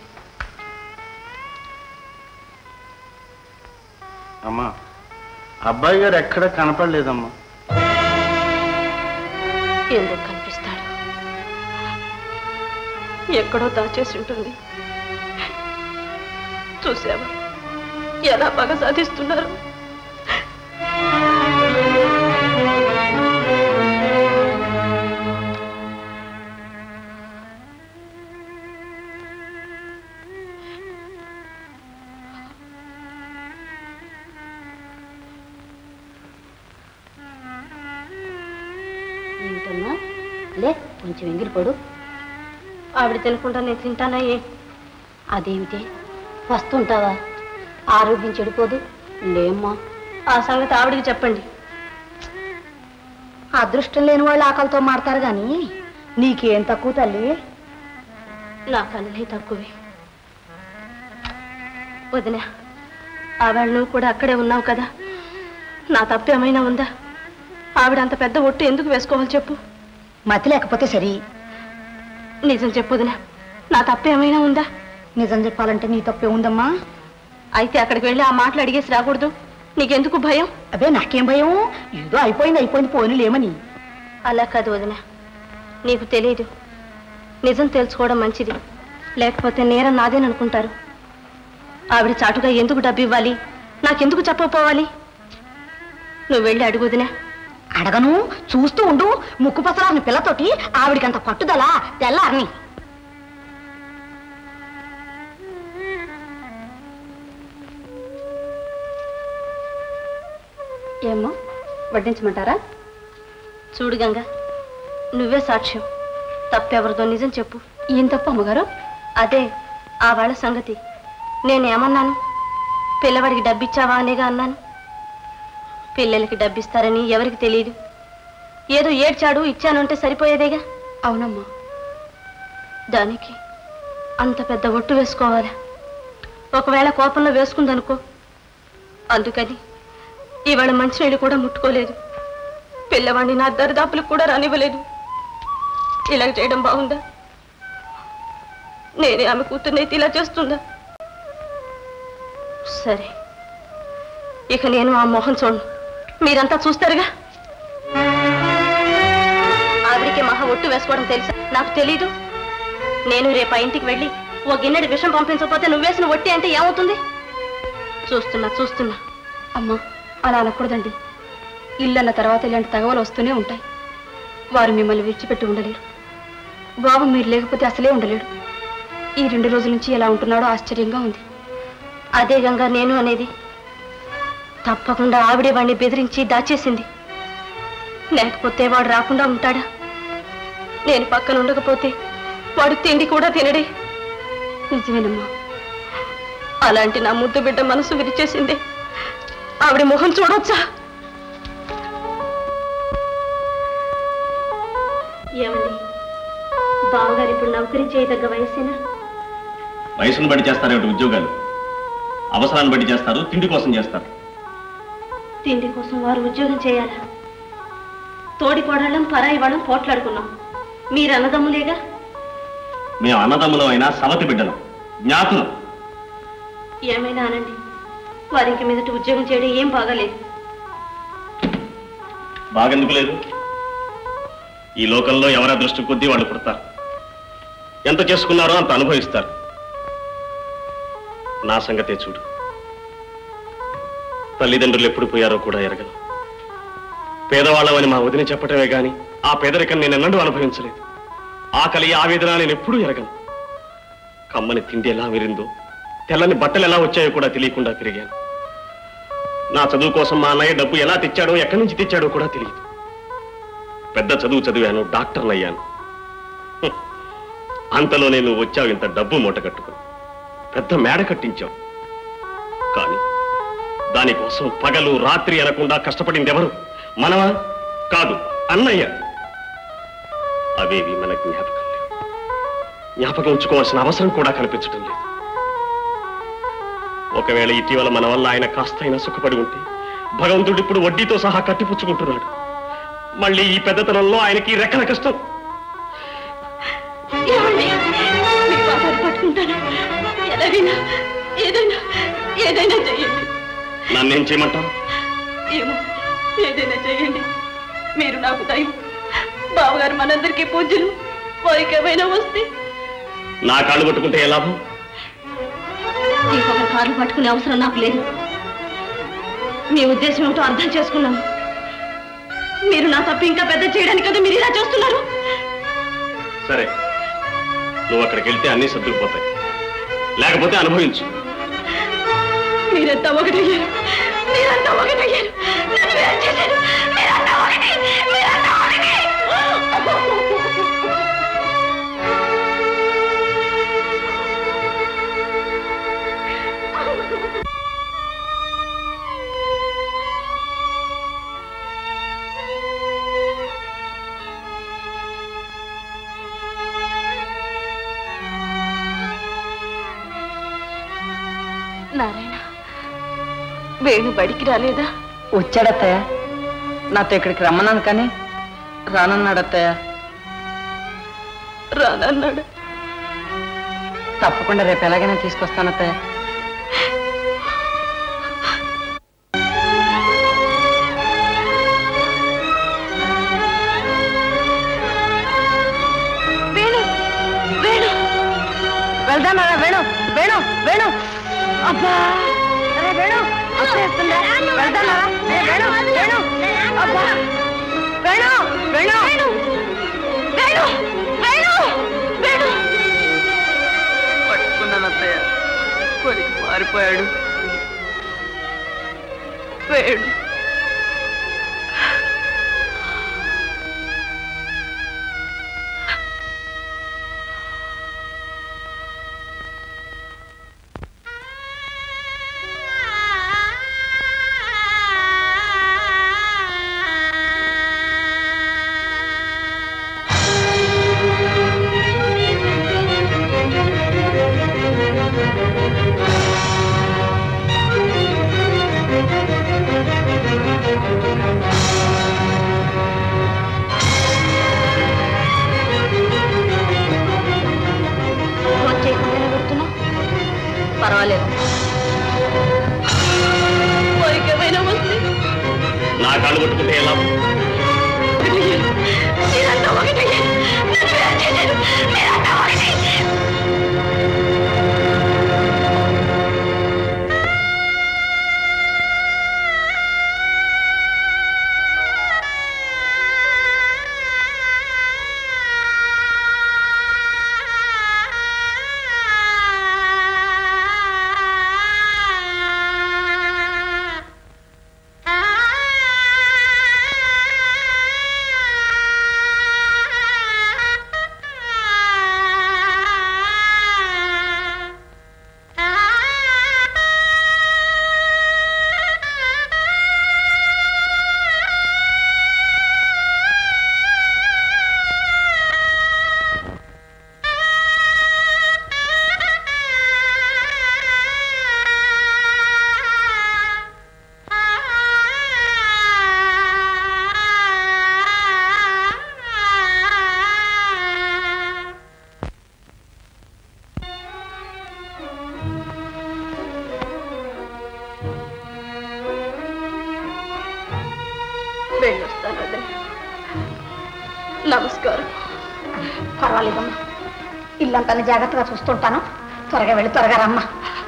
అమ్మా అబ్బాయి గారు ఎక్కడ కనపడలేదమ్మా ఎందుకు కనిపిస్తాడు ఎక్కడో దాచేసి ఉంటుంది చూసావా ఎలా పగ సాధిస్తున్నారు ఏమిటమ్మా లే కొంచెం ఎంగిలిపడు ఆవిడ తినకుండా నేను తింటానా ఏ అదేమిటి వస్తుంటావా ఆరోగ్యం చెడిపోదు లేమ్మా ఆ సంగతి ఆవిడికి చెప్పండి అదృష్టం లేని వాళ్ళు ఆకలితో మాడతారు గాని నీకేం తక్కువ తల్లి నాకు అన్నీ తక్కువే వదిన ఆవిడ నువ్వు కూడా అక్కడే ఉన్నావు కదా నా తప్పు ఏమైనా ఉందా ఆవిడ అంత పెద్ద ఒట్టు ఎందుకు వేసుకోవాలి చెప్పు మతి లేకపోతే సరి నిజం చెప్పు వదిన నా తప్పు ఏమైనా ఉందా నిజం చెప్పాలంటే నీ తప్పే ఉందమ్మా అయితే అక్కడికి వెళ్ళి ఆ మాటలు అడిగేసి రాకూడదు నీకెందుకు భయం అదే నాకేం భయం ఏదో అయిపోయింది అయిపోయింది పోనీ లేమని అలా కాదు వదిన నీకు తెలియదు నిజం తెలుసుకోవడం మంచిది లేకపోతే నేరం నాదేననుకుంటారు ఆవిడ చాటుగా ఎందుకు డబ్బు ఇవ్వాలి నాకెందుకు చెప్పకపోవాలి నువ్వు వెళ్ళి అడుగు వదినా అడగను చూస్తూ ఉండు ముక్కు పసరాని పిల్లతోటి ఆవిడికంత పట్టుదల తెల్లారని ఏమో వడ్డించమంటారా చూడు గంగ నువ్వే సాక్ష్యం తప్పెవరిదో నిజం చెప్పు ఏం తప్పు అమ్మగారు అదే ఆ వాళ్ళ సంగతి నేనేమన్నాను పిల్లవాడికి డబ్బిచ్చావా అనేగా అన్నాను పిల్లలకి డబ్బిస్తారని ఎవరికి తెలియదు ఏదో ఏడ్చాడు ఇచ్చానంటే సరిపోయేదేగా అవునమ్మా దానికి అంత పెద్ద ఒట్టు వేసుకోవాలా ఒకవేళ కోపంలో వేసుకుందనుకో అందుకని ఇవాళ మంచినీళ్ళు కూడా ముట్టుకోలేదు పిల్లవాడిని నా దరిదాపులకు కూడా రానివ్వలేదు ఇలా చేయడం బాగుందా నేనే ఆమె కూతుర్నైతే ఇలా చేస్తుందా సరే ఇక నేను ఆ మోహన్ చూడను మీరంతా చూస్తారుగా ఆవిడికి మహా ఒట్టు వేసుకోవడం తెలుసా నాకు తెలీదు నేను రేపు ఆ ఇంటికి వెళ్ళి ఓ గిన్నెడి విషం పంపించకపోతే నువ్వేసిన ఒట్టి అంటే ఏమవుతుంది చూస్తున్నా చూస్తున్నా అమ్మా అలా అనకూడదండి ఇల్లు అన్న తర్వాత ఇలాంటి తగవలు వస్తూనే ఉంటాయి వారు మిమ్మల్ని విడిచిపెట్టి ఉండలేరు బాబు మీరు లేకపోతే అసలే ఉండలేడు ఈ రెండు రోజుల నుంచి ఎలా ఉంటున్నాడో ఆశ్చర్యంగా ఉంది అదే గంగా నేను అనేది తప్పకుండా ఆవిడే వాడిని బెదిరించి దాచేసింది లేకపోతే వాడు రాకుండా ఉంటాడా నేను పక్కన ఉండకపోతే వాడు తిండి కూడా తినడే నిజమేనమ్మా అలాంటి నా ముద్దు బిడ్డ మనసు విరిచేసింది ఆవిడ మొహం చూడొచ్చా ఏమండి బావగారు ఇప్పుడు నౌకరీ చేయదగ్గ వయసేనా వయసును బట్టి చేస్తారేమిటి ఉద్యోగాలు అవసరాన్ని బట్టి చేస్తారు తిండి కోసం చేస్తారు తిండి కోసం వారు ఉద్యోగం చేయాలా తోడి కోడళ్ళం పరాయి వాళ్ళం పోట్లాడుకున్నాం మీరు అన్నదమ్ములేగా మేము అన్నదమ్ములం అయినా సవతి బిడ్డలం జ్ఞాతులం ఏమైనా అనండి వారికి మీదట ఉద్యోగం చేయడం ఏం బాగాలేదు బాగెందుకు లేదు ఈ లోకంలో ఎవరి అదృష్టం కొద్దీ వాళ్ళు పుడతారు ఎంత చేసుకున్నారో అంత అనుభవిస్తారు నా సంగతే చూడు తల్లిదండ్రులు ఎప్పుడు పోయారో కూడా ఎరగను పేదవాళ్ళమని మా వదిన చెప్పటమే గాని ఆ పేదరికం నేను ఎన్నడూ అనుభవించలేదు ఆకలి ఆవేదన నేను ఎప్పుడూ ఎరగను కమ్మని తిండి ఎలా విరిందో తెల్లని బట్టలు ఎలా వచ్చాయో కూడా తెలియకుండా పెరిగాను నా చదువు కోసం మా అన్నయ్య డబ్బు ఎలా తెచ్చాడో ఎక్కడి నుంచి తెచ్చాడో కూడా తెలియదు పెద్ద చదువు చదివాను డాక్టర్ని అయ్యాను హ్మ్. అంతలో నేను వచ్చావు ఇంత డబ్బు మూట కట్టుకుని పెద్ద మేడ కట్టించావు కానీ దానికోసం పగలు రాత్రి అనకుండా కష్టపడింది ఎవరు మనవా కాదు అన్నయ్య అవేవి మన జ్ఞాపకం లేవు జ్ఞాపకం ఉంచుకోవాల్సిన అవసరం కూడా కనిపించడం లేదు ఒకవేళ ఇటీవల మన వల్ల ఆయన కాస్తైనా సుఖపడి ఉంటే భగవంతుడు ఇప్పుడు వడ్డీతో సహా కట్టిపుచ్చుకుంటున్నాడు మళ్ళీ ఈ పెద్దతనంలో ఆయనకి రెక్కల కష్టం ఏమండి మీ పాపాలు పట్టుకుంటాను ఎలాగైనా ఏదైనా ఏదైనా చెయ్యండి నన్నేం చేయమంటావు ఏమో ఏదైనా చెయ్యండి మీరు నాకు దైవం బావగారు మనందరికీ పూజలు వారికి ఏమైనా వస్తే నా కాళ్ళు పట్టుకుంటే ఏ లాభం ఇంకొక కాళ్ళు పట్టుకునే అవసరం నాకు లేదు మీ ఉద్దేశం ఏమిటో అర్థం చేసుకున్నాను మీరు నా తప్పు ఇంకా పెద్ద చేయడానికి కదా మీరు ఇలా చేస్తున్నారు సరే నువ్వు అక్కడికి వెళ్తే అన్ని సర్దుకుపోతాయి లేకపోతే అనుభవించు మీరంతా ఒకటయ్యారు మీరంతా ఒకటయ్యారు నన్ను వేరు చేశారు మీరంతా ఒకటి మీరంతా ఒకటి నారాయణ వేణు బడికి రాలేదా వచ్చాడత్తయ్య నాతో ఇక్కడికి రమ్మన్నాను కానీ రానన్నాడు అత్తయ్య రానన్నాడు తప్పకుండా రేపు ఎలాగైనా తీసుకొస్తాను అత్తయ్య వేణు వేణు వెళ్దామా వేణు వేణు వేణు అబ్బా అరే వేణు వచ్చేస్తుందా వెళ్దామా ఏ వేణు వేణు అబ్బా వేణు వేణు వేణు వేణు వేణు పట్టుకున్నాను అత్తయ్య కొరికి మారిపోయాడు వేణు ఆ నమస్కారం పర్వాలేదమ్మా ఇల్లంతా జాగ్రత్తగా చూస్తుంటాను త్వరగా వెళ్ళి త్వరగా రమ్మా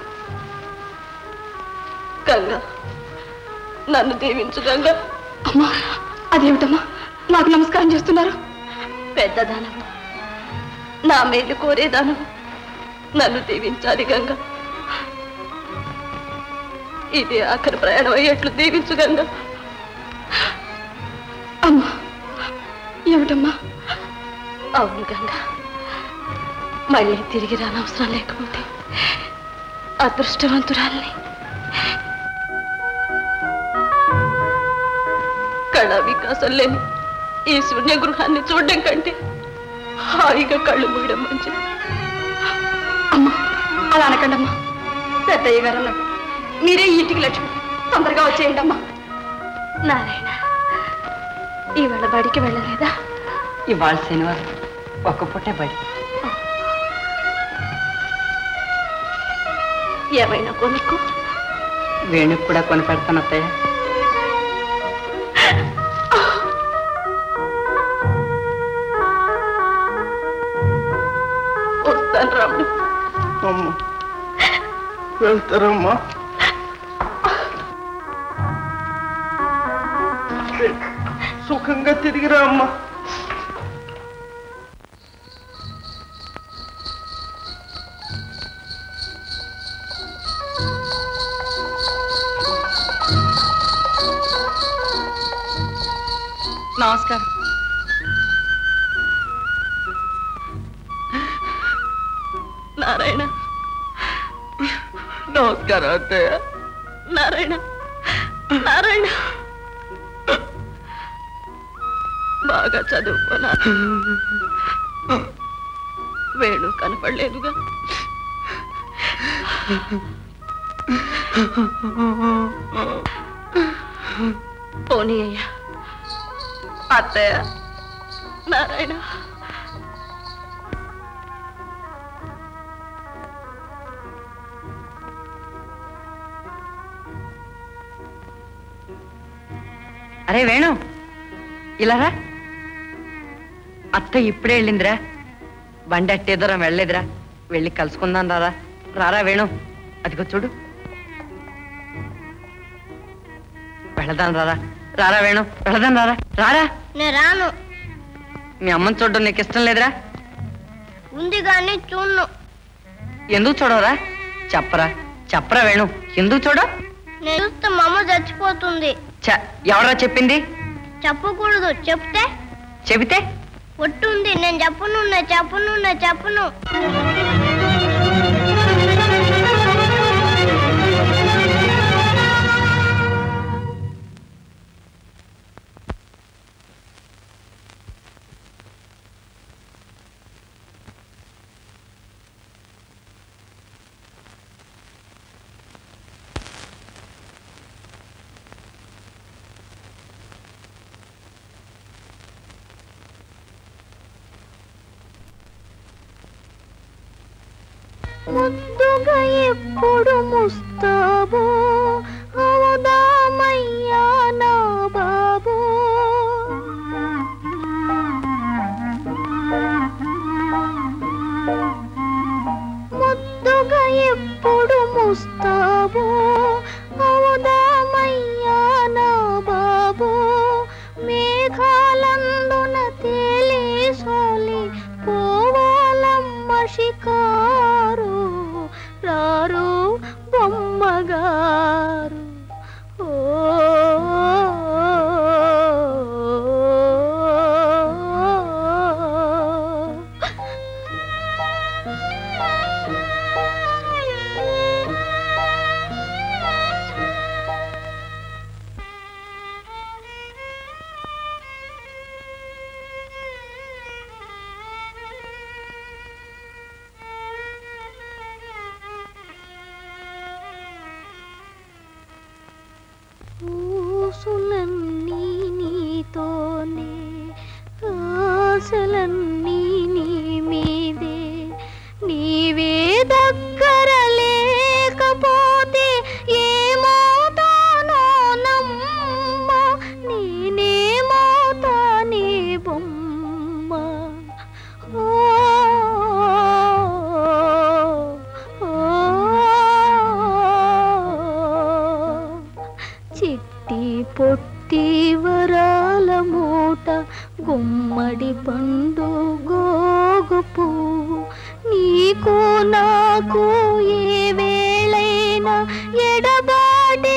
గంగా నన్ను దీవించు గంగా అమ్మా అదేమిటమ్మా నాకు నమస్కారం చేస్తున్నారు పెద్ద దానవు నా మేలు కోరే దానవు నన్ను దీవించాలి గంగా ఇది ఆఖరి ప్రయాణం అయ్యేట్లు దీవించు గంగా అమ్మా ఏమిటమ్మా అవును గంగా మళ్ళీ తిరిగి రానవసరం లేకపోతే అదృష్టవంతురాల్ని కళా వికాసం లేని ఈ శూన్య గృహాన్ని చూడడం కంటే హాయిగా కళ్ళు మూయడం మంచిది అమ్మా అలా అనకండి అమ్మా పెద్దయ్య గారు అన్నాడు మీరే ఈ ఇంటికి లక్ష్మి తొందరగా వచ్చేయండి అమ్మా నారాయణ ఇవాళ బడికి వెళ్ళలేదా ఇవాళ శనివారం ఒక్క పుట్టే బడి ఏమైనా కొనుక్కో వేణుకు కూడా కొని పెడతాను అత్తయ్య వస్తాను రాముడు అమ్మ వెళ్తారమ్మా సుఖంగా తిరిగిరా అమ్మా నమస్కారం నారాయణ నమస్కారం అత్తయ్య నారాయణ నారాయణ బాగా చదువుకోనా వేణు కనపడలేదుగా పోనీ అయ్యా అత్తయ్య నారాయణ అరే వేణు ఇలా రా అత్త ఇప్పుడే వెళ్ళిందిరా బండి అట్టే దూరం వెళ్ళలేదురా వెళ్ళి కలుసుకుందాం రారా రారా వేణు అదిగో చూడు వెళదాం రారా రారా వేణు వెళదాం రారా రారా నేను రాను మీ అమ్మని చూడడం నీకు ఇష్టం లేదురా ఉంది కానీ చూడ్ను ఎందుకు చూడవరా చెప్పరా చెప్పరా వేణు ఎందుకు చూడవు నేను చూస్తే మా అమ్మ చచ్చిపోతుంది చ ఎవరా చెప్పింది చెప్పకూడదు చెప్తే చెబితే ఒట్టుంది నేను చెప్పను నేను చెప్పను నేను చెప్పను ముద్దుగా ఎప్పుడు ముస్తాబో అవదామయ్యా నా బాబో ముద్దుగా ఎప్పుడు ముస్తాబో అవదామయ్యా నా బాబో మేఘాలందున తేలి సోలి పోవాలమ్మ షికారు రారు బొమ్మగారు ఓ గుమ్మడి పండు గోగు పువ్వు నీకు నాకు ఏ వేళైనా ఎడబాడి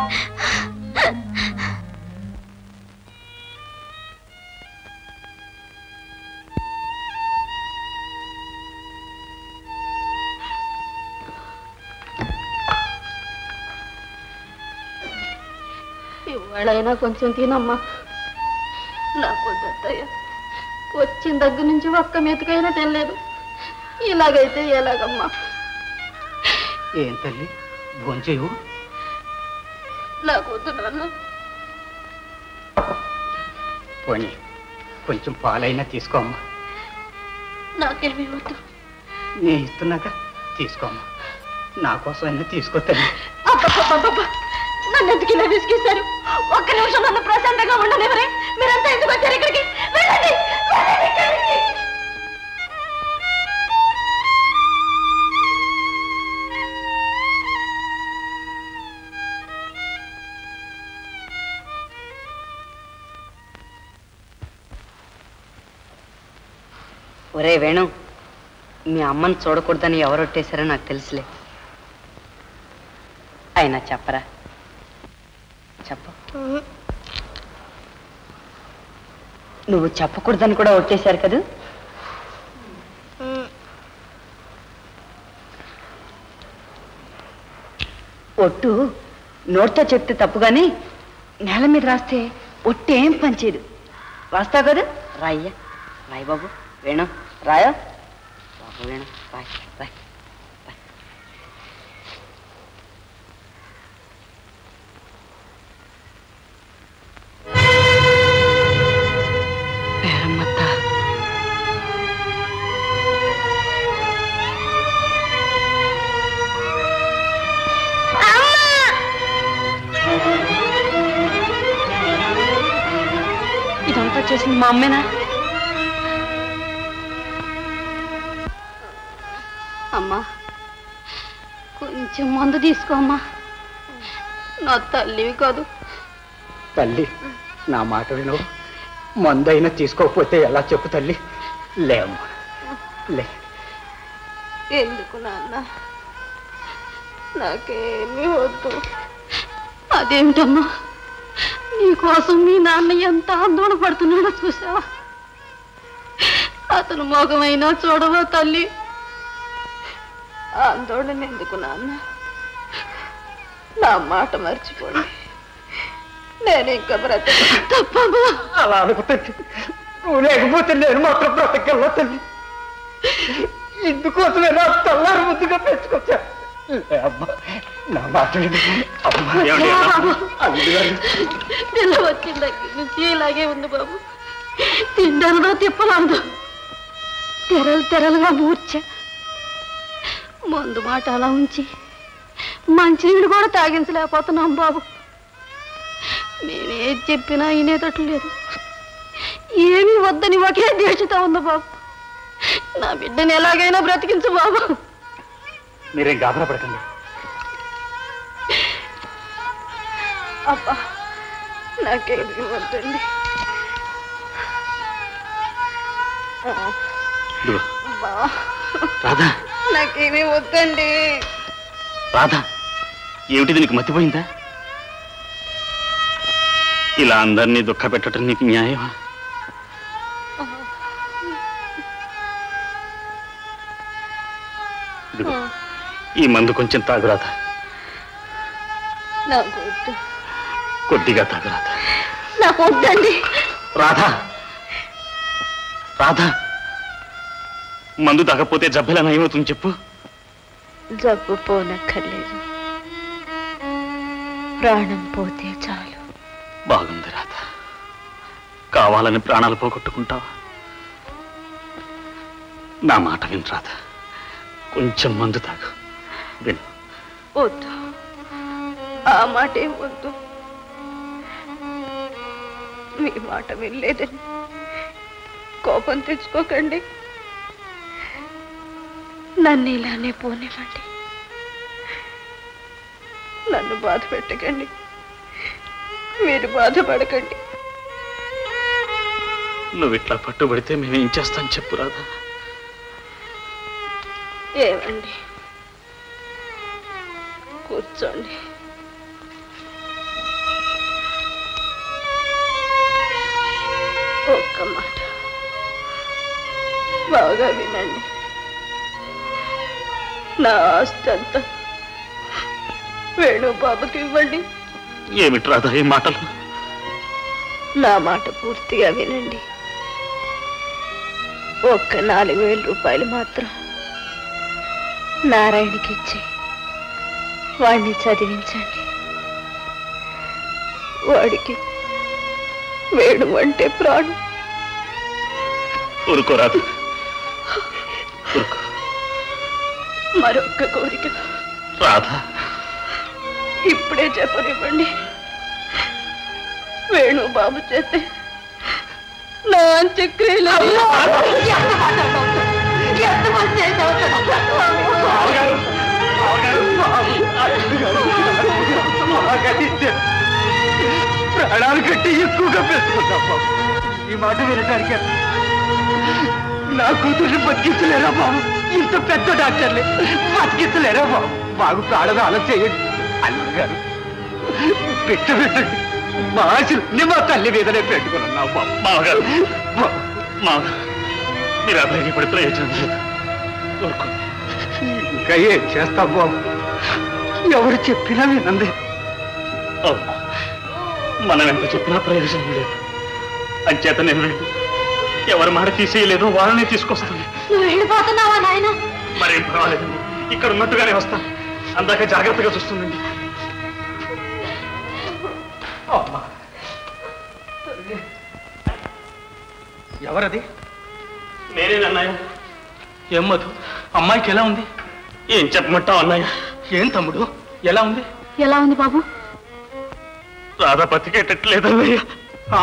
ఇవాళైనా కొంచెం తినమ్మా నాకు వద్దత్తయ్య వచ్చిన దగ్గర నుంచి ఒక్క మెతుకైనా తినలేదు ఇలాగైతే ఎలాగమ్మా ఏం తల్లి భోంచేయు నాకు వద్దు నాన్న పోనీ కొంచెం పాలైనా తీసుకోమ్మా నాకేమీ వద్దు నేను ఇస్తున్నాక తీసుకోమ్మా నా కోసం అయినా తీసుకో తల్లి అబ్బబ్బబ్బబ్బబ్బ! నన్ను ఎందుకు ఇలా విసిగిస్తారు ఒక్క నిమిషం నన్ను ప్రశాంతంగా ఉండనివ్వరే మీరంతా ఎందుకు వచ్చారు ఇక్కడికి వెళ్ళండి వెళ్ళండి ఇక్కడి నుంచి. ఒరే వేణు మీ అమ్మని చూడకూడదని ఎవరు ఒట్టేశారో నాకు తెలుసులే అయినా చెప్పరా చెప్పు నువ్వు చెప్పకూడదని కూడా ఒట్టేశారు కదా ఒట్టు నోటితో చెప్తే తప్పు కానీ నేల మీద రాస్తే ఒట్టు ఏం పనిచేయదు రాస్తావు కదా రాయ్యా రాయ్ బాబు వేణు రాయా బాబు వేణు రాయ్ రాయ్ పేరమ్మత్త ఇదంతా చేసింది మా అమ్మేనా అమ్మా కొంచెం మందు తీసుకో అమ్మా నా తల్లివి కాదు తల్లి నా మాట విను మందైనా తీసుకోకపోతే ఎలా చెప్పు తల్లి లేమ్మా లే ఎందుకు నాన్న నాకేమీ వద్దు అదేమిటమ్మా నీకోసం మీ నాన్న ఎంత ఆందోళన పడుతున్నాడో చూసావా అతను మోగమైనా చూడవా తల్లి ఆందోళన ఎందుకు నాన్న నా మాట మర్చిపోండి నేను ఇంకా బ్రతక తప్పమ్మా అలా అనుకుంటుంది నువ్వు లేకపోతే నేను మాత్రం బ్రతకల్లా తల్లి ఇందుకోసమే నా తల్లారు ముద్దుగా పెంచుకొచ్చా లే అమ్మా నా మాట విను అమ్మా ఏమండి? అల్లుడు గారు పిల్ల వచ్చిన దగ్గర నుంచి ఇలాగే ఉంది బాబు తిండలదో తిప్పలాందో తెరలు తెరలుగా మూర్చ మందు మాట అలా ఉంచి మంచినీళ్ళు కూడా తాగించలేకపోతున్నాం బాబు మేమేం చెప్పినా వినేటట్లు లేదు ఏమీ వద్దని ఒకే దీక్షతో ఉంది బాబు నా బిడ్డని ఎలాగైనా బ్రతికించు బాబు మీరేం గాబరా పడకండి అబ్బా నాకేమీ వద్దండి ఆ, ఇదిగో, అబ్బా రాధా నాకేమీ వద్దండి రాధా ఏమిటిది నీకు మతిపోయిందా ఇలా అందరినీ దుఃఖ పెట్టడం నీకు న్యాయమా ఇదిగో ఈ మందు కొంచెం తాగు రాధా నాకు వద్దు కొద్దిగా తాగు రాధా నాకు వద్దండి రాధా రాధా మందు తాగకపోతే జబ్బెలా నయమవుతుంది చెప్పు జబ్బు పోనక్కర్లేదు ప్రాణం పోతే చాలు బాగుంది రాధ కావాలని ప్రాణాలు పోగొట్టుకుంటావా నా మాట విను రాధ కొంచెం మందు తాగు విను వద్దు ఆ మాట ఏం వద్దు మీ మాట వినలేదని కోపం తెచ్చుకోకండి నన్ను ఇలానే పోనివ్వండి నన్ను బాధ పెట్టకండి మీరు బాధపడకండి నువ్వు ఇట్లా పట్టుబడితే మేమేం చేస్తాం చెప్పు రాదా ఏమండి కూర్చోండి ఒక్క మాట బాగా వినండి నా ఆస్తి అంతా వేణుబాబుకి ఇవ్వండి ఏమిటి రాదా ఈ మాటలు నా మాట పూర్తిగా వినండి ఒక్క నాలుగు వేల రూపాయలు మాత్రం నారాయణకి ఇచ్చి వాడిని చదివించండి వాడికి వేణు అంటే ప్రాణం ఊరుకోరాదు మరొక్క కోరిక రాధా ఇప్పుడే చెప్పనివ్వండి వేణు బాబు చేతే నా అంత్యక్రియలు ప్రాణాలు కట్టి ఎక్కువగా పెట్టుకున్నాం బాబు ఈ మాట వినటానికి నా కూతుర్ని బతికించలేరా బాబు ఇంత పెద్ద డాక్టర్లే బతికించలేరా బాబు బాగు ప్రాణదానం చేయండి అల్లుడు గారు పెట్ట పెట్టండి మా ఆశలు మా తల్లి మీదనే పెట్టుకున్నావు బాబు మామగారు మా మీరు అధైర్యపడి ప్రయోజనం లేదు ఊరుకో ఇంకా ఏం చేస్తాం బాబు ఎవరు చెప్పినా వినండి అవునా మనం ఎంత చెప్పినా ప్రయోజనం లేదు అంచేత నేను వెళ్ళి ఎవరి మాట తీసేయలేదో వాళ్ళనే తీసుకొస్తాను నువ్వు వెళ్ళిపోతున్నావా నాయన మరేం పర్వాలేదండి ఇక్కడ ఉన్నట్టుగానే వస్తాను అందాక జాగ్రత్తగా చూస్తుండండి ఎవరది నేనేనన్నయ్య ఏం మధు అమ్మాయికి ఎలా ఉంది ఏం చెప్పమంటావు అన్నయ్య ఏం తమ్ముడు ఎలా ఉంది ఎలా ఉంది బాబు రాధా బతికేటట్లేదన్నయ్య ఆ?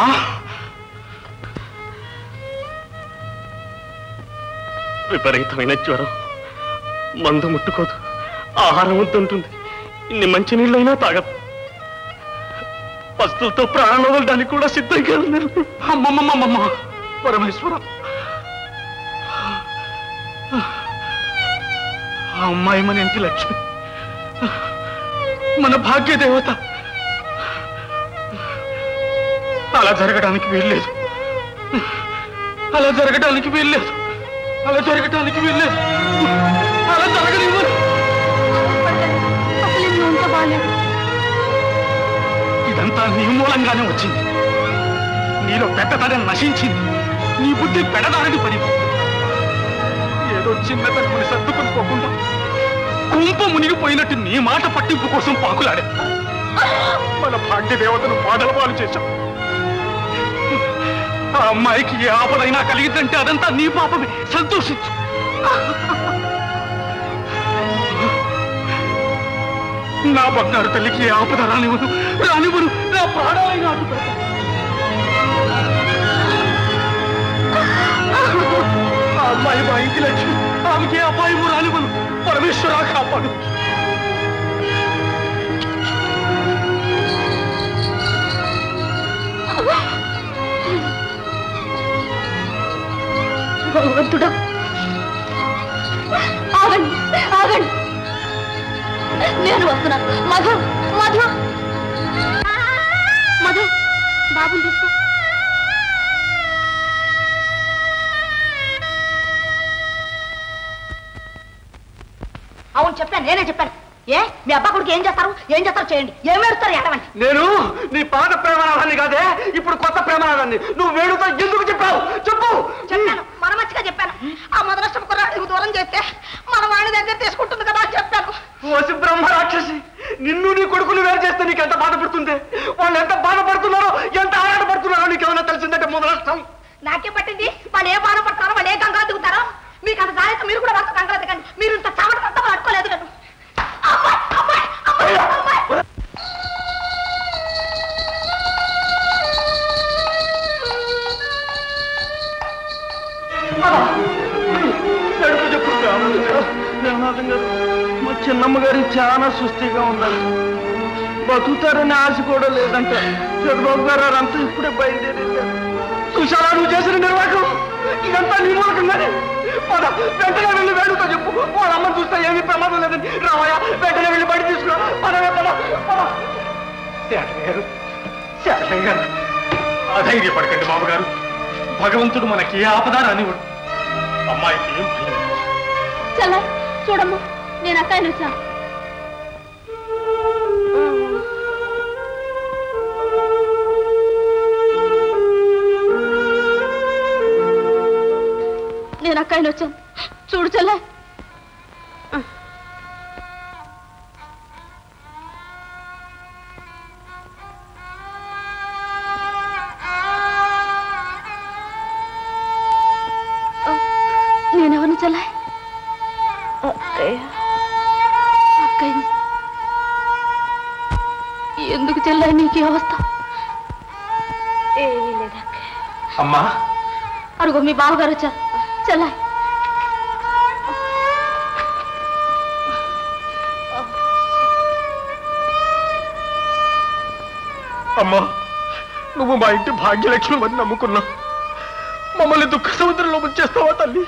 విపరీతమైన జ్వరం మందు ముట్టుకోదు ఆహారం వద్దుంటుంది ఇన్ని మంచి నీళ్ళైనా తాగదు వస్తువులతో ప్రాణం వదలడానికి కూడా సిద్ధంగా ఉంది అమ్మమ్మమ్మమ్మ పరమేశ్వరం ఆ అమ్మాయి మన ఇంటి లక్ష్మి మన భాగ్య దేవత అలా జరగడానికి వీల్లేదు అలా జరగడానికి వీల్లేదు అలా జరగడానికి వీల్లేదు అలా జరగనివ్వరు అసలు నీ ఒంట్లో బాగాలేదు ఇదంతా నీ మూలంగానే వచ్చింది నీలో పెద్దతనం నశించింది నీ బుద్ధి పెడదారని పడింది ఏదో చిన్నతనముని సర్దుకుని పోకుండా కుంప మునిగిపోయినట్టు నీ మాట పట్టింపు కోసం పాకులాడే మన భాగ్య దేవతను పాదల పాలు చేశాం ఆ అమ్మాయికి ఏ ఆపదైనా కలిగిందంటే అదంతా నీ పాపమే సంతోషించు నా బంగారు తల్లికి ఏ ఆపద రానివ్వను రానివ్వను నా ప్రాణాలైనా అడ్డు పెడతాను ఆ అమ్మాయి మా ఇంటి లక్ష్మి ఆమెకి ఏ అపాయము రానివ్వను పరమేశ్వర కాపాడు భగవంతుడా ఆగండి ఆగండి నేను వస్తున్నా మధు మధు మధు బాబుని తీసుకో అవును చెప్పాను నేనే చెప్పాను ఏ మీ అబ్బా కొడుకు ఏం చేస్తారు ఏం చేస్తారు చేయండి ఏం ఏడుస్తారు ఎడవండి నేను నీ పాత ప్రేమనాథాన్ని కాదే ఇప్పుడు కొత్త ప్రేమనాథాన్ని నువ్వు వేణుతో ఎందుకు చెప్పావు చెప్పు చెప్పాను మనమచ్చిగా చెప్పాను ఆ మొదలష్టం కుర్రాడికి దూరం చేస్తే మన వాణి దగ్గర తీసుకుంటుంది కదా అని చెప్పాను ఓసి బ్రహ్మ రాక్షసి నిన్ను నీ కొడుకుని వేరు చేస్తే నీకు ఎంత బాధపడుతుంది వాళ్ళు ఎంత బాధపడుతున్నారో ఎంత ఆరాటపడుతున్నారో నీకేమైనా తెలిసిందంటే మొదలష్టం నాకే పట్టింది వాళ్ళు ఏ బాధ పడతారో వాళ్ళు ఏ గంగా దిగుతారో మీకు అంత జాగ్రత్త మీరు కూడా మాకు గంగా దిగండి మీరు ఇంత చావట తప్ప అడుకోలేదు కదా అమ్మాయి అమ్మాయి అమ్మాయి అమ్మాయి నడుపు చెప్పు జగన్నాథం గారు మా చిన్నమ్మ గారి చాలా సుస్థిగా ఉందంట బతుకుతారని ఆశ కూడా లేదంట చంద్రబాబు గారు అంతా ఇప్పుడే బయలుదేరింది చూసావా నువ్వు చేసిన నిర్వాహకం ఇదంతా నీ మూలకంగానే పద వెంటనే వెళ్ళి వేడుతో చెప్పు వాళ్ళ అమ్మ చూస్తే ఏమీ ప్రమాదం లేదని రావయ్యా వెంటనే వెళ్ళి బయట తీసుకురా పదవే పద పద శేషయ్య గారు శేషయ్య గారు అధైర్యపడకండి బాబుగారు భగవంతుడు మనకి ఏ ఆపద రానివ్వడు అమ్మాయికి ఏం భయం లేదు. చల్ల చూడమ్మా నేను అక్కయ్యను వచ్చా నేను అక్కయ్యను వచ్చాను చూడు చల్ల నేనెవరిని చల్ల అక్కయ్య అక్కయ్య ఎందుకు చెల్లాయి నీకు ఈ అవస్థ ఏమీ లేదు అక్కయ్య అమ్మా అరుగో మీ బావగారు వచ్చారు చెల్లాయి అమ్మా నువ్వు మా ఇంటి భాగ్యలక్ష్మి అని నమ్ముకున్నావు మమ్మల్ని దుఃఖ సముద్రంలో ముంచేస్తావా తల్లి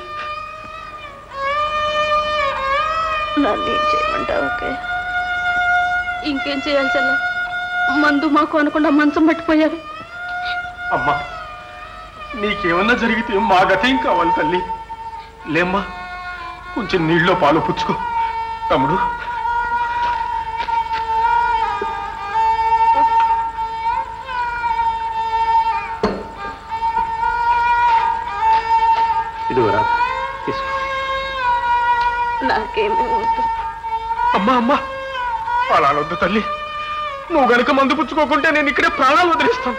నన్ను ఏం చేయమంటావు అక్కయ్య ఇంకేం చేయాలి చెల్ల మందు మాకు అనకుండా మంచం పట్టిపోయావి అమ్మా నీకేమన్నా జరిగితే మా గతేం కావాలి తల్లి లేమ్మా కొంచెం నీళ్ళలో పాలు పుచ్చుకో తమ్ముడు ఇదిగోరా తీసుకో నాకేమీ వద్దు అమ్మా అమ్మా అలా వద్దు తల్లి నువ్వు గనుక మందు పుచ్చుకోకుంటే నేను ఇక్కడే ప్రాణాలు వదిలేస్తాను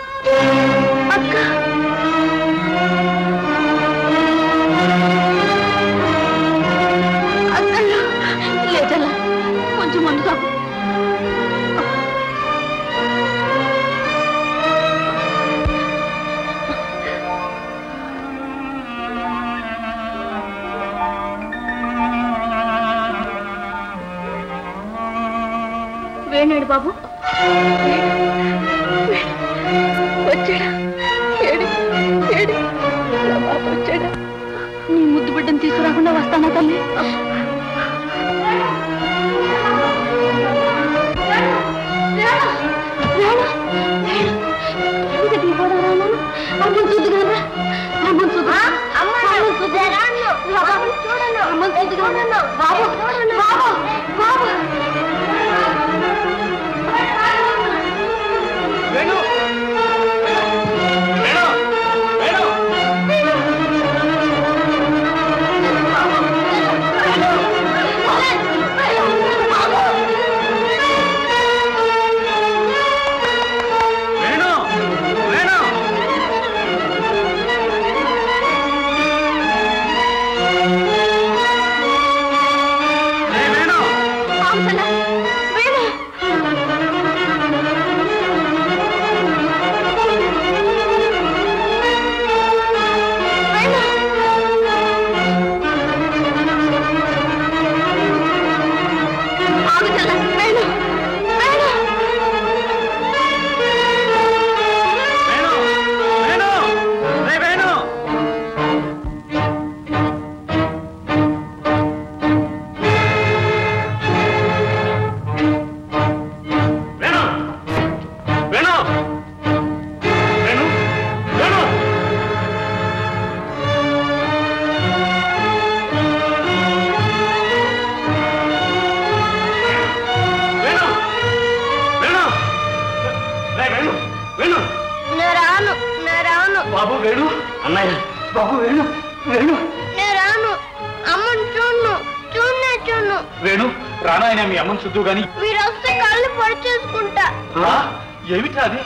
అక్కయ్య లేదల్ల కొంచెం మందు తాగు వేణాడు బాబు వచ్చాడా ఏడి ఏడి నా బాబు వచ్చాడా నీ ముద్దు బిడ్డను తీసుకురాకుండా వస్తానా తల్లి వేణు వేణు రే వేణు వేణు వేణు రే వేణు వేణు వేణు వేణు వేణు వేణు వేణు రే వేణు వేణు నేను రాను నేను రాను బాబు వేణు అన్నయ్య బాబు వేణు వేణు నేను రాను అమ్మని చూడను చూడనే చూడను వేణు రానాయన మీ అమ్మని శుద్ధు గాని మీరు వస్తే కళ్ళు పొడి చేసుకుంటా ఏమిటా అది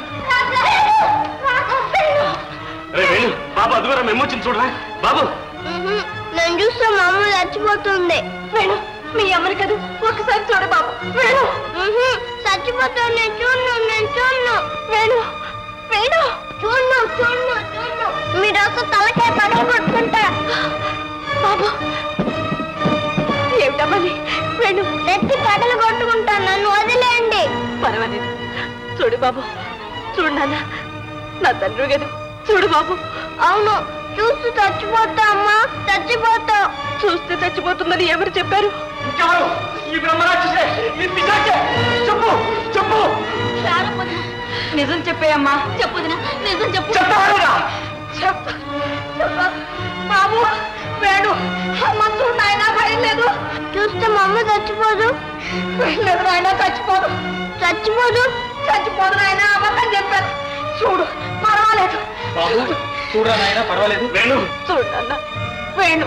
రే వేణు బాబు అదిగోరా మేము వచ్చింది చూడరా బాబు ఉహుం, నేను చూస్తే మా అమ్మ చచ్చిపోతుంది వేణు మీ అమ్మని కదా ఒకసారి చూడ బాబు వేణు చచ్చిపోతాను నేను చూడను నేను చూడను వేణు వేణు చూడను చూడను చూడను మీరు వస్తే తలకాయ పడవ కొట్టుకుంటా బాబు ఏమిటమ్మని వేణు నెత్తి పడలు కొట్టుకుంటా నన్ను వదిలేయండి పర్వాలేదు చూడు బాబు చూడు నాన్న నా తండ్రి గారు చూడు బాబు అవును చూస్తూ చచ్చిపోతా అమ్మా చచ్చిపోతా చూస్తే చచ్చిపోతుందని ఎవరు చెప్పారు ఈ బ్రహ్మరాక్షసే ఈ పిశాచే చెప్పు చెప్పు నిజం చెప్పేయమ్మా చెప్పుదినా నిజం చెప్పు చెప్ప చెప్ప బాబు వేణు అమ్మ చూడు నాయన భయం లేదు చూస్తే మా అమ్మ చచ్చిపోదు లేదు నాయన చచ్చిపోదు చచ్చిపోదు చచ్చిపోదు నాయన అబద్ధం చెప్పాను చూడు పర్వాలేదు బాబు చూడరా నాయన పర్వాలేదు వేణు చూడు నాన్న వేణు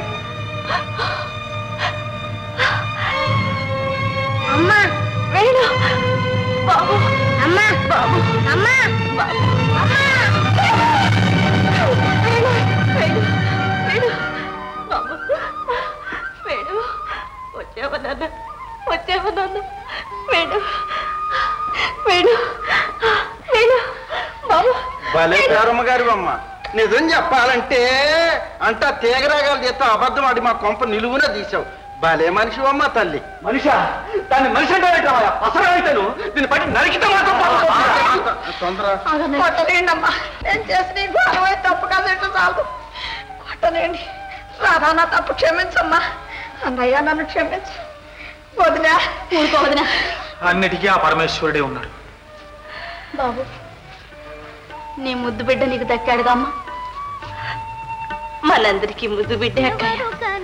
అమ్మా వేణు బాబు అమ్మా బాబు అమ్మా బాబు అమ్మా వేణు వేణు వేణు బాబు వేణు వచ్చావా నాన్న వచ్చావా నాన్న వేణు వేణు వేణు బాబు భలే పేరమ్మ గారి అమ్మ నిజం చెప్పాలంటే అంట తీగరాగాలు చేస్తే అబద్ధం ఆడి మా కొంప నిలువున తీసావు భలే మనిషి అమ్మ తల్లి మనిషా దాన్ని మనిషి అంటే అసలు అయితేను దీన్ని పట్టి నరికితే మాత్రం బాగుంటుంది. తొందర కొట్టలేండి అమ్మా నేను చేసిన ఈ ఘోరమైన తప్పు కదంటే చాలు కొట్టలేండి రాధా నా తప్పు క్షమించమ్మా అన్నయ్య నన్ను క్షమించు వదినా ఊరుకో వదినా అన్నిటికీ ఆ పరమేశ్వరుడే ఉన్నాడు బాబు నీ ముద్దు బిడ్డ నీకు దక్కాడుగా అమ్మా మనందరికీ ముద్దు బిడ్డే అక్కయ్య కరుణ